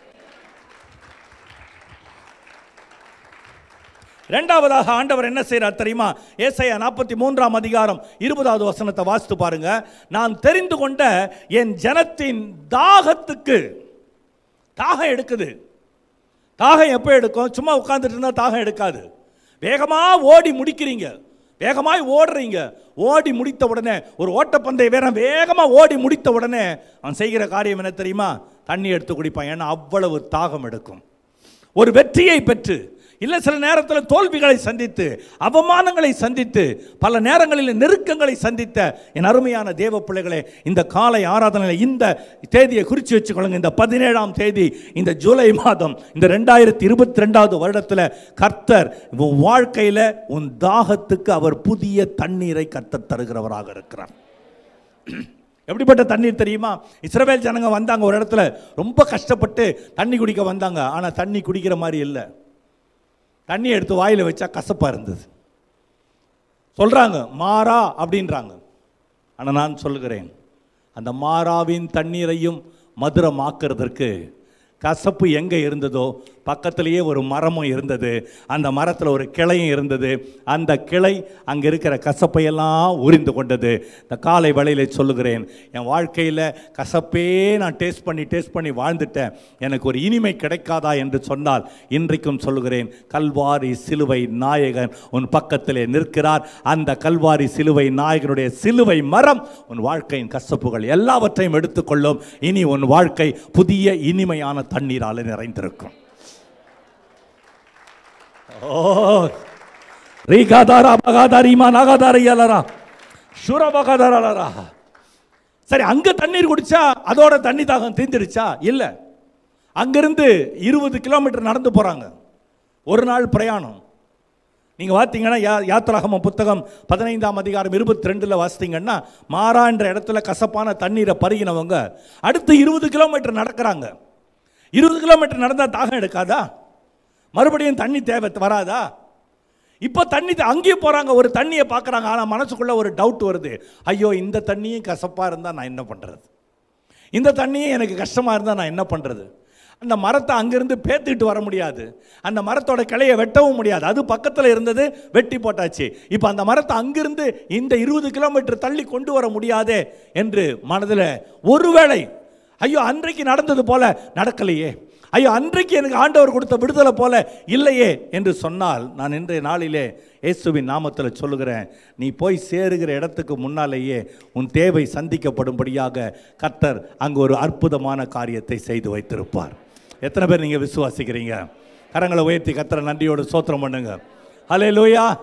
ரெண்டாவதாக ஆண்டவர் என்ன செய்கிறார் தெரியுமா ஏசாயா நாற்பத்தி மூன்றாம் அதிகாரம் இருபதாவது வசனத்தை வாசித்து பாருங்க நான் தெரிந்து கொண்ட என் ஜனத்தின் தாகத்துக்கு தாகம் எடுக்குது தாகம் எப்போ எடுக்கும் சும்மா உட்கார்ந்துட்டு இருந்தா தாகம் எடுக்காது வேகமாக ஓடி முடிக்கிறீங்க வேகமாய் ஓடுறீங்க ஓடி முடித்த உடனே ஒரு ஓட்டப்பந்தய வீரன் வேகமாக ஓடி முடித்த உடனே அவன் செய்கிற காரியம் என்ன தெரியுமா தண்ணி எடுத்து குடிப்பான் ஏன்னா அவ்வளவு தாகம் எடுக்கும் ஒரு வெற்றியை பெற்று இல்லை சில நேரத்தில் தோல்விகளை சந்தித்து அவமானங்களை சந்தித்து பல நேரங்களில் நெருக்கங்களை சந்தித்த என் அருமையான தேவ பிள்ளைகளே இந்த காலை ஆராதனையில் இந்த தேதியை குறித்து வச்சுக்கொள்ளுங்க இந்த பதினேழாம் தேதி இந்த ஜூலை மாதம் இந்த ரெண்டாயிரத்தி இருபத்தி ரெண்டாவது வருடத்தில் கர்த்தர் உன் வாழ்க்கையில் உன் தாகத்துக்கு அவர் புதிய தண்ணீரை கர்த்தர் தருகிறவராக இருக்கிறார் எப்படிப்பட்ட தண்ணீர் தெரியுமா இஸ்ரவேல் ஜனங்க வந்தாங்க ஒரு இடத்துல ரொம்ப கஷ்டப்பட்டு தண்ணி குடிக்க வந்தாங்க ஆனால் தண்ணி குடிக்கிற மாதிரி இல்லை தண்ணி எடுத்து வாயில் வச்சா கசப்பாக இருந்தது சொல்கிறாங்க மாறா அப்படின்றாங்க ஆனால் நான் சொல்லுகிறேன் அந்த மாறாவின் தண்ணீரையும் மதுரமாக்குறதற்கு கசப்பு எங்கே இருந்ததோ பக்கத்திலேயே ஒரு மரமும் இருந்தது அந்த மரத்தில் ஒரு கிளையும் இருந்தது அந்த கிளை அங்கே இருக்கிற கசப்பையெல்லாம் உரிந்து கொண்டது இந்த காலை வேளையில் சொல்லுகிறேன் என் வாழ்க்கையில் கசப்பே நான் டேஸ்ட் பண்ணி டேஸ்ட் பண்ணி வாழ்ந்துட்டேன் எனக்கு ஒரு இனிமை கிடைக்காதா என்று சொன்னால் இன்றைக்கும் சொல்லுகிறேன் கல்வாரி சிலுவை நாயகன் உன் பக்கத்திலே நிற்கிறார் அந்த கல்வாரி சிலுவை நாயகனுடைய சிலுவை மரம் உன் வாழ்க்கையின் கசப்புகள் எல்லாவற்றையும் எடுத்துக்கொள்ளும் இனி உன் வாழ்க்கை புதிய இனிமையான தண்ணீரால் நிறைந்திருக்கும் ஓ ரீகாதாரா பகாதாரிமா நாகாதாரியாலரா சுரபகாதாரா சரி அங்க தண்ணீர் குடிச்சா அதோட தண்ணி தாகம் தீர்ந்துடுச்சா இல்லை அங்கிருந்து இருபது கிலோமீட்டர் நடந்து போறாங்க ஒரு நாள் பிரயாணம் நீங்க பார்த்தீங்கன்னா யா யாத்திராகம புத்தகம் பதினைந்தாம் அதிகாரம் இருபத்தி ரெண்டில் வாசித்தீங்கன்னா மாறா என்ற இடத்துல கசப்பான தண்ணீரை பருகினவங்க அடுத்து இருபது கிலோமீட்டர் நடக்கிறாங்க இருபது கிலோமீட்டர் நடந்தால் தாகம் எடுக்காதா மறுபடியும் தண்ணி தேவை வராதா இப்போ தண்ணி தே- அங்கேயும் போகிறாங்க ஒரு தண்ணியை பார்க்குறாங்க ஆனால் மனசுக்குள்ளே ஒரு டவுட் வருது ஐயோ இந்த தண்ணியும் கசப்பாக இருந்தால் நான் என்ன பண்ணுறது இந்த தண்ணியும் எனக்கு கஷ்டமாக இருந்தால் நான் என்ன பண்ணுறது அந்த மரத்தை அங்கேருந்து பேத்துக்கிட்டு வர முடியாது அந்த மரத்தோட கிளையை வெட்டவும் முடியாது அது பக்கத்தில் இருந்தது வெட்டி போட்டாச்சு இப்போ அந்த மரத்தை அங்கிருந்து இந்த இருபது கிலோமீட்டர் தள்ளி கொண்டு வர முடியாதே என்று மனதில் ஒருவேளை ஐயோ அன்றைக்கு நடந்தது போல நடக்கலையே ஐயோ அன்றைக்கு எனக்கு ஆண்டவர் கொடுத்த விடுதலை போல இல்லையே என்று சொன்னால் நான் இன்றைய நாளிலே இயேசுவின் நாமத்தில் சொல்லுகிறேன் நீ போய் சேருகிற இடத்துக்கு முன்னாலேயே உன் தேவை சந்திக்கப்படும்படியாக கர்த்தர் அங்கு ஒரு அற்புதமான காரியத்தை செய்து வைத்திருப்பார் எத்தனை பேர் நீங்கள் விசுவாசிக்கிறீங்க கரங்களை உயர்த்தி கர்த்தரை நன்றியோடு சோத்திரம் பண்ணுங்க ஹலே லூயா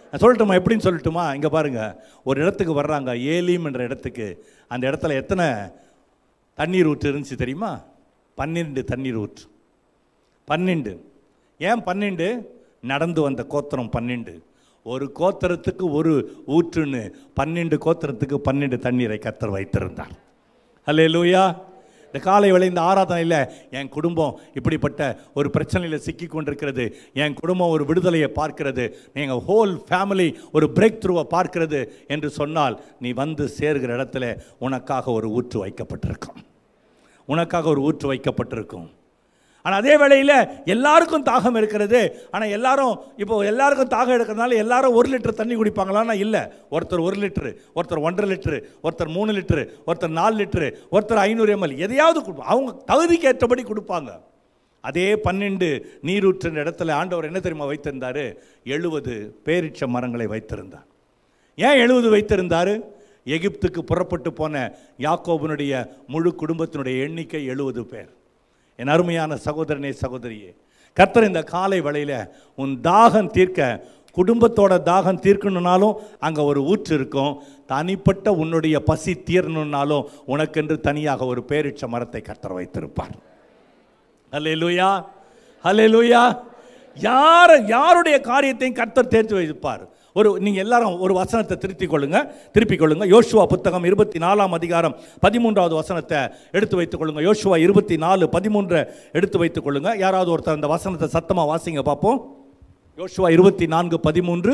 நான் சொல்லட்டுமா எப்படின்னு சொல்லட்டுமா இங்கே பாருங்க ஒரு இடத்துக்கு வர்றாங்க ஏலீம் என்ற இடத்துக்கு அந்த இடத்துல எத்தனை தண்ணீர் ஊற்று இருந்துச்சு தெரியுமா பன்னெண்டு தண்ணீர் ஊற்று பன்னெண்டு ஏன் பன்னெண்டு நடந்து வந்த கோத்திரம் பன்னெண்டு ஒரு கோத்திரத்துக்கு ஒரு ஊற்றுன்னு பன்னெண்டு கோத்திரத்துக்கு பன்னெண்டு தண்ணீரை கத்தர் வைத்திருந்தார் அல்லே லூயா இந்த காலை வேளை இந்த ஆராதனையில் என் குடும்பம் இப்படிப்பட்ட ஒரு பிரச்சனையில் சிக்கி கொண்டிருக்கிறது என் குடும்பம் ஒரு விடுதலையை பார்க்கிறது நீங்கள் ஹோல் ஃபேமிலி ஒரு பிரேக் த்ரூவை பார்க்கிறது என்று சொன்னால் நீ வந்து சேர்கிற இடத்துல உனக்காக ஒரு ஊற்று வைக்கப்பட்டிருக்கும் உனக்காக ஒரு ஊற்று வைக்கப்பட்டிருக்கும் ஆனால் அதே வேளையில் எல்லாருக்கும் தாகம் இருக்கிறது ஆனால் எல்லாரும் இப்போ எல்லாருக்கும் தாகம் எடுக்கிறதுனால எல்லாரும் ஒரு லிட்டர் தண்ணி குடிப்பாங்களான்னா இல்லை ஒருத்தர் ஒரு லிட்டரு ஒருத்தர் ஒன்றரை லிட்டரு ஒருத்தர் மூணு லிட்டரு ஒருத்தர் நாலு லிட்டரு ஒருத்தர் ஐநூறு எம்எல் எதையாவது கொடுப்போம் அவங்க தகுதிக்கு ஏற்றபடி கொடுப்பாங்க அதே பன்னெண்டு நீரூற்றின் இடத்துல ஆண்டவர் என்ன தெரியுமா வைத்திருந்தார் எழுபது பேரிச்ச மரங்களை வைத்திருந்தார் ஏன் எழுபது வைத்திருந்தார் எகிப்துக்கு புறப்பட்டு போன யாக்கோபனுடைய முழு குடும்பத்தினுடைய எண்ணிக்கை எழுபது பேர் என் அருமையான சகோதரனே சகோதரியே கர்த்தர் இந்த காலை வேளையில் உன் தாகம் தீர்க்க குடும்பத்தோட தாகம் தீர்க்கணுன்னாலும் அங்கே ஒரு ஊற்று இருக்கும் தனிப்பட்ட உன்னுடைய பசி தீரணுன்னாலும் உனக்கென்று தனியாக ஒரு பேரிச்ச மரத்தை கர்த்தர் வைத்திருப்பார் ஹலே லூயா ஹலே லூயா யார் யாருடைய காரியத்தையும் கர்த்தர் தேர்த்து வைப்பார் ஒரு நீங்கள் எல்லாரும் ஒரு வசனத்தை திருத்திக் கொள்ளுங்க திருப்பிக் கொள்ளுங்க யோசுவா புத்தகம் இருபத்தி நாலாம் அதிகாரம் பதிமூன்றாவது வசனத்தை எடுத்து வைத்துக் கொள்ளுங்க யோசுவா இருபத்தி நாலு பதிமூன்றை எடுத்து வைத்துக் கொள்ளுங்க யாராவது ஒருத்தர் அந்த வசனத்தை சத்தமாக வாசிங்க பார்ப்போம் யோசுவா இருபத்தி நான்கு பதிமூன்று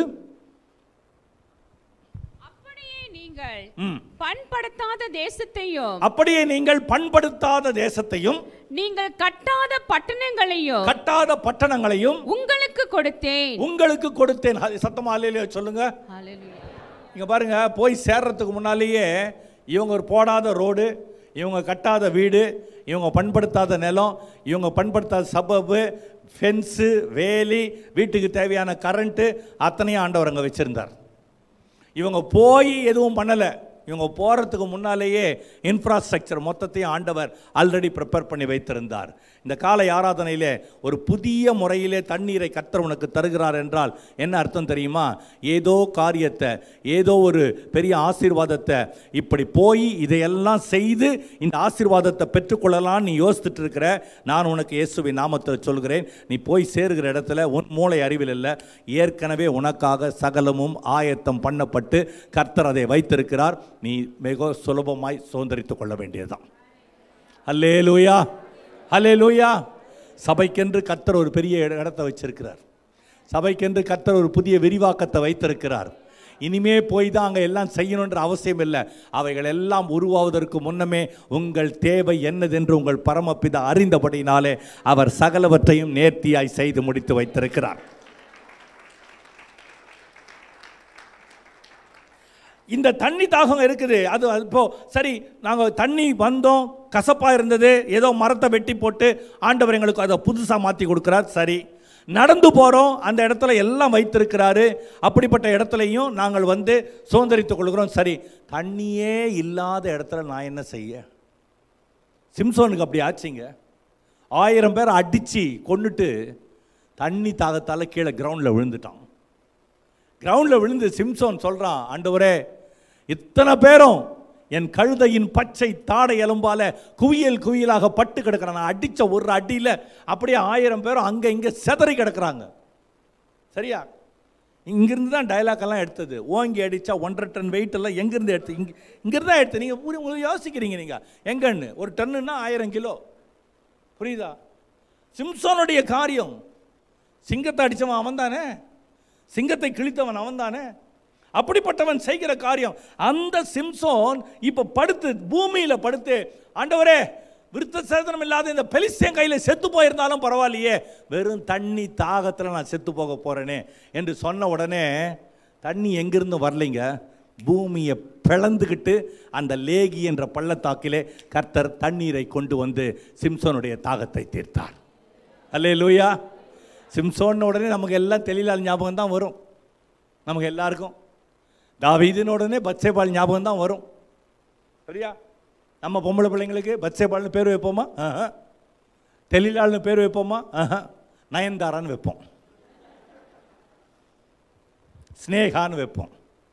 அப்படியே நீங்கள் ம். பண்படுத்தாத தேசத்தையும் அப்படியே நீங்கள் பண்படுத்தாத தேசத்தையும் நீங்கள் கட்டாத பட்டணங்களையும் கட்டாத பட்டணங்களையும் உங்களுக்கு கொடுத்தேன் உங்களுக்கு கொடுத்தேன் அது சத்தமா அல்லையிலே சொல்லுங்க ஹalleluya. இங்கே பாருங்க போய் சேர்றதுக்கு முன்னாலேயே இவங்க ஒரு போடாத ரோடு இவங்க கட்டாத வீடு இவங்க பண்படுத்தாத நிலம் இவங்க பண்படுத்தாத சபபு ஃபென்ஸு வேலி வீட்டுக்கு தேவையான கரண்ட்டு அத்தனையும் ஆண்டவர் அங்கே வச்சுருந்தார் இவங்க போய் எதுவும் பண்ணலை இவங்க போகிறதுக்கு முன்னாலேயே இன்ஃப்ராஸ்ட்ரக்சர் மொத்தத்தையும் ஆண்டவர் ஆல்ரெடி ப்ரிப்பேர் பண்ணி வைத்திருந்தார் இந்த காலை ஆராதனையிலே ஒரு புதிய முறையிலே தண்ணீரை கர்த்தர் உனக்கு தருகிறார் என்றால் என்ன அர்த்தம் தெரியுமா ஏதோ காரியத்தை ஏதோ ஒரு பெரிய ஆசீர்வாதத்தை இப்படி போய் இதையெல்லாம் செய்து இந்த ஆசீர்வாதத்தை பெற்றுக்கொள்ளலாம் நீ யோசித்துட்டு இருக்கிற நான் உனக்கு இயேசுவின் நாமத்தில் சொல்கிறேன் நீ போய் சேருகிற இடத்துல உன் மூளை அறிவில் இல்லை ஏற்கனவே உனக்காக சகலமும் ஆயத்தம் பண்ணப்பட்டு கர்த்தர் அதை வைத்திருக்கிறார் நீ மிக சுலபமாய் சுதந்திரித்துக் கொள்ள வேண்டியதுதான் அல்லே லூயா அல்லே லூயா சபைக்கென்று கர்த்தர் ஒரு பெரிய இட- இடத்தை வச்சிருக்கிறார் சபைக்கென்று கர்த்தர் ஒரு புதிய விரிவாக்கத்தை வைத்திருக்கிறார் இனிமே போய் தான் அங்கே எல்லாம் செய்யணுன்ற அவசியம் இல்லை அவைகள் எல்லாம் உருவாவதற்கு முன்னமே உங்கள் தேவை என்னதென்று உங்கள் பரமபிதா அறிந்தபடினாலே அவர் சகலவற்றையும் நேர்த்தியாய் செய்து முடித்து வைத்திருக்கிறார் இந்த தண்ணி தாகம் இருக்குது அது அது இப்போ சரி நாங்கள் தண்ணி வந்தோம் கசப்பாக இருந்தது ஏதோ மரத்தை வெட்டி போட்டு ஆண்டவர் எங்களுக்கு அதை புதுசாக மாற்றி கொடுக்குறார் சரி நடந்து போகிறோம் அந்த இடத்துல எல்லாம் வைத்திருக்கிறாரு அப்படிப்பட்ட இடத்துலையும் நாங்கள் வந்து சுதந்திரித்துக் கொள்கிறோம் சரி தண்ணியே இல்லாத இடத்துல நான் என்ன செய்ய சிம்சோனுக்கு அப்படி ஆச்சுங்க ஆயிரம் பேர் அடித்து கொன்னுட்டு தண்ணி தாகத்தால் கீழே கிரவுண்டில் விழுந்துட்டான் கிரவுண்டில் விழுந்து சிம்சோன் சொல்கிறான் ஆண்டவரே இத்தனை பேரும் என் கழுதையின் பச்சை தாடை எலும்பால குவியல் குவியலாக பட்டு கிடக்கிறான் நான் அடித்த ஒரு அடியில் அப்படியே ஆயிரம் பேரும் அங்கே இங்கே செதறி கிடக்குறாங்க சரியா இங்கிருந்து தான் dialogue எல்லாம் எடுத்தது ஓங்கி அடித்தா ஒன்றரை டன் வெயிட் எல்லாம் எங்கேருந்து எடுத்து இங்கே இங்கிருந்து தான் எடுத்து நீங்கள் உங்களுக்கு யோசிக்கிறீங்க நீங்கள் எங்கன்னு ஒரு டன்னுன்னா ஆயிரம் கிலோ புரியுதா சிம்சோனுடைய காரியம் சிங்கத்தை அடித்தவன் அவன் தானே சிங்கத்தை கிழித்தவன் அவன் தானே அப்படிப்பட்டவன் செய்கிற காரியம் அந்த சிம்சோன் இப்போ படுத்து பூமியில் படுத்து ஆண்டவரே விருத்த சேதனம் இல்லாத இந்த பெலிஸ்தியன் கையில் செத்து போயிருந்தாலும் பரவாயில்லையே வெறும் தண்ணி தாகத்தில் நான் செத்து போக போகிறேனே என்று சொன்ன உடனே தண்ணி எங்கிருந்து வரலைங்க பூமியை பிளந்துக்கிட்டு அந்த லேகி என்ற பள்ளத்தாக்கிலே கர்த்தர் தண்ணீரை கொண்டு வந்து சிம்சோனுடைய தாகத்தை தீர்த்தார் அல்லே லூயா சிம்சோன்னு உடனே நமக்கு எல்லாம் தெளிலால் ஞாபகம் தான் வரும் நமக்கு எல்லாருக்கும் தாவீதுன்னு உடனே பச்சைபால் ஞாபகம் தான் வரும் சரியா நம்ம பொம்பளை பிள்ளைங்களுக்கு பச்சைபால்னு பேர் வைப்போமா ஆஹா. தெளிலாள்னு பேர் வைப்போமா ஆஹா. நயன்தாரான்னு வைப்போம் ஸ்னேகான்னு வைப்போம்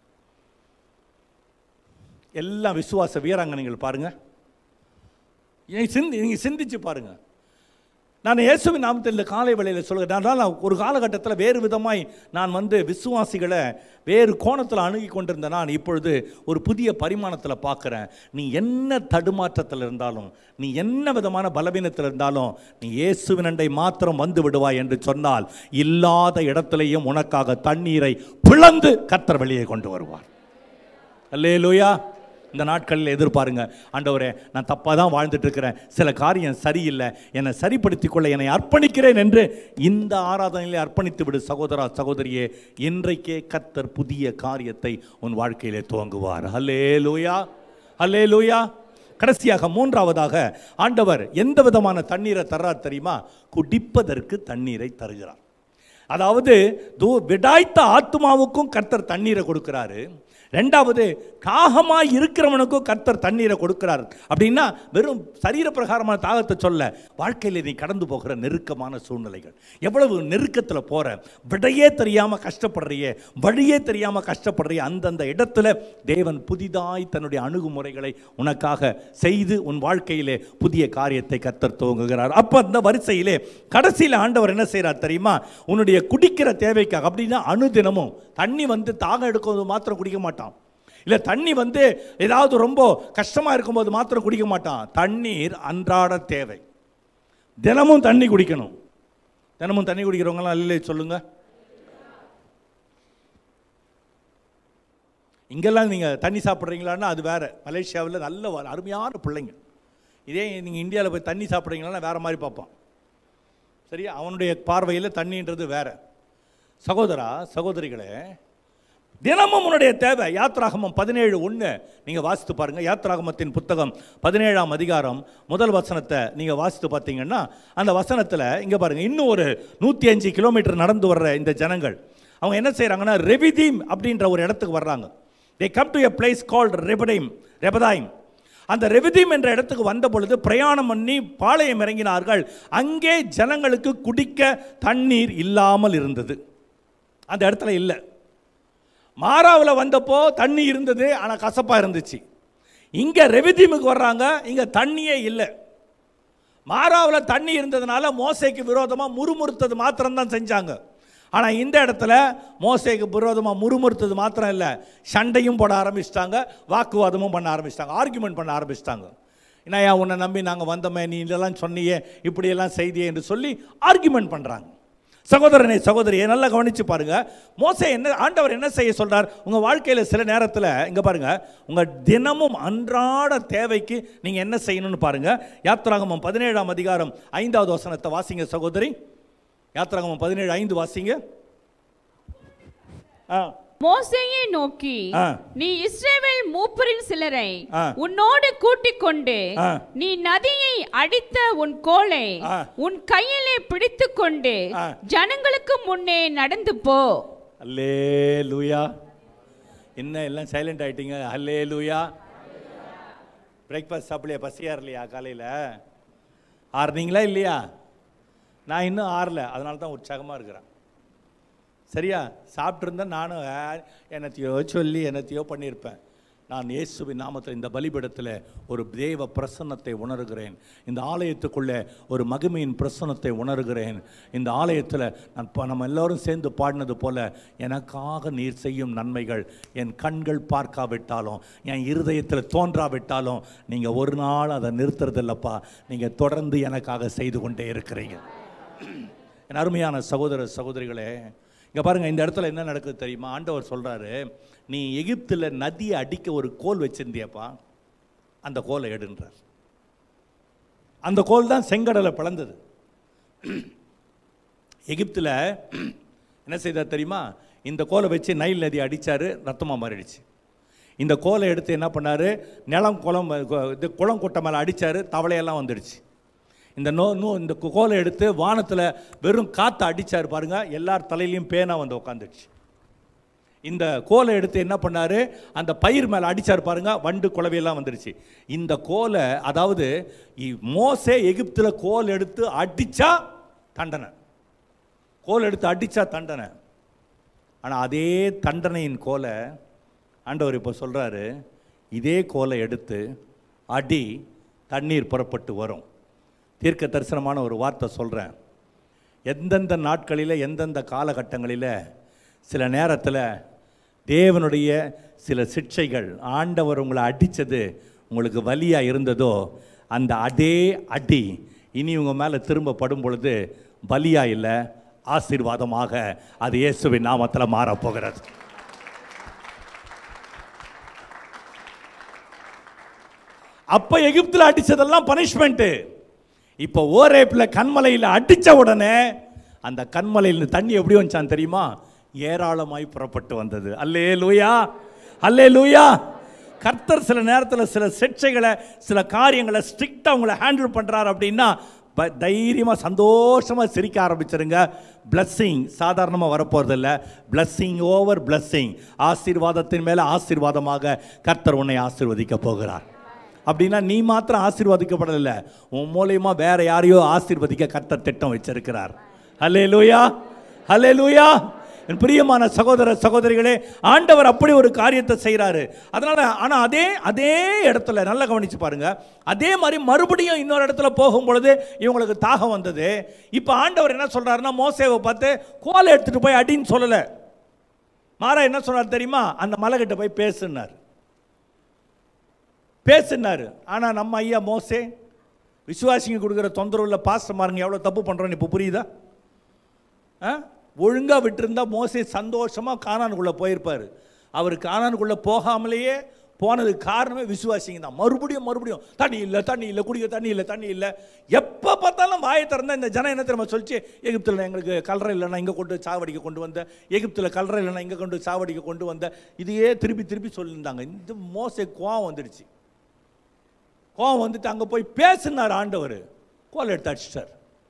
எல்லாம் விசுவாச வீராங்கனைகள் பாருங்க நீங்க சிந்தி நீங்கள் சிந்திச்சு பாருங்க நான் இயேசுவின் நாமத்தில் இந்த காலை வேளையில் சொல்கிறேன் அதனால் ஒரு காலகட்டத்தில் வேறு விதமாய் நான் வந்து விசுவாசிகளை வேறு கோணத்தில் அணுகி கொண்டிருந்த நான் இப்பொழுது ஒரு புதிய பரிமாணத்தில் பார்க்குறேன் நீ என்ன தடுமாற்றத்தில் இருந்தாலும் நீ என்ன விதமான பலவீனத்தில் இருந்தாலும் நீ இயேசுவின் அண்டை மாத்திரம் வந்து விடுவாய் என்று சொன்னால் இல்லாத இடத்திலேயும் உனக்காக தண்ணீரை பிளந்து கத்தர் வெளியே கொண்டு வருவார் அல்லேலூயா இந்த நாட்களில் எதிர்பாருங்க ஆண்டவரே நான் தப்பாக தான் வாழ்ந்துட்டு இருக்கிறேன் சில காரியம் சரியில்லை என்னை சரிப்படுத்திக் கொள்ள என்னை அர்ப்பணிக்கிறேன் என்று இந்த ஆராதனையிலே அர்ப்பணித்து விடு சகோதரா சகோதரியே இன்றைக்கே கத்தர் புதிய காரியத்தை உன் வாழ்க்கையிலே துவங்குவார் ஹலே லூயா ஹலே லூயா கடைசியாக மூன்றாவதாக ஆண்டவர் எந்த விதமான தண்ணீரை தர்றார் தெரியுமா குடிப்பதற்கு தண்ணீரை தருகிறார் அதாவது தூ விடாய்த்த ஆத்மாவுக்கும் கர்த்தர் தண்ணீரை கொடுக்கிறாரு ரெண்டாவது காகமாய் இருக்கிறவனுக்கும் கர்த்தர் தண்ணீரை கொடுக்கிறார் அப்படின்னா வெறும் சரீர பிரகாரமான தாகத்தை சொல்ல வாழ்க்கையில் நீ கடந்து போகிற நெருக்கமான சூழ்நிலைகள் எவ்வளவு நெருக்கத்தில் போற விடையே தெரியாம கஷ்டப்படுறியே வழியே தெரியாம கஷ்டப்படுறிய அந்தந்த இடத்துல தேவன் புதிதாய் தன்னுடைய அணுகுமுறைகளை உனக்காக செய்து உன் வாழ்க்கையிலே புதிய காரியத்தை கர்த்தர் துவங்குகிறார் அப்போ அந்த வரிசையிலே கடைசியில் ஆண்டவர் என்ன செய்கிறார் தெரியுமா உன்னுடைய குடிக்கிற தேவைக்காக அப்படின்னா அனுதினமும் தண்ணி வந்து தாகம் எடுக்கும்போது மாத்திரம் குடிக்க மாட்டான் இல்லை தண்ணி வந்து ஏதாவது ரொம்ப கஷ்டமாக இருக்கும்போது மாத்திரம் குடிக்க மாட்டான் தண்ணீர் அன்றாட தேவை தினமும் தண்ணி குடிக்கணும் தினமும் தண்ணி குடிக்கிறவங்களாம் இல்லை சொல்லுங்க இங்கெல்லாம் நீங்கள் தண்ணி சாப்பிட்றீங்களான்னா அது வேற மலேசியாவில் நல்ல வ- அருமையான பிள்ளைங்க இதே நீங்கள் இந்தியாவில் போய் தண்ணி சாப்பிட்றீங்களான்னா வேற மாதிரி பார்ப்பான் சரியா அவனுடைய பார்வையில் தண்ணின்றது வேற சகோதரா சகோதரிகளே தினமும் உன்னுடைய தேவை யாத்ராகமம் பதினேழு ஒன்று நீங்கள் வாசித்து பாருங்கள் யாத்ராகமத்தின் புத்தகம் பதினேழாம் அதிகாரம் முதல் வசனத்தை நீங்கள் வாசித்து பார்த்தீங்கன்னா அந்த வசனத்தில் இங்கே பாருங்கள் இன்னும் ஒரு நூற்றி அஞ்சு கிலோமீட்டர் நடந்து வர்ற இந்த ஜனங்கள் அவங்க என்ன செய்கிறாங்கன்னா ரெவிதீம் அப்படின்ற ஒரு இடத்துக்கு வர்றாங்க they come to a place called Rephaim Rephaim அந்த ரெவிதீம் என்ற இடத்துக்கு வந்த பொழுது பிரயாணம் பண்ணி பாளையம் இறங்கினார்கள் அங்கே ஜனங்களுக்கு குடிக்க தண்ணீர் இல்லாமல் இருந்தது அந்த இடத்துல இல்லை மாறாவில் வந்தப்போ தண்ணி இருந்தது ஆனால் கசப்பாக இருந்துச்சு இங்கே ரெவிதீமுக்கு வர்றாங்க இங்கே தண்ணியே இல்லை மாறாவில் தண்ணி இருந்ததுனால மோசைக்கு விரோதமாக முறுமுறுத்தது மாத்திரம்தான் செஞ்சாங்க ஆனால் இந்த இடத்துல மோசைக்கு விரோதமாக முறுமுறுத்தது மாத்திரம் இல்லை சண்டையும் போட ஆரம்பிச்சிட்டாங்க வாக்குவாதமும் பண்ண ஆரம்பிச்சிட்டாங்க ஆர்குமெண்ட் பண்ண ஆரம்பிச்சிட்டாங்க என்னையா உன்னை நம்பி நாங்கள் வந்தோமே நீ இதெல்லாம் சொன்னியே இப்படியெல்லாம் செய்தியே என்று சொல்லி ஆர்குமெண்ட் பண்ணுறாங்க சகோதரனை சகோதரியை நல்லா கவனிச்சு பாருங்க மோசே என்ன ஆண்டவர் என்ன செய்ய சொல்றார் உங்க வாழ்க்கையில சில நேரத்தில் இங்க பாருங்க உங்க தினமும் அன்றாட தேவைக்கு நீங்க என்ன செய்யணும்னு பாருங்க யாத்ராகமம் பதினேழாம் அதிகாரம் ஐந்தாவது வசனத்தை வாசிங்க சகோதரி யாத்ராகமம் பதினேழு ஐந்து வாசிங்க ஆ மோசேயை நோக்கி ஆ. நீ இஸ்ரவேல் மூப்பரின் சிலரை ஆ. உன்னோடு கூட்டிக் கொண்டு ஆ. நீ நதியை அடித்த உன் கோலை ஆ. உன் கையிலே பிடித்துக் கொண்டு ஆ. ஜனங்களுக்கு முன்னே நடந்து போ அல்லே லூயா என்ன எல்லாம் சைலண்ட் ஆயிட்டீங்க அல்லே லூயா பிரேக்ஃபாஸ்ட் சாப்பிடலையா பசியா இல்லையா காலையில் ஆறுனீங்களா இல்லையா நான் இன்னும் ஆறல அதனால தான் உற்சாகமாக இருக்கிறேன் சரியா சாப்பிட்ருந்தா நானும் ஆ, என்னத்தையோ சொல்லி என்னத்தையோ பண்ணியிருப்பேன் நான் இயேசுவின் நாமத்தில் இந்த பலிபீடத்தில் ஒரு தேவ பிரசன்னத்தை உணர்கிறேன் இந்த ஆலயத்துக்குள்ளே ஒரு மகிமையின் பிரசன்னத்தை உணர்கிறேன் இந்த ஆலயத்தில் நான் ப- நம்ம எல்லோரும் சேர்ந்து பாடினது போல எனக்காக நீர் செய்யும் நன்மைகள் என் கண்கள் பார்க்காவிட்டாலும் என் இருதயத்தில் தோன்றாவிட்டாலும் நீங்கள் ஒரு நாள் அதை நிறுத்துறதில்லப்பா நீங்கள் தொடர்ந்து எனக்காக செய்து கொண்டே இருக்கிறீங்க என் அருமையான சகோதர சகோதரிகளே இங்கே பாருங்க இந்த இடத்துல என்ன நடக்குது தெரியுமா ஆண்டவர் சொல்றாரு நீ எகிப்தில் நதியை அடிக்க ஒரு கோல் வச்சிருந்தியப்பா அந்த கோலை எடுன்றார் அந்த கோல் தான் செங்கடலை பிளந்தது எகிப்தில் என்ன செய்தார் தெரியுமா இந்த கோலை வச்சு நைல் நதி அடிச்சாரு ரத்தமாக மாறிடுச்சு இந்த கோலை எடுத்து என்ன பண்ணாரு நிலம் குளம் இது குளம் குட்டை மேலே அடிச்சாரு தவளையெல்லாம் வந்துடுச்சு இந்த நோ நோ இந்த கு- கோலை எடுத்து வானத்தில் வெறும் காற்றை அடிச்சாரு பாருங்க எல்லார் தலையிலையும் பேனா வந்து உட்காந்துடுச்சு இந்த கோலை எடுத்து என்ன பண்ணாரு அந்த பயிர் மேலே அடிச்சார் பாருங்க வண்டு குளவையெல்லாம் வந்துடுச்சு இந்த கோலை அதாவது இ- மோசே எகிப்தில் கோல் எடுத்து அடிச்சா தண்டனை கோல் எடுத்து அடிச்சா தண்டனை ஆனால் அதே தண்டனையின் கோலை ஆண்டவர் இப்போ சொல்கிறாரு இதே கோலை எடுத்து அடி தண்ணீர் புறப்பட்டு வரும் தீர்க்க தரிசனமான ஒரு வார்த்தை சொல்கிறேன் எந்தெந்த நாட்களில் எந்தெந்த காலகட்டங்களில் சில நேரத்தில் தேவனுடைய சில சிக்ஷைகள் ஆண்டவர் உங்களை அடித்தது உங்களுக்கு வலியாக இருந்ததோ அந்த அதே அடி இனி உங்கள் மேலே திரும்ப படும் பொழுது பலியாக இல்லை ஆசீர்வாதமாக அது இயேசுவின் நாமத்தில் மாறப்போகிறது அப்ப எகிப்துல அடிச்சதெல்லாம் பனிஷ்மெண்ட் இப்போ ஓரேப்ல கண்மலையில் அடிச்ச உடனே அந்த கண்மலையில் தண்ணி எப்படி வந்துச்சான் தெரியுமா ஏராளமாய் புறப்பட்டு வந்தது அல்லே லூயா அல்லே லூயா கர்த்தர் சில நேரத்தில் சில சிக்ஷைகளை சில காரியங்களை ஸ்ட்ரிக்டாக உங்களை ஹேண்டில் பண்ணுறாரு அப்படின்னா ப- தைரியமா சந்தோஷமா சிரிக்க ஆரம்பிச்சிருங்க blessing சாதாரணமாக வரப்போறது இல்லை blessing ஓவர் blessing ஆசீர்வாதத்தின் மேலே ஆசீர்வாதமாக கர்த்தர் உன்னை ஆசீர்வதிக்க போகிறார் அப்படின்னா நீ மாத்திரம் ஆசீர்வதிக்கப்படலை உன் மூலியமா வேற யாரையோ ஆசீர்வதிக்க கர்த்தர் திட்டம் வச்சிருக்கிறார் ஹலே லூயா ஹலே லூயா என் பிரியமான சகோதர சகோதரிகளே ஆண்டவர் அப்படி ஒரு காரியத்தை செய்கிறாரு அதனால ஆனால் அதே அதே இடத்துல நல்லா கவனிச்சு பாருங்க அதே மாதிரி மறுபடியும் இன்னொரு இடத்துல போகும் பொழுது இவங்களுக்கு தாகம் வந்தது இப்போ ஆண்டவர் என்ன சொல்றாருன்னா மோசேவை பார்த்து கோலை எடுத்துட்டு போய் அடின்னு சொல்லலை மாறா என்ன சொன்னார் தெரியுமா அந்த மலைகிட்ட போய் பேசுனார் பேசுனாரு ஆனால் நம்ம ஐயா மோசே விசுவாசிங்க கொடுக்குற தொந்தரவுல பாஸ்டர்மாருங்க எவ்வளோ தப்பு பண்ணுறோன்னு இப்போ புரியுதா ஆ ஒழுங்காக விட்டுருந்தா மோசே சந்தோஷமாக கானானுக்குள்ளே போயிருப்பார் அவர் கானானுக்குள்ளே போகாமலேயே போனதுக்கு காரணமே விசுவாசிங்க தான் மறுபடியும் மறுபடியும் தண்ணி இல்லை தண்ணி இல்லை குடிக்க தண்ணி இல்லை தண்ணி இல்லை எப்போ பார்த்தாலும் வாயை திறந்தா இந்த ஜனம் என்ன தெரியுமா சொல்லிச்சு எகிப்தில் எங்களுக்கு கல்றை இல்லைன்னா இங்கே கொண்டு சாவடிக்க கொண்டு வந்த எகிப்தில் கல்றை இல்லைன்னா இங்கே கொண்டு சாவடிக்க கொண்டு வந்த இதையே திருப்பி திருப்பி சொல்லியிருந்தாங்க இந்த மோசே கோவம் வந்துடுச்சு கோவம் வந்துட்டு அங்கே போய் பேசினார் ஆண்டவர் கோல் எடுத்து அடிச்சிட்டார்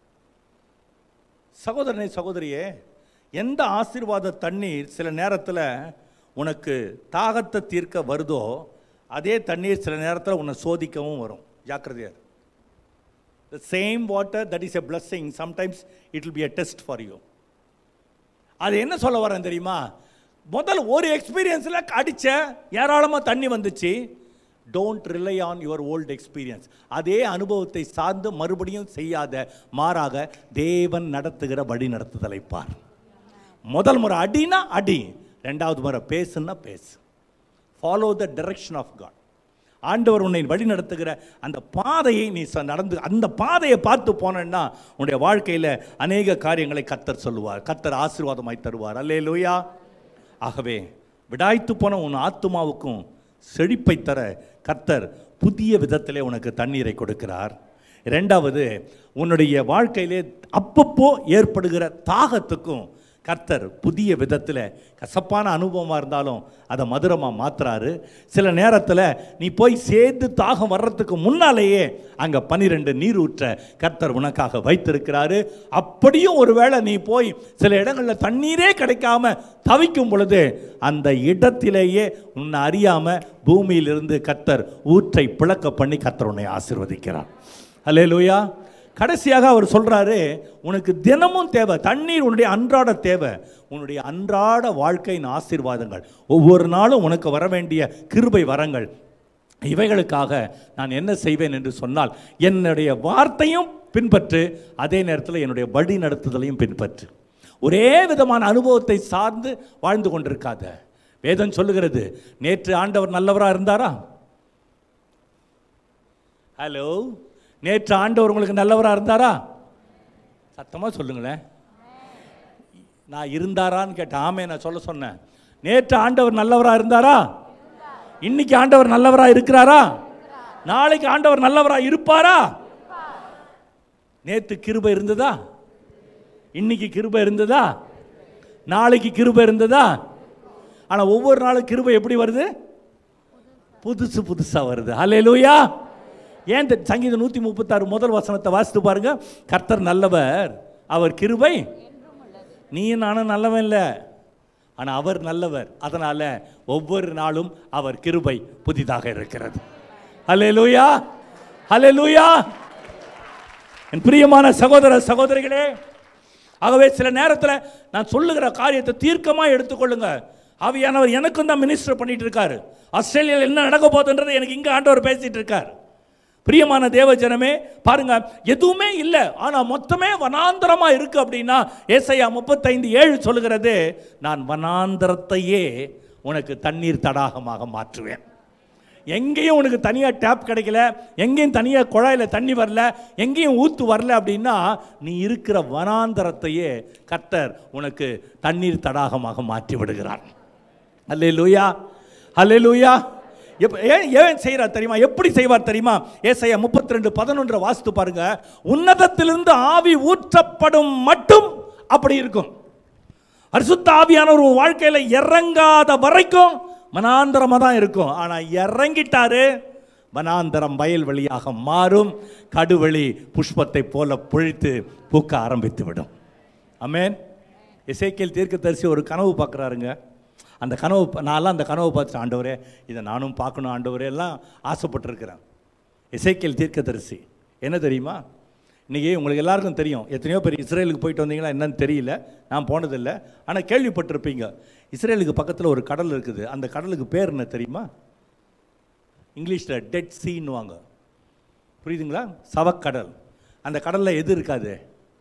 சகோதரனே சகோதரியே எந்த ஆசீர்வாத தண்ணீர் சில நேரத்தில் உனக்கு தாகத்தை தீர்க்க வருதோ அதே தண்ணீர் சில நேரத்தில் உன்னை சோதிக்கவும் வரும் ஜாக்கிரதையார் the same water that is a blessing sometimes it will be a test for you அது என்ன சொல்ல வரேன் தெரியுமா முதல் ஒரு எக்ஸ்பீரியன்ஸில் அடிச்ச ஏராளமாக தண்ணி வந்துச்சு don't rely on your old experience அதே அனுபவத்தை சார்ந்து மறுபடியும் செய்யாத மாறாக தேவன் நடத்துகிற வழி நடத்துதலை பார் முதல் முறை அடினா அடி ரெண்டாவது முறை பேசுன்னா பேசு follow the direction of God ஆண்டவர் உன்னை வழி நடத்துகிற அந்த பாதையை நீ ச- நடந்து அந்த பாதையை பார்த்து போனேன்னா உன்னுடைய வாழ்க்கையில் அநேக காரியங்களை கத்தர் சொல்லுவார் கத்தர் ஆசீர்வாதமாய் தருவார் அல்லே லூயா ஆகவே விடாய்த்து போன உன் ஆத்துமாவுக்கும் செழிப்பை தர கர்த்தர் புதிய விதத்திலே உனக்கு தண்ணீரை கொடுக்கிறார் ரெண்டாவது உன்னுடைய வாழ்க்கையிலே அப்பப்போ ஏற்படுகிற தாகத்துக்கும் கர்த்தர் புதிய விதத்தில் கசப்பான அனுபவமாக இருந்தாலும் அதை மதுரமாக மாத்துறாரு சில நேரத்தில் நீ போய் சேர்ந்து தாகம் வர்றதுக்கு முன்னாலேயே அங்கே பனிரெண்டு நீர் ஊற்ற கர்த்தர் உனக்காக வைத்திருக்கிறாரு அப்படியும் ஒருவேளை நீ போய் சில இடங்களில் தண்ணீரே கிடைக்காம தவிக்கும் பொழுது அந்த இடத்திலேயே உன்னை அறியாமல் பூமியிலிருந்து கர்த்தர் ஊற்றை பிளக்க பண்ணி கர்த்தர் உன்னை ஆசீர்வதிக்கிறார் அல்லேலூயா கடைசியாக அவர் சொல்றாரு உனக்கு தினமும் தேவை தண்ணீர் உன்னுடைய அன்றாட தேவை உன்னுடைய அன்றாட வாழ்க்கையின் ஆசீர்வாதங்கள் ஒவ்வொரு நாளும் உனக்கு வர வேண்டிய கிருபை வரங்கள் இவைகளுக்காக நான் என்ன செய்வேன் என்று சொன்னால் என்னுடைய வார்த்தையும் பின்பற்று அதே நேரத்தில் என்னுடைய வழி நடத்துதலையும் பின்பற்று ஒரே விதமான அனுபவத்தை சார்ந்து வாழ்ந்து கொண்டிருக்காத வேதம் சொல்லுகிறது நேற்று ஆண்டவர் நல்லவராக இருந்தாரா ஹலோ நேற்று ஆண்டவர் உங்களுக்கு நல்லவராக இருந்தாரா சத்தமாக சொல்லுங்களேன் நான் இருந்தாரான்னு கேட்டேன் ஆமே நான் சொல்ல சொன்னேன் நேற்று ஆண்டவர் நல்லவராக இருந்தாரா இன்னைக்கு ஆண்டவர் நல்லவராக இருக்கிறாரா நாளைக்கு ஆண்டவர் நல்லவராக இருப்பாரா நேற்று கிருபை இருந்ததா இன்னைக்கு கிருபை இருந்ததா நாளைக்கு கிருபை இருந்ததா ஆனால் ஒவ்வொரு நாளும் கிருபை எப்படி வருது புதுசு புதுசாக வருது ஹalleluya ஏன் தெ- சங்கீதம் நூற்றி முப்பத்தாறு முதல் வசனத்தை வாசித்து பாருங்க கர்த்தர் நல்லவர் அவர் கிருபை நீ நானும் நல்லவன் இல்லை ஆனால் அவர் நல்லவர் அதனால் ஒவ்வொரு நாளும் அவர் கிருபை புதிதாக இருக்கிறது ஹalleluya ஹalleluya என் பிரியமான சகோதர சகோதரிகளே ஆகவே சில நேரத்தில் நான் சொல்லுகிற காரியத்தை தீர்க்கமாக எடுத்துக்கொள்ளுங்க ஆவியானவர் எனக்கும் தான் மினிஸ்டர் பண்ணிட்டு இருக்காரு ஆஸ்திரேலியாவில் என்ன நடக்க போகுதுன்றது எனக்கு இங்கே ஆண்டவர் பேசிட்டு இருக்கார் பிரியமான தேவ ஜனமே பாருங்க எதுவுமே இல்லை ஆனால் மொத்தமே வனாந்தரமா இருக்கு அப்படின்னா ஏசையா முப்பத்தைந்து ஏழு சொல்லுகிறது நான் வனாந்தரத்தையே உனக்கு தண்ணீர் தடாகமாக மாற்றுவேன் எங்கேயும் உனக்கு தனியாக டேப் கிடைக்கல எங்கேயும் தனியாக குழாயில் தண்ணி வரல எங்கேயும் ஊத்து வரல அப்படின்னா நீ இருக்கிற வனாந்தரத்தையே கர்த்தர் உனக்கு தண்ணீர் தடாகமாக மாற்றி விடுகிறார் அல்லே லூயா அல்லே லூயா எப்ப ஏன் ஏன் செய்கிறார் தெரியுமா எப்படி செய்வார் தெரியுமா ஏசையா முப்பத்தி ரெண்டு பதினொன்று வாசித்து பாருங்க உன்னதத்திலிருந்து ஆவி ஊற்றப்படும் மட்டும் அப்படி இருக்கும் பரிசுத்த ஆவியானவர் உன் வாழ்க்கையில் இறங்காத வரைக்கும் மனாந்தரமாக தான் இருக்கும் ஆனால் இறங்கிட்டாரு வனாந்தரம் வயல்வெளியாக மாறும் கடுவெளி புஷ்பத்தை போல பொழித்து பூக்க ஆரம்பித்து விடும் அமேன் இசைக்கியல் தீர்க்கதரிசி ஒரு கனவு பார்க்குறாருங்க அந்த கனவு நான்லாம் அந்த கனவு பார்த்துட்டு ஆண்டவரே இதை நானும் பார்க்கணும் ஆண்டவரே எல்லாம் ஆசைப்பட்டிருக்கிறேன் இசைக்கியல் தீர்க்கதரிசி என்ன தெரியுமா இன்றைக்கி உங்களுக்கு எல்லாருக்கும் தெரியும் எத்தனையோ பேர் இஸ்ரேலுக்கு போயிட்டு வந்தீங்களா என்னன்னு தெரியல நான் போனதில்லை ஆனால் கேள்விப்பட்டிருப்பீங்க இஸ்ரேலுக்கு பக்கத்தில் ஒரு கடல் இருக்குது அந்த கடலுக்கு பேர் என்ன தெரியுமா இங்கிலீஷில் டெட் சீன்னுவாங்க புரியுதுங்களா சவக்கடல் அந்த கடலில் எது இருக்காது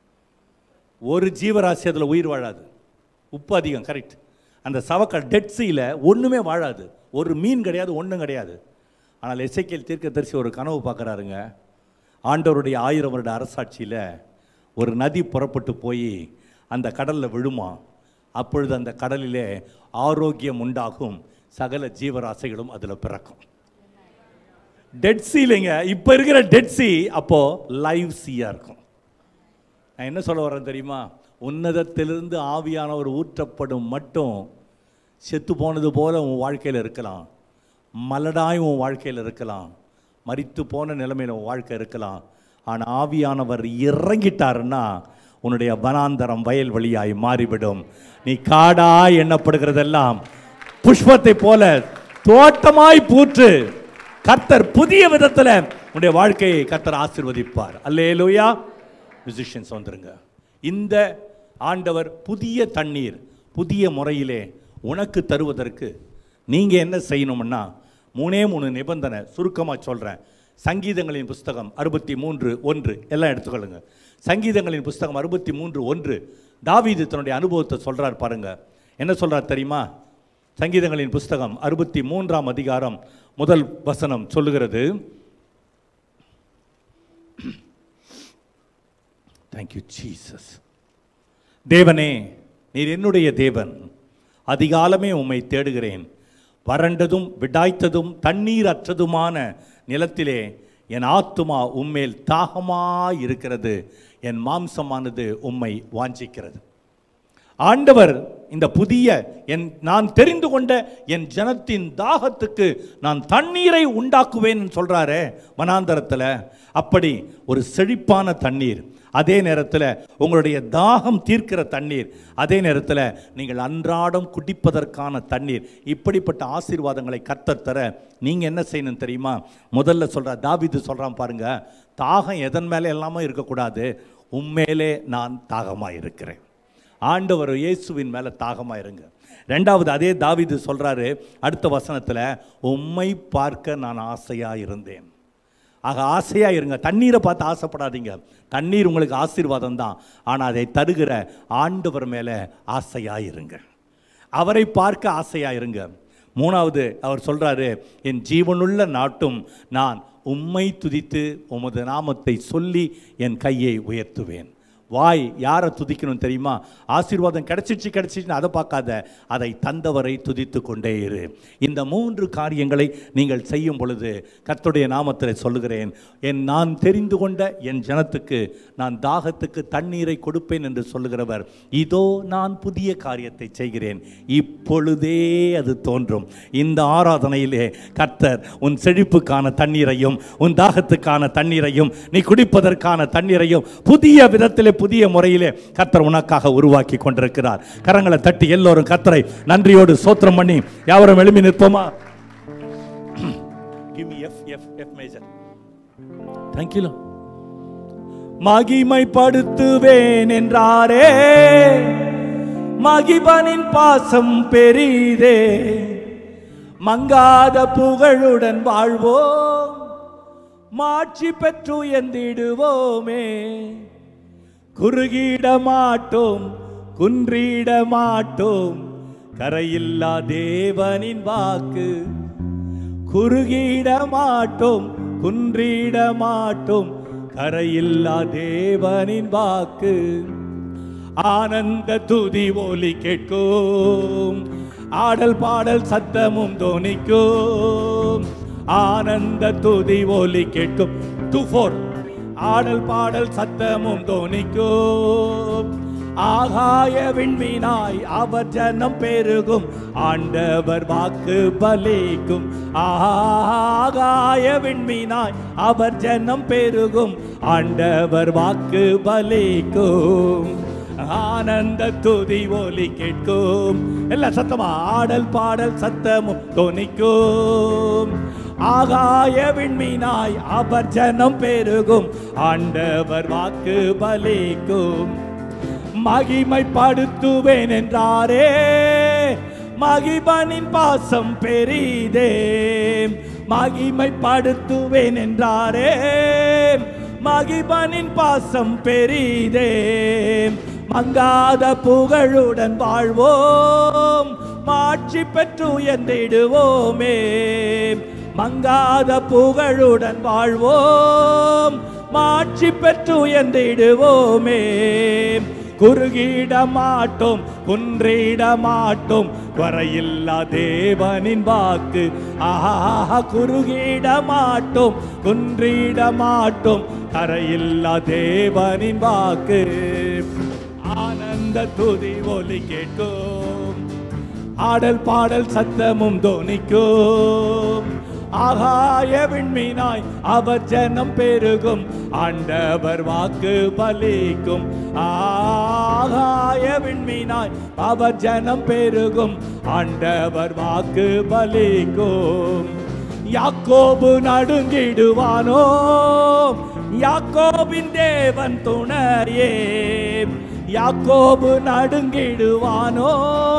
ஒரு ஜீவராசி அதில் உயிர் வாழாது உப்பு அதிகம் கரெக்ட் அந்த சவக்கடல் டெட் சீல ஒன்றுமே வாழாது ஒரு மீன் கிடையாது ஒன்றும் கிடையாது ஆனால் எசைக்கேல் தீர்க்கதரிசி ஒரு கனவு பார்க்குறாருங்க ஆண்டவருடைய ஆயிரம் வருட அரசாட்சியில் ஒரு நதி புறப்பட்டு போய் அந்த கடலில் விழுமா அப்பொழுது அந்த கடலிலே ஆரோக்கியம் உண்டாகும் சகல ஜீவராசிகளும் அதில் பிறக்கும் டெட் சீலைங்க இப்போ இருக்கிற டெட் சி அப்போது லைவ் சீயாக இருக்கும் நான் என்ன சொல்ல வரேன் தெரியுமா உன்னதத்திலிருந்து ஆவியானவர் ஊற்றப்படும் மட்டும் செத்து போனது போல உன் வாழ்க்கையில் இருக்கலாம் மலடாய் உன் வாழ்க்கையில் இருக்கலாம் மரித்து போன நிலைமையில் உன் வாழ்க்கை இருக்கலாம் ஆனால் ஆவியானவர் இறங்கிட்டாருன்னா உன்னுடைய வனாந்தரம் வயல் வழியாய் மாறிவிடும் நீ காடாய் எண்ணப்படுகிறதெல்லாம் புஷ்பத்தை போல தோட்டமாய் பூற்று கர்த்தர் புதிய விதத்தில் உன்னுடைய வாழ்க்கையை கர்த்தர் ஆசிர்வதிப்பார் அல்லேலூயா மியூசிஷியன்ஸ் வந்துருங்க இந்த ஆண்டவர் புதிய தண்ணீர் புதிய முறையிலே உனக்கு தருவதற்கு நீங்கள் என்ன செய்யணும்னா மூணே மூணு நிபந்தனை சுருக்கமாக சொல்கிறேன் சங்கீதங்களின் புஸ்தகம் அறுபத்தி மூன்று ஒன்று எல்லாம் எடுத்துக்கொள்ளுங்க சங்கீதங்களின் புஸ்தகம் அறுபத்தி மூன்று ஒன்று தாவீது தன்னுடைய அனுபவத்தை சொல்கிறார் பாருங்க என்ன சொல்கிறார் தெரியுமா சங்கீதங்களின் புஸ்தகம் அறுபத்தி மூன்றாம் அதிகாரம் முதல் வசனம் சொல்லுகிறது தேங்க்யூ ஜீசஸ் தேவனே நீர் என்னுடைய தேவன் அதிகாலமே உம்மை தேடுகிறேன் வறண்டதும் விடாய்த்ததும் தண்ணீர் அற்றதுமான நிலத்திலே என் ஆத்துமா உம்மேல் தாகமாய் இருக்கிறது என் மாம்சமானது உம்மை வாஞ்சிக்கிறது ஆண்டவர் இந்த புதிய என் நான் தெரிந்து கொண்ட என் ஜனத்தின் தாகத்துக்கு நான் தண்ணீரை உண்டாக்குவேன் சொல்றாரே வனாந்தரத்தில் அப்படி ஒரு செழிப்பான தண்ணீர் அதே நேரத்தில் உங்களுடைய தாகம் தீர்க்கிற தண்ணீர் அதே நேரத்தில் நீங்கள் அன்றாடம் குடிப்பதற்கான தண்ணீர் இப்படிப்பட்ட ஆசீர்வாதங்களை கத்தர் தர நீங்கள் என்ன செய்யணும் தெரியுமா முதல்ல சொல்கிற தாவிது சொல்கிறான் பாருங்க தாகம் எதன் மேலே எல்லாமே இருக்கக்கூடாது உண்மையிலே நான் தாகமாக இருக்கிறேன் ஆண்டவர் இயேசுவின் மேலே தாகமாக இருங்க ரெண்டாவது அதே தாவிது சொல்கிறாரு அடுத்த வசனத்தில் உம்மை பார்க்க நான் ஆசையாக இருந்தேன் ஆக ஆசையாக இருங்க தண்ணீரை பார்த்து ஆசைப்படாதீங்க தண்ணீர் உங்களுக்கு ஆசீர்வாதம் தான் ஆனால் அதை தருகிற ஆண்டவர் மேலே ஆசையாக இருங்க அவரை பார்க்க ஆசையாக இருங்க மூணாவது அவர் சொல்கிறாரு என் ஜீவனுள்ள நாட்டும் நான் உம்மை துதித்து உமது நாமத்தை சொல்லி என் கையை உயர்த்துவேன் வாய் யாரை துதிக்கணும் தெரியுமா ஆசீர்வாதம் கிடைச்சிச்சு கிடைச்சிச்சுன்னு அதை பார்க்காத அதை தந்தவரை துதித்து கொண்டே இரு இந்த மூன்று காரியங்களை நீங்கள் செய்யும் பொழுது கர்த்தருடைய நாமத்தில் சொல்லுகிறேன் என் நான் தெரிந்து கொண்ட என் ஜனத்துக்கு நான் தாகத்துக்கு தண்ணீரை கொடுப்பேன் என்று சொல்லுகிறவர் இதோ நான் புதிய காரியத்தை செய்கிறேன் இப்பொழுதே அது தோன்றும் இந்த ஆராதனையிலே கர்த்தர் உன் செழிப்புக்கான தண்ணீரையும் உன் தாகத்துக்கான தண்ணீரையும் நீ குடிப்பதற்கான தண்ணீரையும் புதிய விதத்திலே புதிய முறையிலே கர்த்தர் உனக்காக உருவாக்கி கொண்டிருக்கிறார் கரங்களை தட்டி எல்லோரும் கர்த்தரை நன்றியோடு சோத்திரம் பண்ணி யாவரும் எழுப்பி நிற்போமா Give me F, F, F major. Thank you, Lord. மகிமைப்படுத்துவேன் என்றாரே மகிபனின் பாசம் பெரிதே மங்காத புகழுடன் வாழ்வோம் மாட்சி பெற்று எந்திடுவோமே குறுகிட மாட்டோம் குன்றிட மாட்டோம் கரையில்லா தேவனின் வாக்கு குறுகிட மாட்டோம் குன்றிட மாட்டோம் கரையில்லா தேவனின் வாக்கு ஆனந்த துதி ஒலி கேட்கும் ஆடல் பாடல் சத்தமும் தோனிக்கும் ஆனந்த துதி ஒலி கேட்கும் டூ ஃபோர் ஆடல் பாடல் சத்தமும் தோனிக்கும் ஆகாய விண்மீனாய் அவர் ஜனம் பெருகும் ஆண்டவர் வாக்கு பலிக்கும் ஆகாய விண்மீனாய் அவர் ஜனம் பெருகும் ஆண்டவர் வாக்கு பலிக்கும் ஆனந்த துதி ஒலி கேட்கும் எல்லாம் சத்தமா ஆடல் பாடல் சத்தமும் தொனிக்கும் ஆகாய விண்மீனாய் அவர் ஜனம் பெருகும் ஆண்டவர் வாக்கு பலிக்கும் மகிமைப்படுத்துவேன் என்றாரே மகிபனின் பாசம் பெரிதே மகிமைப்படுத்துவேன் என்றாரே மகிபனின் பாசம் பெரிதே மங்காத புகழுடன் வாழ்வோம் மாட்சி பெற்று உயர்ந்திடுவோமே மங்காத புகழுடன் வாழ்வோம் மாட்சி பெற்று உயர்ந்திடுவோமே குறுகிட மாட்டோம் குன்றிட மாட்டோம் குறையில்லா தேவனின் வாக்கு ஆஹா குறுகிட மாட்டோம் குன்றிட மாட்டோம் கரையில்லா தேவனின் வாக்கு ஆனந்த துதி ஒலி கேட்கும் ஆடல் பாடல் சத்தமும் தோனிக்கும் ஆகாய விண்மீனாய் அவர் ஜனம் பெருகும் ஆண்டவர் வாக்கு பலிக்கும் ஆகாய விண்மீனாய் அவர் ஜனம் பெருகும் ஆண்டவர் வாக்கு பலிக்கும் யாக்கோபு நடுங்கிடுவானோ யாக்கோபின் தேவன் துணையே யாக்கோபு நடுங்கிடுவானோ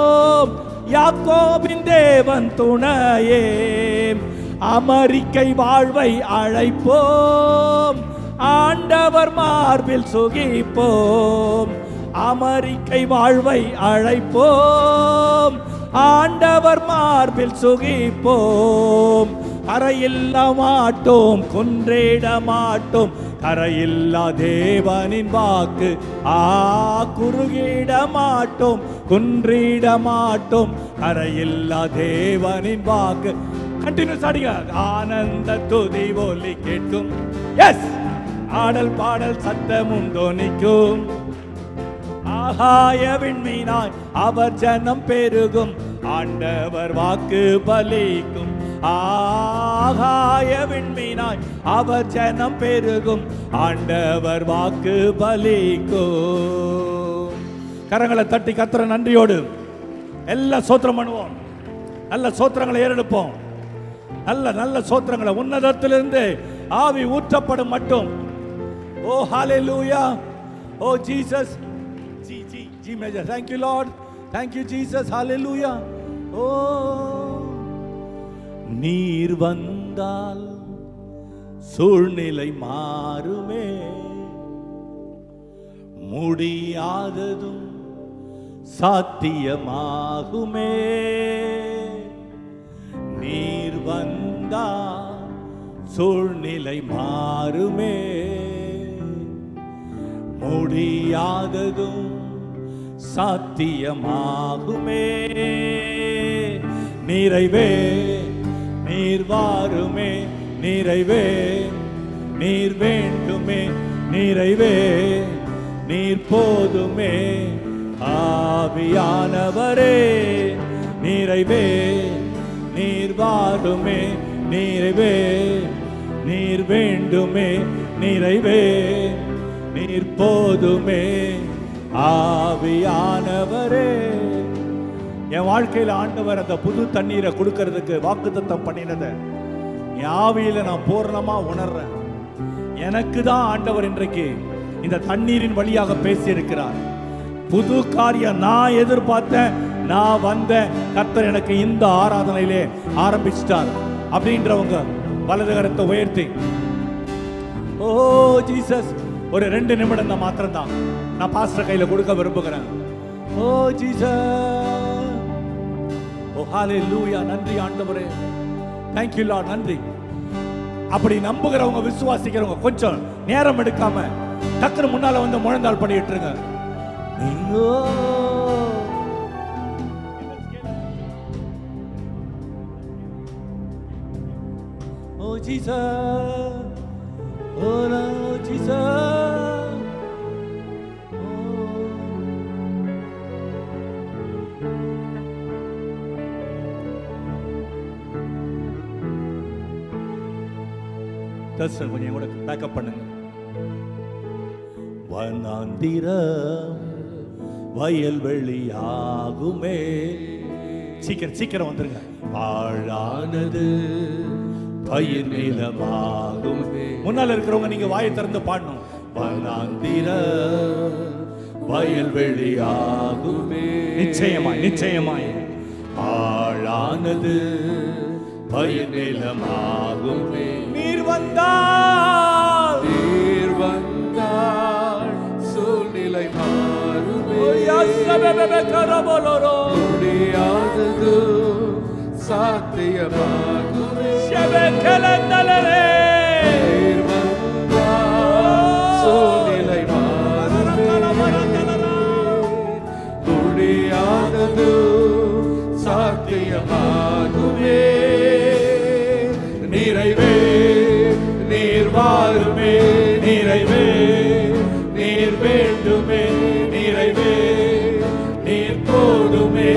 யாக்கோபின் தேவன் துணையே அமெரிக்கை வாழ்வை அழைப்போம் ஆண்டவர் மார்பில் சுகிப்போம் அமெரிக்கை வாழ்வை அழைப்போம் ஆண்டவர் மார்பில் சுகிப்போம் கரையில்ல மாட்டோம் குன்றிட மாட்டோம் கரையில்லா தேவனின் வாக்கு ஆ குறுகிட மாட்டோம் குன்றிட மாட்டோம் கரையில்லா தேவனின் வாக்கு கண்டினியூஸ் அடிங்க ஆனந்த துதி ஒலி கேட்கும் எஸ் ஆடல் பாடல் சத்தமும் தோனிக்கும் ஆகாய விண்மீனாய் அவர் ஜனம் பெருகும் ஆண்டவர் வாக்கு பலிக்கும் ஆகாய விண்மீனாய் அவர் ஜனம் பெருகும் ஆண்டவர் வாக்கு பலிக்கும் கரங்களை தட்டி கத்துற நன்றியோடு எல்லாம் சோத்திரம் பண்ணுவோம் நல்ல சோத்திரங்களை ஏறெடுப்போம் நல்ல நல்ல சோத்திரங்களை உன்னதத்திலிருந்து ஆவி ஊற்றப்படும் மட்டும் ஓ ஹalleluya ஓ ஜீசஸ் ஜி ஜி ஜி மேஜர் thank you lord thank you jesus hallelujah oh நீர் வந்தால் சூழ்நிலை மாறுமே முடியாததும் சாத்தியமாகுமே நீர் வந்தா சூழ்நிலை மாறுமே முடியாததும் சாத்தியமாகுமே நிறைவே நீர் வாருமே நிறைவே நீர் வேண்டுமே நிறைவே நீர் போதுமே ஆவியானவரே நிறைவே நீர் வாருமே நிறைவே நீர் வேண்டுமே நிறைவே நீர் போதுமே ஆவியானவரே என் வாழ்க்கையில ஆண்டவர் அந்த புது தண்ணீரை கொடுக்கறதுக்கு வாக்குத்தத்தம் பண்ணினத என் ஆவியில நான் பூர்ணமா உணர்றேன் எனக்கு தான் ஆண்டவர் இன்றைக்கு இந்த தண்ணீரின் வழியாக பேசியிருக்கிறார் புது காரியம் நான் எதிர்பார்த்தேன் நான் வந்தேன் கர்த்தர் எனக்கு இந்த ஆராதனையிலே ஆரம்பிச்சிட்டார் அப்படின்றவங்க வலது கரத்தை உயர்த்தி ஓ ஜீசஸ் ஒரு ரெண்டு நிமிடம் தான் மாத்திரம் தான் நான் பாஸ்டர் கையில கொடுக்க விரும்புகிறேன் ஓ ஜீசஸ் ஓ ஹalleluya நன்றி ஆண்டவரே thank you லார்ட் நன்றி அப்படி நம்புகிறவங்க விசுவாசிக்கிறவங்க கொஞ்சம் நேரம் எடுக்காம டக்குனு முன்னால வந்து முழந்தாள் பண்ணிட்டுருங்க நீயோ ஓ ஜீசஸ் ஓ ஜீசஸ் தர்சன் கொஞ்சம் என் கூட பேக்கப் பண்ணுங்க வனாந்திர வயல்வெளியாகுமே சீக்கிரம் சீக்கிரம் வந்துருங்க பாழானது பயிர் நிலமாகும் முன்னால இருக்கிறவங்க நீங்க வாயை திறந்து பாடணும் வனாந்திர வயல்வெளியாகுமே நிச்சயமாய் நிச்சயமாய் ஆளானது பயிர் நிலமாகுமே நீர் வந்தால் நீர் வந்தால் சூழ்நிலை மாறுமே முடியாதது சாத்தியமாகுமே நீர் வந்தால் சூழ்நிலை மாறுமே முடியாதது சாத்தியமாகுமே நிறைவே நீர் வாருமே நிறைவே நீர் வேண்டுமே நிறைவே நீர் போதுமே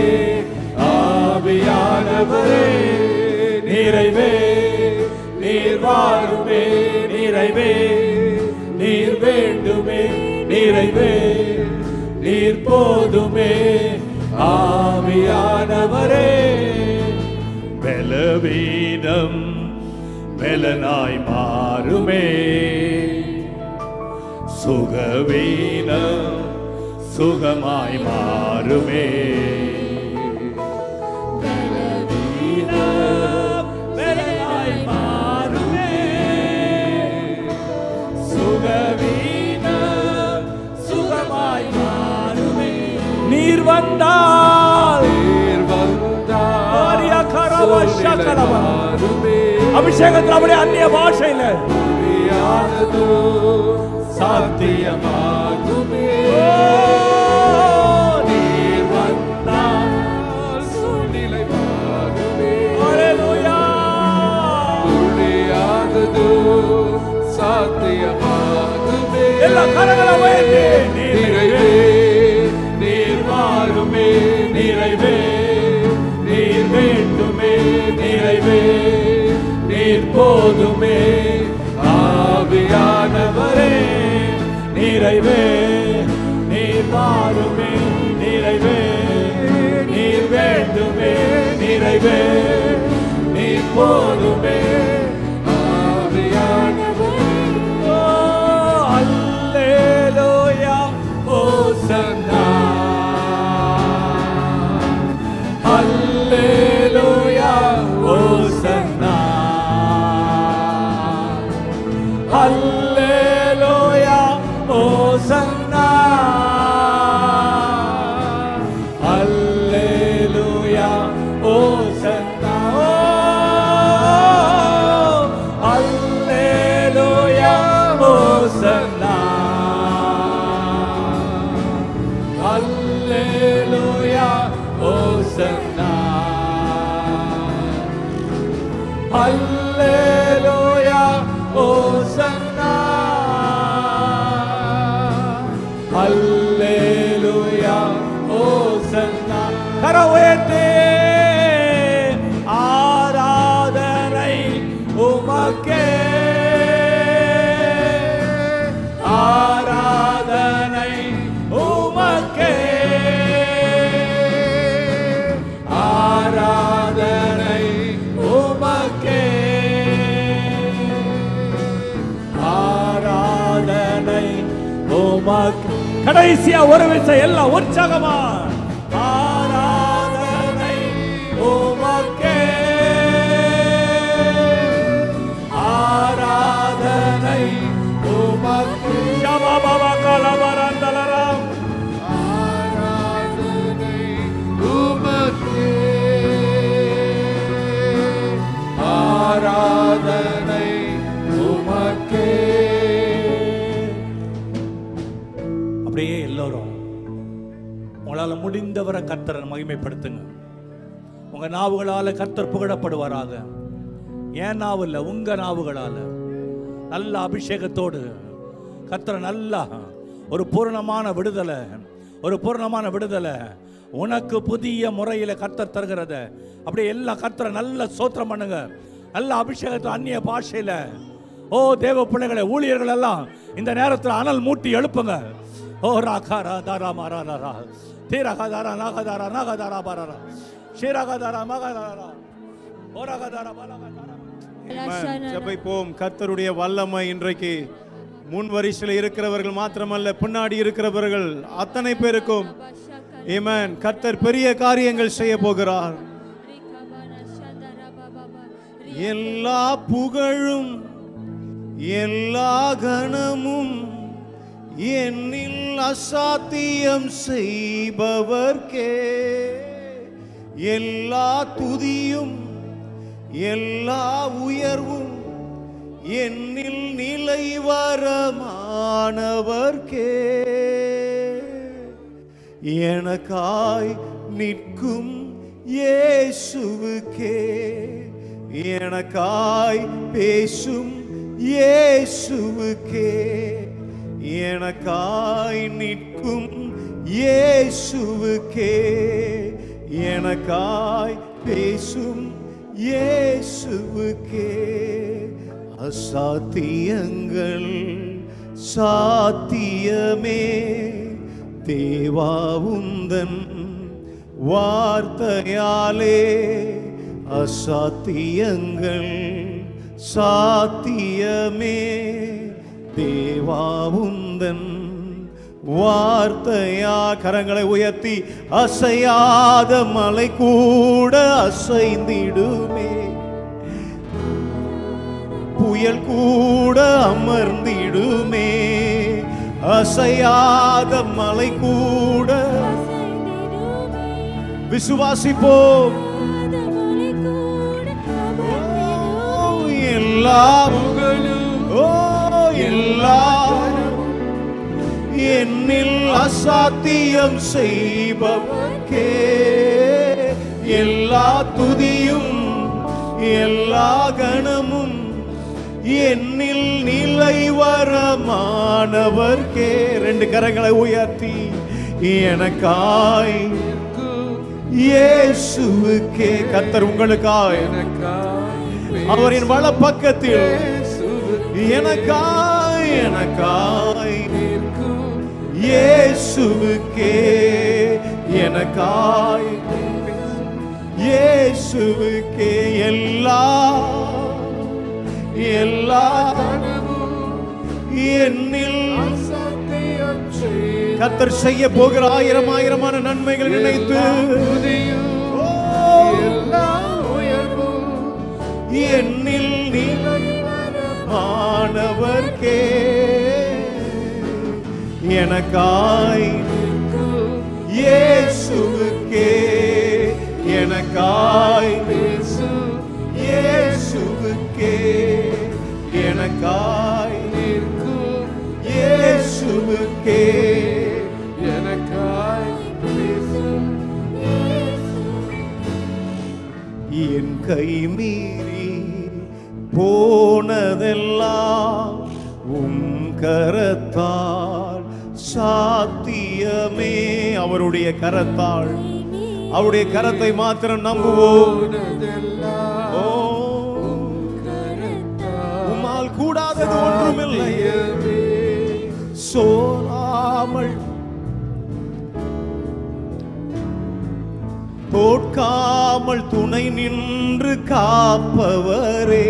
ஆவியானவரே நிறைவே நீர் வாருமே நிறைவே நீர் வேண்டுமே நிறைவே நீர் போதுமே ஆவியானவரே பலவீனம் பலனாய் மாறுமே சுகவீனம் சுகமாய் மாறுமே பலவீனம் பலனாய் மாறுமே சுகவீனம் சுகமாய் மாறுமே நீர் வந்தால் நீர் வந்தால் ஆரியா கரவா சகலவா. மாறுமே அபிஷேகத்தில் அப்படியே அந்நிய பாஷையில முடியாதது சாத்தியமாகுமே நீர் வந்தால் சூழ்நிலை மாறுமே முடியாதது சாத்தியமாகுமே எல்லா கரங்களை உயர்த்தி. நிறைவே நீர் மாறுமே நிறைவே நீர் வேண்டுமே நிறைவே நீர் போதுமே ஆவியானவரே நிறைவே நீர் மாறுமே நிறைவே நீர் வேண்டுமே நிறைவே நீர் போதுமே ஆவியானவரே ஓ, அல்லேலூயா ஹோசன்னா அல்லேலூயா ஹோசன்னா அல்லேலூயா ஹோசன்னா அல்லேலூயா ஹோசன்னா அல்லேலூயா ஹோசன்னா அல்லேலூயா ஹோசன்னா அல்லேலூயா ஹோசன்னா அல்லேலூயா ஹோசன்னா கர உயர்த்தே ஆராதனை உமக்கே ஆராதனை உமக்கே ஆராதனை உமக்கே ஆராதனை கடைசியா ஒரு விஷயம் எல்லாம் உற்சாகமா ஆராதனை உமக்கே ஆராதனை உமக்கு ஷபபப கலபரந்தலரம் ஆராதனை உமக்கே அப்படியே எல்லோரும் உங்களால் முடிந்தவரை கர்த்தரை மகிமைப்படுத்துங்க உங்க நாவுகளால கர்த்தர் புகழப்படுவாராக ஏன் நாவு இல்லை உங்க நாவுகளால நல்ல அபிஷேகத்தோடு கர்த்தரை நல்லா ஒரு பூரணமான விடுதலை ஒரு பூரணமான விடுதலை உனக்கு புதிய முறையில் கர்த்தர் தருகிறத அப்படியே எல்லா கர்த்தரை நல்ல சோத்திரம் பண்ணுங்க நல்ல அபிஷேகத்தை அந்நிய பாஷையில ஓ தேவ பிள்ளைகளை ஊழியர்கள் எல்லாம் இந்த நேரத்தில் அனல் மூட்டி எழுப்புங்க ஓ ராகாரா தாரா மாரா ரா தீரகாதாரா நாகதாரா நாகதாரா பாரா ஷீரகாதாரா மகாதாரா ஓ ராகதாரா பாலகாதாரா ஜெபிப்போம் கர்த்தருடைய வல்லமை இன்றைக்கு முன் வரிசையில் இருக்கிறவர்கள் மாத்திரமல்ல பின்னாடி இருக்கிறவர்கள் அத்தனை பேருக்கும் ஏமேன் கர்த்தர் பெரிய காரியங்கள் செய்ய போகிறார் எல்லா புகழும் எல்லா கணமும் என்னில் அசாத்தியம் செய்பவர்க்கே எல்லா துதியும் எல்லா உயர்வும் என்னில் நிலைவரமானவர்க்கே எனக்காய் நிற்கும் இயேசுவுக்கே எனக்காய் பேசும் இயேசுவுக்கே எனக்காய் நிற்கும் இயேசுவுக்கே எனக்காய் பேசும் இயேசுவுக்கே அசாத்தியங்கள் சாத்தியமே தேவாவுந்தன் வார்த்தையாலே அசாத்தியங்கள் சாத்தியமே தேவாவுந்தன் வார்த்தையா கரங்களை உயர்த்தி அசையாத மலை கூட அசைந்திடுமே புயல் கூட அமர்ந்திடுமே அசையாத மலை கூட விசுவாசிப்போம் ஓ, எல்லா புகழும் ஓ எல்லா என்னில் அசாத்தியம் செய்பவர்க்கே எல்லா துதியும் எல்லா கணமும் என்னில் நிலைவரமானவர்க்கே ரெண்டு கரங்களை உயர்த்தி எனக்காய் இயேசுவுக்கே கர்த்தர் உங்களுக்காய் அவரின் வலப்பக்கத்தில் எனக்காய் எனக்காய் இயேசுவுக்கே எனக்காய் இயேசுவுக்கே எல்லா எல்லா என்னில் கர்த்தர் செய்ய போகிற ஆயிரம் ஆயிரமான நன்மைகள் நினைத்து ஓ, என்னில் மாணவர்க்கே எனக்காய் இயேசுவுக்கே எனக்காய் இயேசுவுக்கே எனக்காய் இயேசுவுக்கே எனக்காய் என் கை மீறி போனதெல்லாம் உம் கரத்தால் சாத்தியமே அவருடைய கரத்தால் அவருடைய கரத்தை மாத்திரம் நம்புவோம் ஓ, உம்மால் கூடாதது ஒன்றுமில்லை சோராமல் தோற்காமல் துணை நின்று காப்பவரே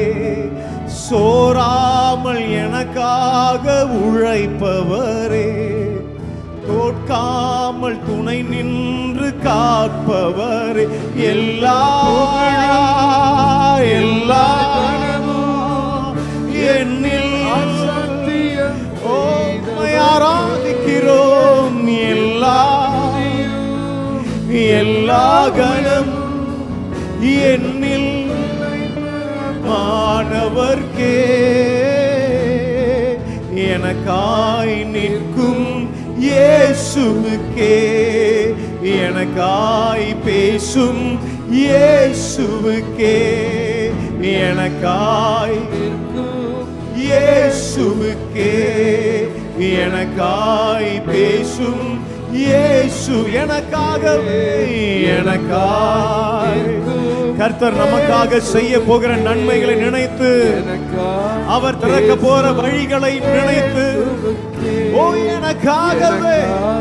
சோராமல் எனக்காக உழைப்பவரே தோற்காமல் துணை நின்று காப்பவர் எல்லா எல்லா என்னில் ஓ, உம்மை ஆராதிக்கிறோம் எல்லா எல்லா கணம் என்னில் மாணவர்க்கே எனக்காய் நிற்கும் இயேசுவுக்கே எனக்காய் பேசும் இயேசுவுக்கே எனக்காய் இயேசுவுக்கே எனக்காய் பேசும் இயேசு எனக்காகவே எனக்காய் கர்த்தர் நமக்காக செய்ய போகிற நன்மைகளை நினைத்து அவர் திறக்க போற வழிகளை நினைத்து ஓ எனக்காகவே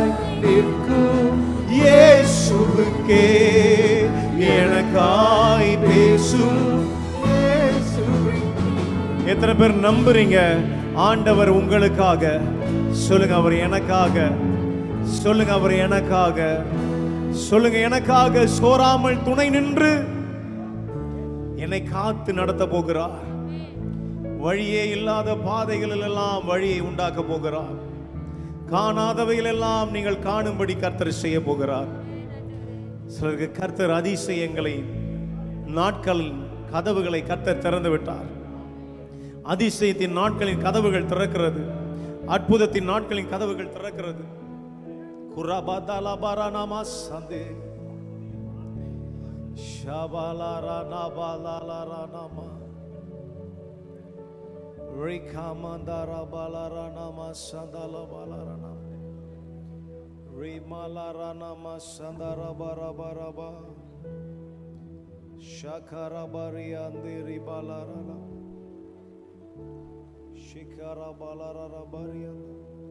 இயேசுவுக்கே எனக்காய் பேசும் இயேசுவுக்கே. எத்தனை பேர் நம்புறீங்க ஆண்டவர் உங்களுக்காக சொல்லுங்க அவர் எனக்காக சொல்லுங்க அவர் எனக்காக சொல்லுங்க எனக்காக சோராமல் துணை நின்று என்னை காத்து நடத்த போகிறார் வழியே இல்லாத பாதைகளில் எல்லாம் வழியை உண்டாக்க போகிறார் காணாதவைகள் எல்லாம் நீங்கள் காணும்படி கர்த்தர் செய்ய போகிறார் சிலருக்கு கர்த்தர் அதிசயங்களை நாட்களின் கதவுகளை கர்த்தர் திறந்து விட்டார் அதிசயத்தின் நாட்களின் கதவுகள் திறக்கிறது அற்புதத்தின் நாட்களின் கதவுகள் திறக்கிறது குரபாதாலாபாரானாமா சந்தே ஷபாலாரானாபாலாலாரானாமா ரிகாமந்தாராபாலாரானாமா சந்தாலாபாலாரானாமா ரிமாலாரானாமா சந்தாராபாராபாராபா ஷகரபரியாந்திரிபாலாரானா ஷிகரபாலாராபாரியாந்தா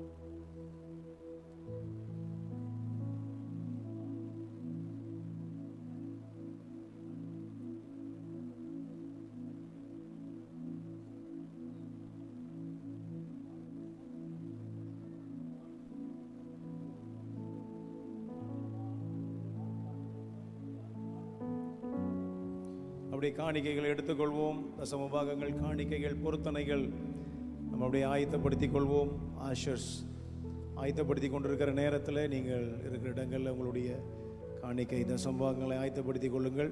அப்படியே காணிக்கைகளை எடுத்துக்கொள்வோம் தசம பாகங்கள் காணிக்கைகள் பொருத்தனைகள் நம்ம அப்படியே ஆயத்தப்படுத்திக் கொள்வோம் ஆஷர்ஸ் ஆயத்தப்படுத்தி கொண்டிருக்கிற நேரத்தில் நீங்கள் இருக்கிற இடங்களில் உங்களுடைய காணிக்கை தசம்பாகங்களை ஆயத்தப்படுத்திக் கொள்ளுங்கள்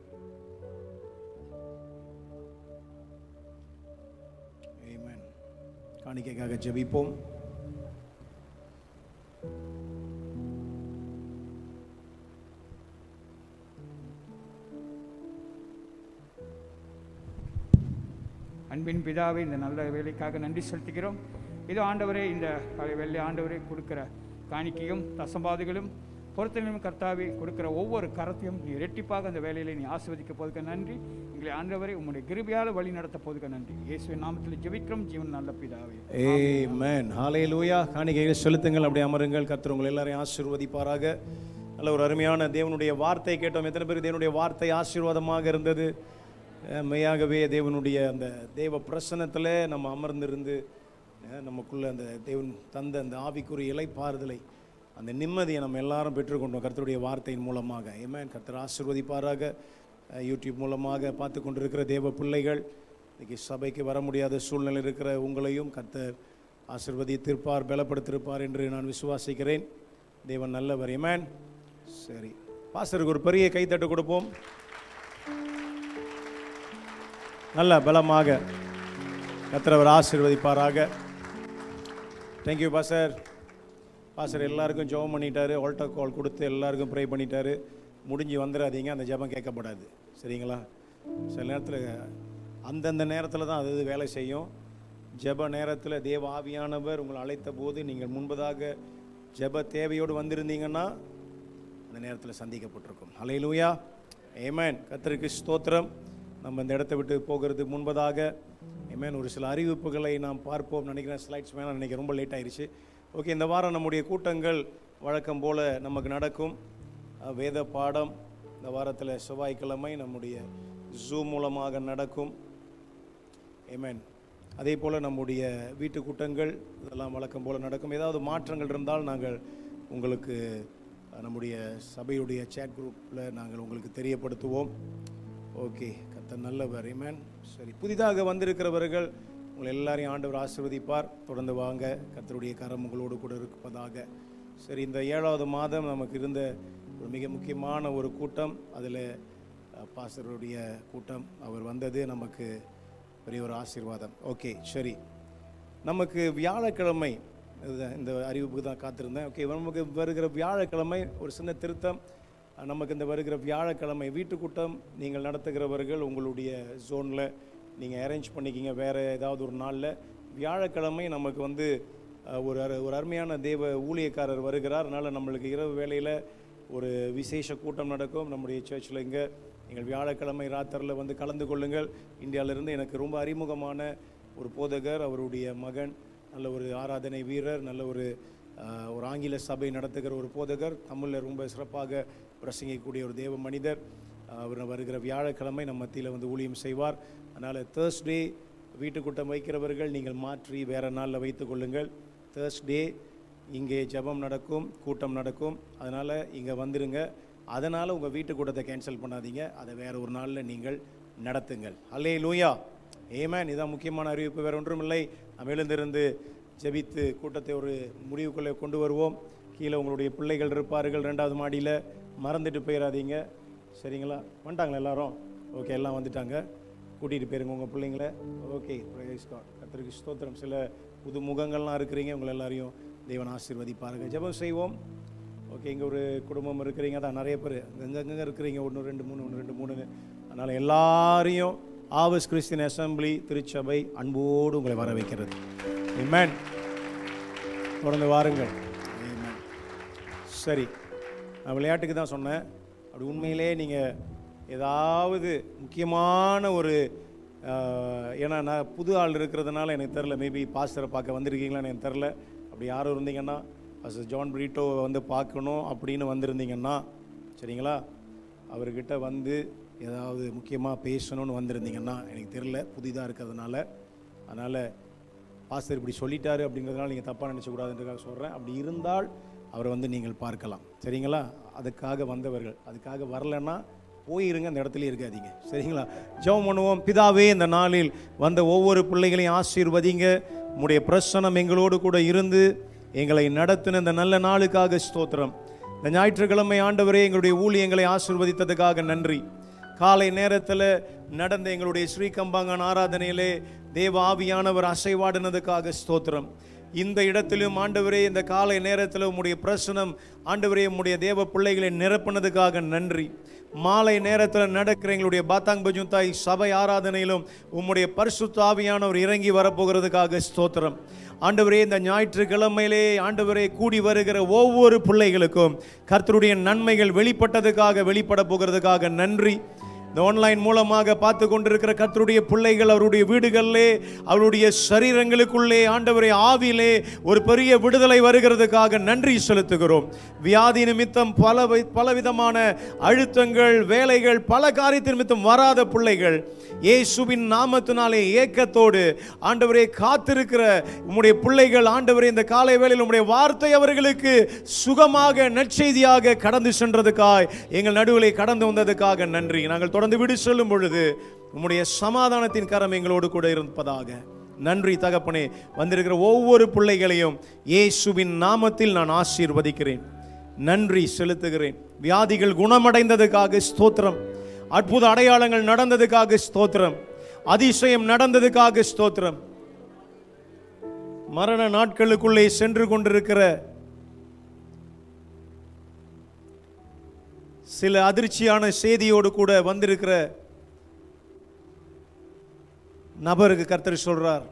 Amen. காணிக்கைக்காக ஜெபிப்போம் அன்பின் பிதாவே இந்த நல்ல வேலைக்காக நன்றி செலுத்துகிறோம் இது ஆண்டவரே இந்த காலை வெள்ளை ஆண்டவரே கொடுக்கிற காணிக்கையும் தசம்பாதுகளும் பொருத்தனையும் கர்த்தாவே கொடுக்கிற ஒவ்வொரு கரத்தையும் நீ ரெட்டிப்பாக அந்த வேலையில நீ ஆசிர்வதிக்க போதுக்க நன்றி எங்களை ஆண்டவரே உம்முடைய கிருபியால் வழி நடத்த போதுக்க நன்றி இயேசுவின் நாமத்தில் ஜெபிக்கிறோம் ஜீவன் நல்ல பிதாவே ஏமேன் ஹalleluya காணிக்கைகளை செலுத்துங்கள் அப்படி அமருங்கள் கர்த்தர் உங்களை எல்லாரையும் ஆசீர்வதிப்பாராக நல்ல ஒரு அருமையான தேவனுடைய வார்த்தை கேட்டோம் எத்தனை பேர் தேவனுடைய வார்த்தை ஆசீர்வாதமாக இருந்தது அஹ் மெய்யாகவே தேவனுடைய அந்த தேவ பிரசன்னத்தில் நம்ம அமர்ந்திருந்து அஹ் நமக்குள்ள அந்த தேவன் தந்த அந்த ஆவிக்குரிய இலைப்பாறுதலை அந்த நிம்மதியை நம்ம எல்லாரும் பெற்றுக்கொண்டோம் கர்த்தருடைய வார்த்தையின் மூலமாக ஏமேன் கர்த்தர் ஆசீர்வதிப்பாராக அஹ் யூடியூப் மூலமாக பார்த்து கொண்டிருக்கிற தேவ பிள்ளைகள் இன்னைக்கு சபைக்கு வர முடியாத சூழ்நிலை இருக்கிற உங்களையும் கர்த்தர் ஆசிர்வதித்திருப்பார் பலப்படுத்திருப்பார் என்று நான் விசுவாசிக்கிறேன் தேவன் நல்லவர் ஏமேன் சரி பாஸ்டருக்கு ஒரு பெரிய கைத்தட்டு கொடுப்போம் நல்ல பலமாக கர்த்தரவர் ஆசீர்வதிப்பாராக தேங்க்யூ பாஸ்டர் பாஸ்டர் எல்லாருக்கும் ஜெபம் பண்ணிட்டாரு ஆல்டர் கால் கொடுத்து எல்லாருக்கும் ப்ரே பண்ணிட்டாரு முடிஞ்சு வந்துடாதீங்க அந்த ஜெபம் கேட்கப்படாது சரிங்களா சில நேரத்தில் அந்தந்த நேரத்தில் தான் அது அது வேலை செய்யும் ஜெப நேரத்தில் தேவ ஆவியானவர் உங்களை அழைத்த போது நீங்கள் முன்பதாக ஜெப தேவையோடு வந்திருந்தீங்கன்னா அந்த நேரத்தில் சந்திக்கப்பட்டிருக்கும் ஹalleluya ஏமேன் கர்த்தருக்கு ஸ்தோத்திரம் நம்ம இந்த இடத்தை விட்டு போகிறது முன்பதாக ஏமேன் ஒரு சில அறிவிப்புகளை நாம் பார்ப்போம் நினைக்கிறேன் ஸ்லைட்ஸ் வேணாம் நினைக்கிறேன் ரொம்ப லேட் ஆயிருச்சு ஓகே இந்த வாரம் நம்முடைய கூட்டங்கள் வழக்கம் போல் நமக்கு நடக்கும் அஹ், வேத பாடம் இந்த வாரத்தில் செவ்வாய்க்கிழமை நம்முடைய ஜூம் மூலமாக நடக்கும் ஏமேன் அதே போல் நம்முடைய வீட்டு கூட்டங்கள் இதெல்லாம் வழக்கம் போல் நடக்கும் ஏதாவது மாற்றங்கள் இருந்தால் நாங்கள் உங்களுக்கு அஹ், நம்முடைய சபையுடைய சேட் குரூப்பில் நாங்கள் உங்களுக்கு தெரியப்படுத்துவோம் ஓகே கர்த்தர் நல்லவர் மேன் சரி புதிதாக வந்திருக்கிறவர்கள் உங்களை எல்லாரையும் ஆண்டவர் ஆசீர்வதிப்பார் தொடர்ந்து வாங்க கர்த்தருடைய கரம் உங்களோடு கூட இருப்பதாக சரி இந்த ஏழாவது மாதம் நமக்கு இருந்த ஒரு மிக முக்கியமான ஒரு கூட்டம் அதில் பாஸ்டருடைய கூட்டம் அவர் வந்தது நமக்கு பெரிய ஒரு ஆசீர்வாதம் ஓகே சரி நமக்கு வியாழக்கிழமை இதுதான் இந்த அறிவிப்புக்கு தான் காத்திருந்தேன் ஓகே நமக்கு வருகிற வியாழக்கிழமை ஒரு சின்ன திருத்தம் அஹ், நமக்கு இந்த வருகிற வியாழக்கிழமை வீட்டு கூட்டம் நீங்கள் நடத்துகிறவர்கள் உங்களுடைய ஜோனில் நீங்கள் அரேஞ்ச் பண்ணிக்கிங்க வேறு ஏதாவது ஒரு நாளில் வியாழக்கிழமை நமக்கு வந்து அஹ், ஒரு அரு- ஒரு அருமையான தேவ ஊழியக்காரர் வருகிறார் அதனால் நம்மளுக்கு இரவு வேளையில் ஒரு விசேஷ கூட்டம் நடக்கும் நம்முடைய சர்ச்சில் இங்கே நீங்கள் வியாழக்கிழமை ராத்திரில் வந்து கலந்து கொள்ளுங்கள் இந்தியாவிலிருந்து எனக்கு ரொம்ப அறிமுகமான ஒரு போதகர் அவருடைய மகன் நல்ல ஒரு ஆராதனை வீரர் நல்ல ஒரு ஆஹ், ஒரு ஆங்கில சபை நடத்துகிற ஒரு போதகர் தமிழில் ரொம்ப சிறப்பாக பிரசங்கிக்கக்கூடிய ஒரு தேவ மனிதர் ஆஹ், அவர் வருகிற வியாழக்கிழமை நம்ம மத்தியில் வந்து ஊழியம் செய்வார் அதனால் தேர்ஸ்டே வீட்டுக்கூட்டம் வைக்கிறவர்கள் நீங்கள் மாற்றி வேறு நாளில் வைத்துக் கொள்ளுங்கள் தேர்ஸ்டே இங்கே ஜெபம் நடக்கும் கூட்டம் நடக்கும் அதனால் இங்கே வந்துருங்க அதனால் உங்கள் வீட்டு கூட்டத்தை கேன்சல் பண்ணாதீங்க அதை வேறு ஒரு நாளில் நீங்கள் நடத்துங்கள் அல்லே லூயா ஏமேன் இதான் முக்கியமான அறிவிப்பு வேறு ஒன்றும் இல்லை நாம் எழுந்திருந்து ஜெபித்து கூட்டத்தை ஒரு முடிவுக்குள்ளே கொண்டு வருவோம் கீழே உங்களுடைய பிள்ளைகள் இருப்பார்கள் ரெண்டாவது மாடியில் மறந்துட்டு போயிடாதீங்க சரிங்களா வந்துட்டாங்களா எல்லாரும் ஓகே எல்லாம் வந்துட்டாங்க கூட்டிகிட்டு போயிருங்க உங்கள் பிள்ளைங்கள ஓகே பிரேஸ் காட் கர்த்தருக்கு ஸ்தோத்திரம் சில புது முகங்கள்லாம் இருக்கிறீங்க உங்களை எல்லாரையும் தேவன் ஆசீர்வதிப்பாருங்க ஜெபம் செய்வோம் ஓகே இங்கே ஒரு குடும்பம் இருக்கிறீங்க அதான் நிறைய பேர் அங்கங்கே இருக்கிறீங்க ஒன்று ரெண்டு மூணு ஒன்று ரெண்டு மூணுன்னு அதனால் எல்லாரையும் ஆவஸ் கிறிஸ்டியன் அசம்பிளி திருச்சபை அன்போடு உங்களை வர வைக்கிறது Amen. தொடர்ந்து வாருங்கள் Amen. சரி நான் விளையாட்டுக்கு தான் சொன்னேன் அப்படி உண்மையிலே நீங்கள் ஏதாவது முக்கியமான ஒரு ஆஹ், ஏன்னா நான் புது ஆள் இருக்கிறதுனால எனக்கு தெரில மேபி பாஸ்டரை பார்க்க வந்திருக்கீங்களான்னு எனக்கு தெரில அப்படி யாரும் இருந்தீங்கன்னா பாஸ்டர் ஜான் பிரீட்டோவை வந்து பார்க்கணும் அப்படின்னு வந்திருந்தீங்கன்னா சரிங்களா அவர்கிட்ட வந்து ஏதாவது முக்கியமாக பேசணும்னு வந்திருந்தீங்கன்னா எனக்கு தெரில புதிதாக இருக்கிறதுனால அதனால் பாஸ்டர் இப்படி சொல்லிட்டாரு அப்படிங்கிறதுனால நீங்கள் தப்பாக நினச்சக்கூடாதுன்றதுக்காக சொல்கிறேன் அப்படி இருந்தால் அவரை வந்து நீங்கள் பார்க்கலாம் சரிங்களா அதுக்காக வந்தவர்கள் அதுக்காக வரலன்னா போயிருங்க அந்த இடத்துலயே இருக்காதீங்க சரிங்களா ஜெபம் பண்ணுவோம் பிதாவே இந்த நாளில் வந்த ஒவ்வொரு பிள்ளைகளையும் ஆசீர்வதிங்க உம்முடைய பிரசனம் எங்களோடு கூட இருந்து எங்களை நடத்தின இந்த நல்ல நாளுக்காக ஸ்தோத்திரம் இந்த ஞாயிற்றுக்கிழமை ஆண்டவரே எங்களுடைய ஊழியங்களை ஆசீர்வதித்ததுக்காக நன்றி காலை நேரத்தில் நடந்த எங்களுடைய ஸ்ரீகம்பாங்கன் ஆராதனையிலே தேவ ஆவியானவர் அசைவாடினதுக்காக ஸ்தோத்திரம் இந்த இடத்திலும் ஆண்டவரே இந்த காலை நேரத்தில் உம்முடைய பிரசனம் ஆண்டவரே உம்முடைய தேவ பிள்ளைகளை நிரப்பினதுக்காக நன்றி மாலை நேரத்தில் நடக்கிற எங்களுடைய பாத்தாங் பஜுந்தாய் சபை ஆராதனையிலும் உம்முடைய பரிசுத்த ஆவியானவர் இறங்கி வரப்போகிறதுக்காக ஸ்தோத்திரம் ஆண்டவரே இந்த ஞாயிற்றுக்கிழமையிலே ஆண்டவரே கூடி வருகிற ஒவ்வொரு பிள்ளைகளுக்கும் கர்த்தருடைய நன்மைகள் வெளிப்பட்டதுக்காக வெளிப்பட போகிறதுக்காக நன்றி இந்த ஆன்லைன் மூலமாக பார்த்து கொண்டிருக்கிற கர்த்தருடைய பிள்ளைகள் அவருடைய வீடுகளிலே அவருடைய சரீரங்களுக்குள்ளே ஆண்டவரை ஆவியிலே ஒரு பெரிய விடுதலை வருகிறதுக்காக நன்றி செலுத்துகிறோம் வியாதி நிமித்தம் பல வி- பலவிதமான அழுத்தங்கள் வேலைகள் பல காரியத்தின் நிமித்தம் வராத பிள்ளைகள் இயேசுவின் நாமத்தினாலே ஏக்கத்தோடு ஆண்டவரே காத்திருக்கிற உம்முடைய பிள்ளைகள் ஆண்டவரே இந்த காலை வேளையில் உம்முடைய வார்த்தை அவர்களுக்கு சுகமாக நற்செய்தியாக கடந்து சென்றதுக்காய் எங்கள் நடுவிலே கடந்து வந்ததுக்காக நன்றி நாங்கள் தொடர்ந்து விடு செல்லும் பொழுது உம்முடைய சமாதானத்தின் கரம் எங்களோடு கூட இருப்பதாக நன்றி தகப்பனே வந்திருக்கிற ஒவ்வொரு பிள்ளைகளையும் இயேசுவின் நாமத்தில் நான் ஆசீர்வதிக்கிறேன் நன்றி செலுத்துகிறேன் வியாதிகள் குணமடைந்ததுக்காக ஸ்தோத்திரம் அற்புத அடையாளங்கள் நடந்ததுக்காக ஸ்தோத்திரம் அதிசயம் நடந்ததுக்காக ஸ்தோத்திரம் மரண நாட்களுக்குள்ளே சென்று கொண்டிருக்கிற சில அதிர்ச்சியான செய்தியோடு கூட வந்திருக்கிற நபருக்கு கர்த்தர் சொல்றார்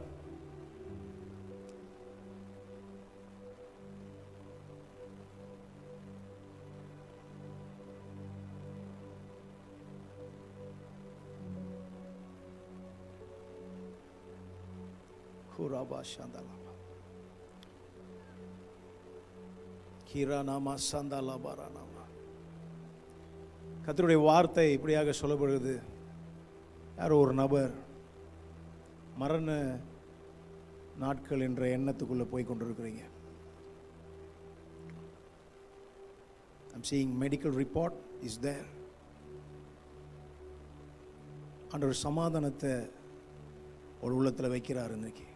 ஹுராபா சாந்தாலாபா ஹீரானாமா சாந்தாலாபாரானாமா கர்த்தருடைய வார்த்தை இப்படியாக சொல்லப்படுகிறது யாரோ ஒரு நபர் மரண நாட்கள் என்ற எண்ணத்துக்குள்ளே போய் கொண்டிருக்கிறீங்க I'm seeing medical report is there. ஆண்டவர் சமாதானத்தை ஒரு உள்ளத்தில் வைக்கிறார் இன்னைக்கு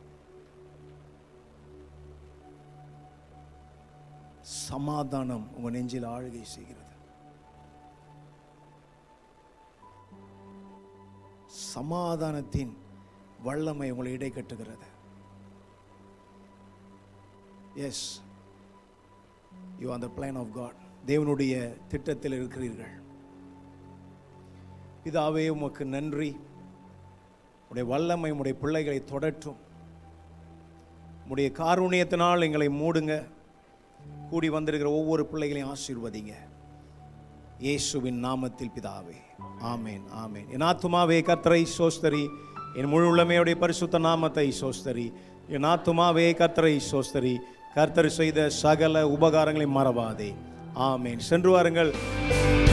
சமாதானம் உங்க நெஞ்சில் ஆளுகை செய்கிறது சமாதானத்தின் வல்லமை உங்களை இடை கட்டுகிறது yes you on the plan of God தேவனுடைய திட்டத்தில் இருக்கிறீர்கள் பிதாவே உமக்கு நன்றி உடைய வல்லமை உடைய பிள்ளைகளை தொடற்றும் உடைய காருண்யத்தினால் எங்களை மூடுங்க கூடி வந்திருக்கிற ஒவ்வொரு பிள்ளைகளையும் ஆசீர்வதிங்க இயேசுவின் நாமத்தில் பிதாவே ஆமேன் ஆமேன் என் ஆத்துமாவே கர்த்தரை சோஸ்தரி என் முழு உள்ளமையுடைய பரிசுத்த நாமத்தை சோஸ்தரி என் ஆத்துமாவே கர்த்தரை சோஸ்தரி கர்த்தர் செய்த சகல உபகாரங்களை மறவாதே ஆமேன் சென்று வாருங்கள்